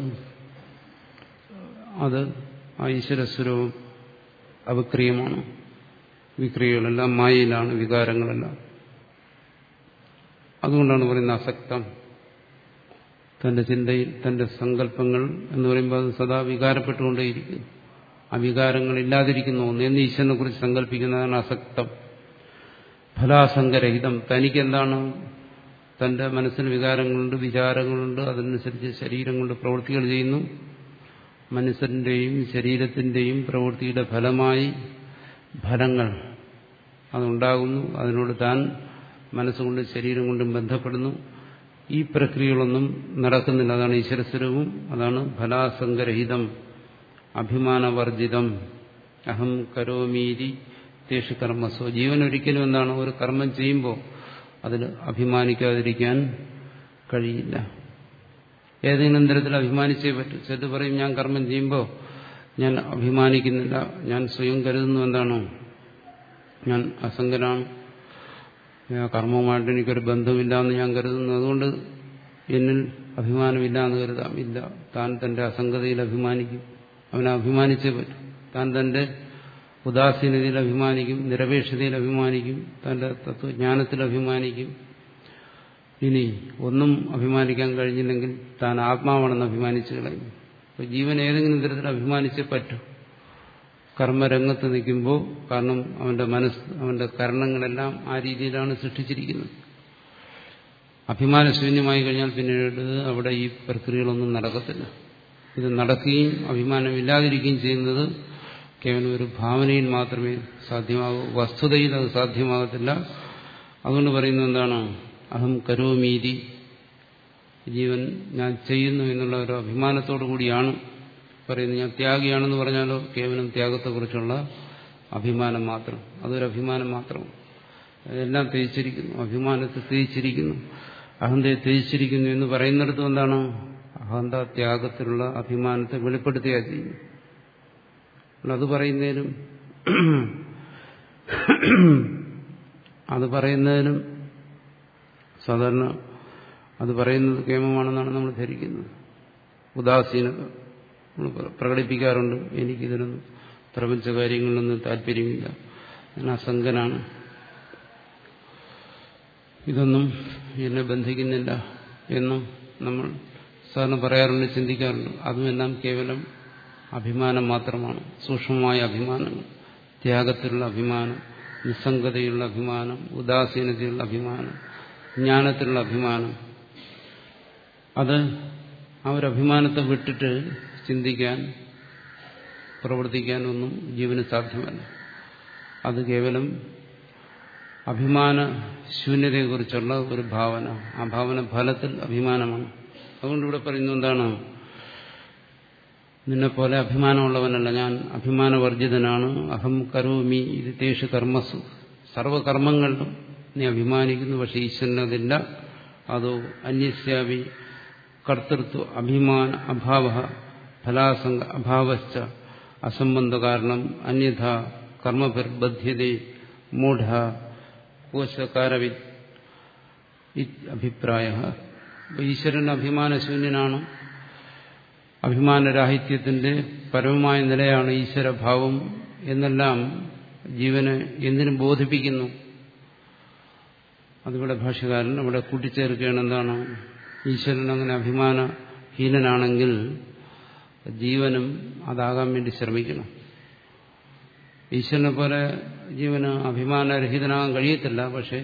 അത് ആ ഈശ്വരസ്വരൂപം അവിക്രിയമാണ് വിക്രിയകളെല്ലാം മായയിലാണ് വികാരങ്ങളെല്ലാം അതുകൊണ്ടാണ് പറയുന്നത് അസക്തം തന്റെ ചിന്തയിൽ തന്റെ സങ്കല്പങ്ങൾ എന്ന് പറയുമ്പോൾ അത് സദാ വികാരപ്പെട്ടുകൊണ്ടേയിരിക്കുന്നു ആ വികാരങ്ങളില്ലാതിരിക്കുന്ന ഒന്ന് എന്ന് ഈശ്വരനെ കുറിച്ച് സങ്കല്പിക്കുന്നതാണ് അസക്തം ഫലാസംഗരഹിതം തനിക്കെന്താണ് തന്റെ മനസ്സിന് വികാരങ്ങളുണ്ട് വിചാരങ്ങളുണ്ട് അതനുസരിച്ച് ശരീരം കൊണ്ട് പ്രവൃത്തികൾ ചെയ്യുന്നു മനസ്സിന്റെയും ശരീരത്തിന്റെയും പ്രവൃത്തിയുടെ ഫലമായി ഫലങ്ങൾ അതുണ്ടാകുന്നു അതിനോട് താൻ മനസ്സുകൊണ്ട് ശരീരം കൊണ്ടും ബന്ധപ്പെടുന്നു ഈ പ്രക്രിയകളൊന്നും നടക്കുന്നില്ല അതാണ് ഈശ്വരസ്വരവും അതാണ് ഫലാസംഗരഹിതം അഭിമാനവർജിതം അഹം കരോമീരി തേഷു കർമ്മസോ ജീവൻ ഒരിക്കലും എന്താണ് ഒരു കർമ്മം ചെയ്യുമ്പോൾ അതിൽ അഭിമാനിക്കാതിരിക്കാൻ കഴിയില്ല ഏതെങ്കിലും തരത്തിൽ അഭിമാനിച്ചേ പറ്റൂ ചിലത് പറയും ഞാൻ കർമ്മം ചെയ്യുമ്പോൾ ഞാൻ അഭിമാനിക്കുന്നില്ല ഞാൻ സ്വയം കരുതുന്നു എന്താണോ ഞാൻ അസംഗനാണ് കർമ്മവുമായിട്ട് എനിക്കൊരു ബന്ധമില്ല എന്ന് ഞാൻ കരുതുന്നു അതുകൊണ്ട് എന്നിൽ അഭിമാനമില്ല എന്ന് കരുതാം ഇല്ല താൻ തന്റെ അസംഗതയിൽ അഭിമാനിക്കും അവനെ അഭിമാനിച്ചേ പറ്റും താൻ തന്റെ ഉദാസീനതയിൽ അഭിമാനിക്കും നിരപേക്ഷതയിൽ അഭിമാനിക്കും തന്റെ തത്വജ്ഞാനത്തിൽ അഭിമാനിക്കും ഇനി ഒന്നും അഭിമാനിക്കാൻ കഴിഞ്ഞില്ലെങ്കിൽ താൻ ആത്മാവാണെന്ന് അഭിമാനിച്ചു കളയും അപ്പോൾ ജീവൻ ഏതെങ്കിലും തരത്തിൽ അഭിമാനിച്ചേ പറ്റൂ കർമ്മരംഗത്ത് നിൽക്കുമ്പോൾ കാരണം അവന്റെ മനസ്സ് അവന്റെ കരണങ്ങളെല്ലാം ആ രീതിയിലാണ് സൃഷ്ടിച്ചിരിക്കുന്നത് അഭിമാനശൂന്യമായി കഴിഞ്ഞാൽ പിന്നീട് അവിടെ ഈ പ്രക്രിയകളൊന്നും നടക്കത്തില്ല ഇത് നടക്കുകയും അഭിമാനമില്ലാതിരിക്കുകയും ചെയ്യുന്നത് കേവലം ഒരു ഭാവനയിൽ മാത്രമേ സാധ്യമാകൂ വസ്തുതയിൽ അത് സാധ്യമാകത്തില്ല അതുകൊണ്ട് പറയുന്നത് എന്താണ് അഹം കരോമീതി ജീവൻ ഞാൻ ചെയ്യുന്നു എന്നുള്ള ഒരു അഭിമാനത്തോടു കൂടിയാണ് പറയുന്നത് ഞാൻ ത്യാഗിയാണെന്ന് പറഞ്ഞാലോ കേവലം ത്യാഗത്തെക്കുറിച്ചുള്ള അഭിമാനം മാത്രം അതൊരു അഭിമാനം മാത്രം എല്ലാം ത്യജിച്ചിരിക്കുന്നു അഭിമാനത്തെ ത്യജിച്ചിരിക്കുന്നു അഹന്തയെ ത്യജിച്ചിരിക്കുന്നു എന്ന് പറയുന്നിടത്തും എന്താണ് അഹന്ത ത്യാഗത്തിലുള്ള അഭിമാനത്തെ വെളിപ്പെടുത്തുക ചെയ്യുന്നു അത് പറയുന്നതിനും അത് പറയുന്നതിനും സാധാരണ അത് പറയുന്നത് കേമമാണെന്നാണ് നമ്മൾ ധരിക്കുന്നത് ഉദാസീനത നമ്മൾ പ്രകടിപ്പിക്കാറുണ്ട് എനിക്കിതിനൊന്നും പ്രപഞ്ച കാര്യങ്ങളിലൊന്നും താല്പര്യമില്ല ഞാൻ അസംഗനാണ് ഇതൊന്നും എന്നെ ബന്ധിക്കുന്നില്ല എന്നും നമ്മൾ സാധാരണ പറയാറുണ്ട് ചിന്തിക്കാറുണ്ട് അതുമെല്ലാം കേവലം അഭിമാനം മാത്രമാണ് സൂക്ഷ്മമായ അഭിമാനങ്ങൾ ത്യാഗത്തിലുള്ള അഭിമാനം നിസ്സംഗതയുള്ള അഭിമാനം ഉദാസീനതയുള്ള അഭിമാനം ജ്ഞാനത്തിലുള്ള അഭിമാനം അത് ആ ഒരു അഭിമാനത്തെ വിട്ടിട്ട് ചിന്തിക്കാൻ പ്രവർത്തിക്കാൻ ഒന്നും ജീവന് സാധ്യമല്ല അത് കേവലം അഭിമാന ശൂന്യതയെക്കുറിച്ചുള്ള ഒരു ഭാവന ആ ഭാവന ഫലത്തിൽ അഭിമാനമാണ് അതുകൊണ്ട് ഇവിടെ പറയുന്നത് എന്താണ് നിന്നെപ്പോലെ അഭിമാനമുള്ളവനല്ല ഞാൻ അഭിമാനവർജിതനാണ് അഹം കരോമി ഇത് തേഷു കർമ്മസു സർവകർമ്മങ്ങളിലും നീ അഭിമാനിക്കുന്നു പക്ഷെ ഈശ്വരനതില്ല അതോ അന്യസ്യാവി കർത്തൃത്വ അഭിമാന അഭാവ ഫലാസംഗ അഭാവശ്ച അസംബന്ധ കാരണം അന്യഥ കർമ്മഭിർബദ്ധ്യതേ മൂഢ കോശകാരവി അഭിപ്രായ ഈശ്വരൻ അഭിമാനശൂന്യനാണ് അഭിമാനരാഹിത്യത്തിന്റെ പരമമായ നിലയാണ് ഈശ്വരഭാവം എന്നെല്ലാം ജീവനെ എന്തിനും ബോധിപ്പിക്കുന്നു അതിവിടെ ഭാഷകാരൻ അവിടെ കൂട്ടിച്ചേർക്കുകയാണ് എന്താണ് ഈശ്വരൻ അങ്ങനെ അഭിമാനഹീനനാണെങ്കിൽ ജീവനും അതാകാൻ വേണ്ടി ശ്രമിക്കണം ഈശ്വരനെ പോലെ ജീവന് അഭിമാനരഹിതനാകാൻ കഴിയത്തില്ല പക്ഷെ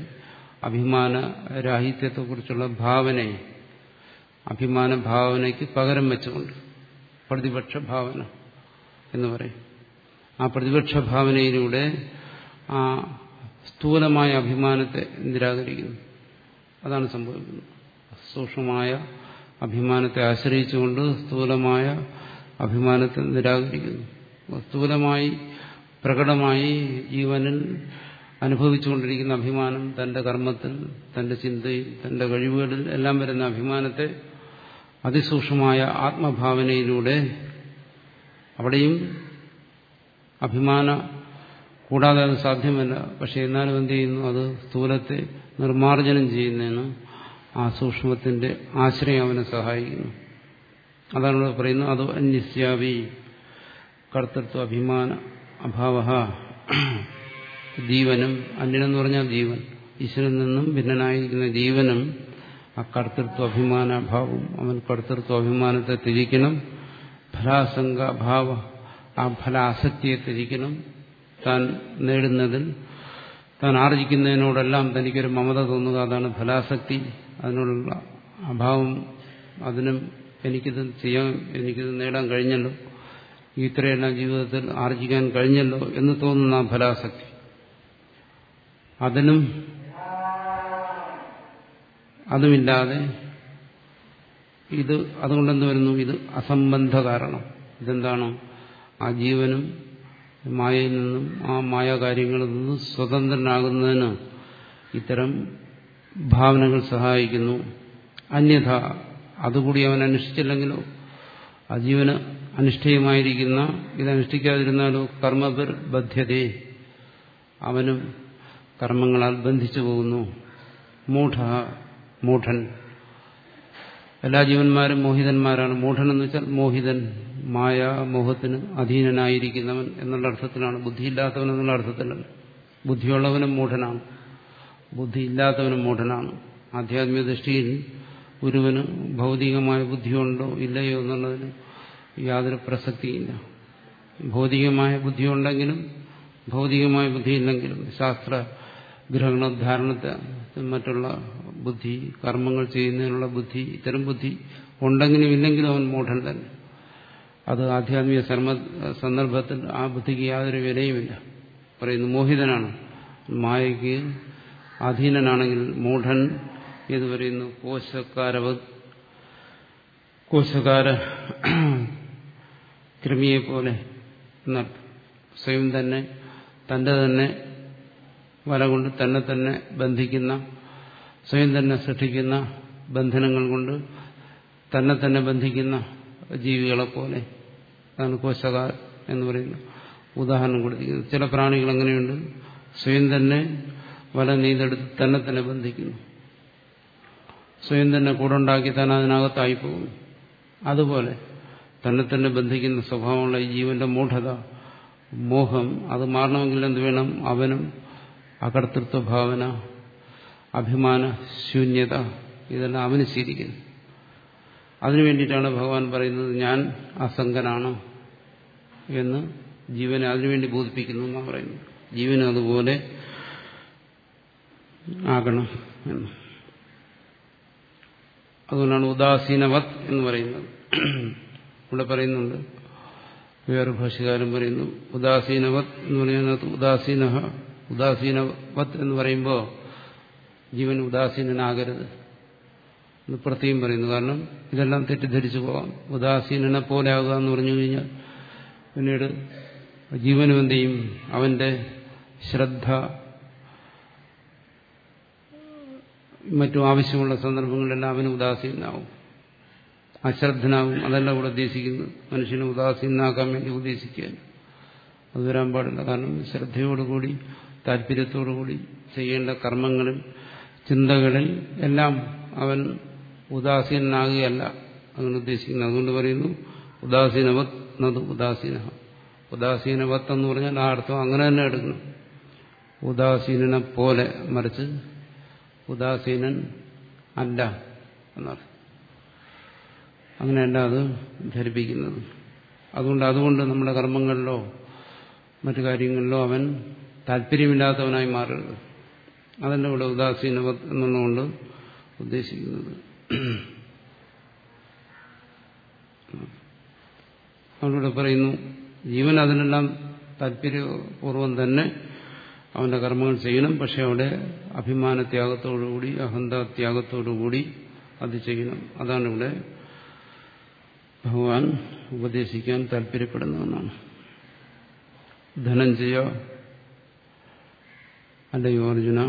അഭിമാനരാഹിത്യത്തെക്കുറിച്ചുള്ള ഭാവനയെ അഭിമാന ഭാവനയ്ക്ക് പകരം വെച്ചുകൊണ്ട് പ്രതിപക്ഷ ഭാവന എന്ന് പറയും ആ പ്രതിപക്ഷ ഭാവനയിലൂടെ ആ സ്ഥൂലമായ അഭിമാനത്തെ നിരാകരിക്കുന്നു അതാണ് സംഭവിക്കുന്നത് സൂക്ഷ്മമായ അഭിമാനത്തെ ആശ്രയിച്ചുകൊണ്ട് സ്ഥൂലമായ അഭിമാനത്തെ നിരാകരിക്കുന്നു സ്ഥൂലമായി പ്രകടമായി ജീവനിൽ അനുഭവിച്ചുകൊണ്ടിരിക്കുന്ന അഭിമാനം തന്റെ കർമ്മത്തിൽ തന്റെ ചിന്തയിൽ തന്റെ കഴിവുകളിൽ എല്ലാം വരുന്ന അഭിമാനത്തെ അതിസൂക്ഷ്മമായ ആത്മഭാവനയിലൂടെ അവിടെയും അഭിമാന കൂടാതെ അത് സാധ്യമല്ല പക്ഷെ എന്നാലും എന്ത് ചെയ്യുന്നു അത് സ്ഥൂലത്തെ നിർമാർജനം ചെയ്യുന്നതിന് ആ സൂക്ഷ്മത്തിന്റെ ആശ്രയം അവനെ സഹായിക്കുന്നു അതാണ് ഇവിടെ പറയുന്നത് അതോ അന്യസ്യാവി കർത്തൃത്വ അഭിമാന അഭാവ ജീവനും അന്യനെന്ന് പറഞ്ഞാൽ ജീവൻ ഈശ്വരൻ നിന്നും ഭിന്നനായിരിക്കുന്ന ജീവനും ആ കർത്തൃത്വ അഭിമാനാഭാവം അവൻ കർത്തൃത്വ അഭിമാനത്തെ ത്യജിക്കണം ഫലാസംഗ അഭാവ ആ ഫലാസക്തിയെ ത്യജിക്കണം താൻ നേടുന്നതിൽ താൻ ആർജിക്കുന്നതിനോടെല്ലാം തനിക്കൊരു മമത തോന്നുക അതാണ് ഫലാസക്തി അതിനോടുള്ള അഭാവം അതിനും എനിക്കിത് ചെയ്യാൻ എനിക്കിത് നേടാൻ കഴിഞ്ഞല്ലോ ഇത്രയെല്ലാം ജീവിതത്തിൽ ആർജിക്കാൻ കഴിഞ്ഞല്ലോ എന്ന് തോന്നുന്ന ആ ഫലാസക്തി അതിനും അതുമില്ലാതെ ഇത് അതുകൊണ്ടെന്ത് വരുന്നു ഇത് അസംബന്ധ കാരണം ഇതെന്താണ് ആ ജീവനും മായയിൽ നിന്നും ആ മായാകാര്യങ്ങളിൽ നിന്നും സ്വതന്ത്രനാകുന്നതിന് ഇത്തരം ഭാവനകൾ സഹായിക്കുന്നു അന്യഥ അതുകൂടി അവൻ അനുഷ്ഠിച്ചില്ലെങ്കിലോ ആ ജീവന് അനിഷ്ഠീയമായിരിക്കുന്ന ഇതനുഷ്ഠിക്കാതിരുന്നാലോ കർമ്മപർ ബദ്ധ്യതേ അവനും കർമ്മങ്ങളാൽ ബന്ധിച്ചു പോകുന്നു മൂഢ മൂഢൻ എല്ലാ ജീവന്മാരും മോഹിതന്മാരാണ് മൂഢൻ എന്ന് വെച്ചാൽ മോഹിതൻ മായ മോഹത്തിന് അധീനനായിരിക്കുന്നവൻ എന്നുള്ള അർത്ഥത്തിലാണ് ബുദ്ധിയില്ലാത്തവൻ എന്നുള്ള അർത്ഥത്തിലല്ല ബുദ്ധിയുള്ളവനും മൂഢനാണ് ബുദ്ധിയില്ലാത്തവനും മൂഢനാണ് ആധ്യാത്മിക ദൃഷ്ടിയിൽ ഗുരുവിന് ഭൗതികമായ ബുദ്ധിയുണ്ടോ ഇല്ലയോ എന്നുള്ളതിന് യാതൊരു പ്രസക്തിയില്ല ഭൗതികമായ ബുദ്ധിയുണ്ടെങ്കിലും ഭൗതികമായ ബുദ്ധിയില്ലെങ്കിലും ശാസ്ത്ര ഗ്രഹണോദ്ധാരണത്തെ മറ്റുള്ള ബുദ്ധി കർമ്മങ്ങൾ ചെയ്യുന്നതിനുള്ള ബുദ്ധി ഇത്തരം ബുദ്ധി ഉണ്ടെങ്കിലും ഇല്ലെങ്കിലും അവൻ മൂഢൻ തന്നെ അത് ആധ്യാത്മിക സന്ദർഭത്തിൽ ആ ബുദ്ധിക്ക് യാതൊരു വിലയുമില്ല പറയുന്നു മോഹിതനാണ് മായയ്ക്ക് അധീനനാണെങ്കിൽ മൂഢൻ എന്ന് പറയുന്നു കോശക്കാരവ കോശകാര കൃമിയെ പോലെ എന്നർത്ഥം സ്വയം തന്നെ തന്റെ തന്നെ വല കൊണ്ട് തന്നെ തന്നെ ബന്ധിക്കുന്ന സ്വയം തന്നെ സൃഷ്ടിക്കുന്ന ബന്ധനങ്ങൾ കൊണ്ട് തന്നെ തന്നെ ബന്ധിക്കുന്ന ജീവികളെ പോലെ അതാണ് കോശകാർ എന്ന് പറയുന്ന ഉദാഹരണം കൊടുത്തിരിക്കുന്നത് ചില പ്രാണികൾ അങ്ങനെയുണ്ട് സ്വയം തന്നെ വല നെയ്തെടുത്ത് തന്നെ തന്നെ ബന്ധിക്കുന്നു സ്വയം തന്നെ കൂടുണ്ടാക്കി തന്നെ അതിനകത്തായി പോകുന്നു അതുപോലെ തന്നെ തന്നെ ബന്ധിക്കുന്ന സ്വഭാവമുള്ള ഈ ജീവന്റെ മൂഢത മോഹം അത് മാറണമെങ്കിൽ എന്ത് വേണം അവനും അകർത്തൃത്വ ഭാവന അഭിമാന ശൂന്യത ഇതെല്ലാം അവന് ശീലിക്കുന്നു അതിനു വേണ്ടിയിട്ടാണ് ഭഗവാൻ പറയുന്നത് ഞാൻ അസംഗനാണ് എന്ന് ജീവനെ അതിനുവേണ്ടി ബോധിപ്പിക്കുന്നു എന്നാണ് പറയുന്നത് ജീവന് അതുപോലെ ആകണം എന്ന് അതുകൊണ്ടാണ് ഉദാസീനവത് എന്ന് പറയുന്നത് ഇവിടെ പറയുന്നുണ്ട് വേറെ ഭാഷകാരൻ പറയുന്നു ഉദാസീനവത് എന്ന് പറയുന്നത് ഉദാസീന ഉദാസീനവത് എന്ന് പറയുമ്പോൾ ജീവൻ ഉദാസീനനാകരുത് എന്ന് പ്രത്യേകം പറയുന്നു കാരണം ഇതെല്ലാം തെറ്റിദ്ധരിച്ചു പോകാം ഉദാസീനനെ പോലെ ആകുക എന്ന് പറഞ്ഞു കഴിഞ്ഞാൽ പിന്നീട് ജീവനും എന്ത് ചെയ്യും അവന്റെ ശ്രദ്ധ മറ്റും ആവശ്യമുള്ള സന്ദർഭങ്ങളിലെല്ലാം അവന് ഉദാസീനാവും അശ്രദ്ധനാവും അതല്ല ഇവിടെ ഉദ്ദേശിക്കുന്നത് മനുഷ്യനെ ഉദാസീനാക്കാൻ വേണ്ടി ഉദ്ദേശിക്കാൻ അത് വരാൻ പാടില്ല കാരണം ശ്രദ്ധയോടുകൂടി താല്പര്യത്തോടുകൂടി ചെയ്യേണ്ട കർമ്മങ്ങളിൽ ചിന്തകളിൽ എല്ലാം അവൻ ഉദാസീനാകുകയല്ല അങ്ങനെ ഉദ്ദേശിക്കുന്നത് അതുകൊണ്ട് പറയുന്നു ഉദാസീനവത് നത് ഉദാസീന ഉദാസീനവത്ത് എന്ന് പറഞ്ഞാൽ ആ അർത്ഥം അങ്ങനെ തന്നെ എടുക്കണം ഉദാസീനനെ പോലെ മറിച്ച് ഉദാസീനൻ അല്ല എന്നർത്ഥം അങ്ങനെയല്ല അത് ധരിപ്പിക്കുന്നത് അതുകൊണ്ട് അതുകൊണ്ട് നമ്മുടെ കർമ്മങ്ങളിലോ മറ്റു കാര്യങ്ങളിലോ അവൻ താല്പര്യമില്ലാത്തവനായി മാറരുത് അതല്ല ഇവിടെ ഉദാസീനവ എന്നുള്ളതുകൊണ്ട് ഉദ്ദേശിക്കുന്നത് അവരോട് പറയുന്നു ജീവൻ അതിനെല്ലാം താല്പര്യപൂർവം തന്നെ അവന്റെ കർമ്മങ്ങൾ ചെയ്യണം പക്ഷെ അവിടെ അഭിമാനത്യാഗത്തോടുകൂടി അഹന്താത്യാഗത്തോടുകൂടി അത് ചെയ്യണം അതാണ് ഇവിടെ ഭഗവാൻ ഉപദേശിക്കാൻ താല്പര്യപ്പെടുന്നതെന്നാണ് ധനഞ്ജയ അല്ലയോ അർജുന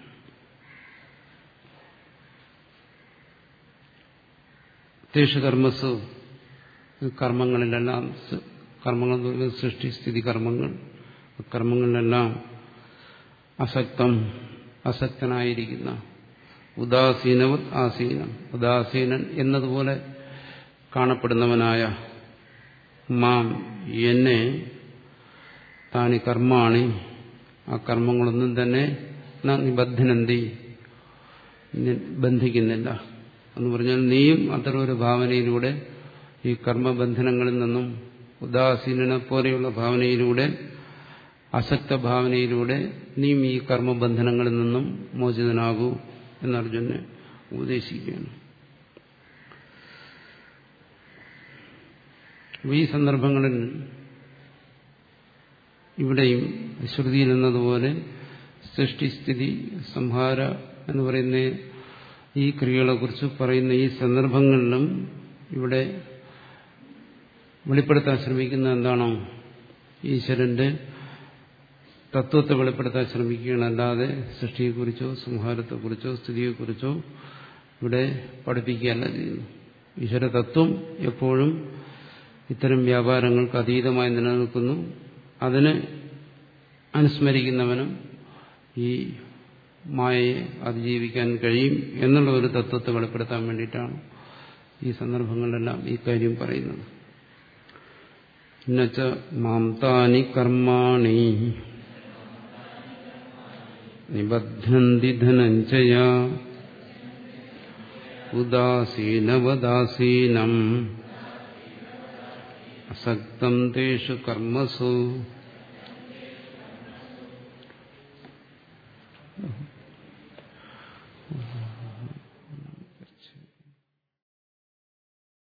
തേഷ കർമ്മസ് കർമ്മങ്ങളിലെല്ലാം കർമ്മങ്ങൾ എന്ന് പറയുന്നത് സൃഷ്ടി സ്ഥിതി കർമ്മങ്ങൾ കർമ്മങ്ങളിലെല്ലാം അസക്തം അസക്തനായിരിക്കുന്ന ഉദാസീനവത് ആസീനം ഉദാസീനൻ എന്നതുപോലെ കാണപ്പെടുന്നവനായ മാം എന്നെ താനി കർമാണി ആ കർമ്മങ്ങളൊന്നും തന്നെ നിബദ്ധനന്തി ബന്ധിക്കുന്നില്ല എന്ന് പറഞ്ഞാൽ നീയും അത്തരം ഒരു ഭാവനയിലൂടെ ഈ കർമ്മബന്ധനങ്ങളിൽ നിന്നും ഉദാസീനനെ പോലെയുള്ള ഭാവനയിലൂടെ അസക്ത ഭാവനയിലൂടെ നീയും ഈ കർമ്മബന്ധനങ്ങളിൽ നിന്നും മോചിതനാകൂ എന്ന് അർജുനെ ഉപദേശിക്കുകയാണ് ഈ സന്ദർഭങ്ങളിൽ ഇവിടെയും ശ്രുതിയിൽ എന്നതുപോലെ സൃഷ്ടിസ്ഥിതി സംഹാര എന്ന് പറയുന്ന ഈ ക്രിയകളെക്കുറിച്ച് പറയുന്ന ഈ സന്ദർഭങ്ങളിലും ഇവിടെ വെളിപ്പെടുത്താൻ ശ്രമിക്കുന്ന എന്താണോ ഈശ്വരന്റെ തത്വത്തെ വെളിപ്പെടുത്താൻ ശ്രമിക്കുകയാണ് അല്ലാതെ സൃഷ്ടിയെക്കുറിച്ചോ സംഹാരത്തെക്കുറിച്ചോ സ്ഥിതിയെക്കുറിച്ചോ ഇവിടെ പഠിപ്പിക്കുകയല്ല ചെയ്യുന്നു ഈശ്വര തത്വം എപ്പോഴും ഇത്തരം വ്യാപാരങ്ങൾക്ക് അതീതമായി നിലനിൽക്കുന്നു അതിനെ അനുസ്മരിക്കുന്നവനും ഈ മായയെ അതിജീവിക്കാൻ കഴിയും എന്നുള്ള ഒരു തത്വത്തെ വെളിപ്പെടുത്താൻ വേണ്ടിയിട്ടാണ് ഈ സന്ദർഭങ്ങളിലെല്ലാം ഈ കാര്യം പറയുന്നത് എന്നുവെച്ച മാം താനി കർമാണി നിബദ്ധന്തി ധനഞ്ജയ ഉദാസീനവദാസീനം അസക്തം തേഷു കർമ്മസു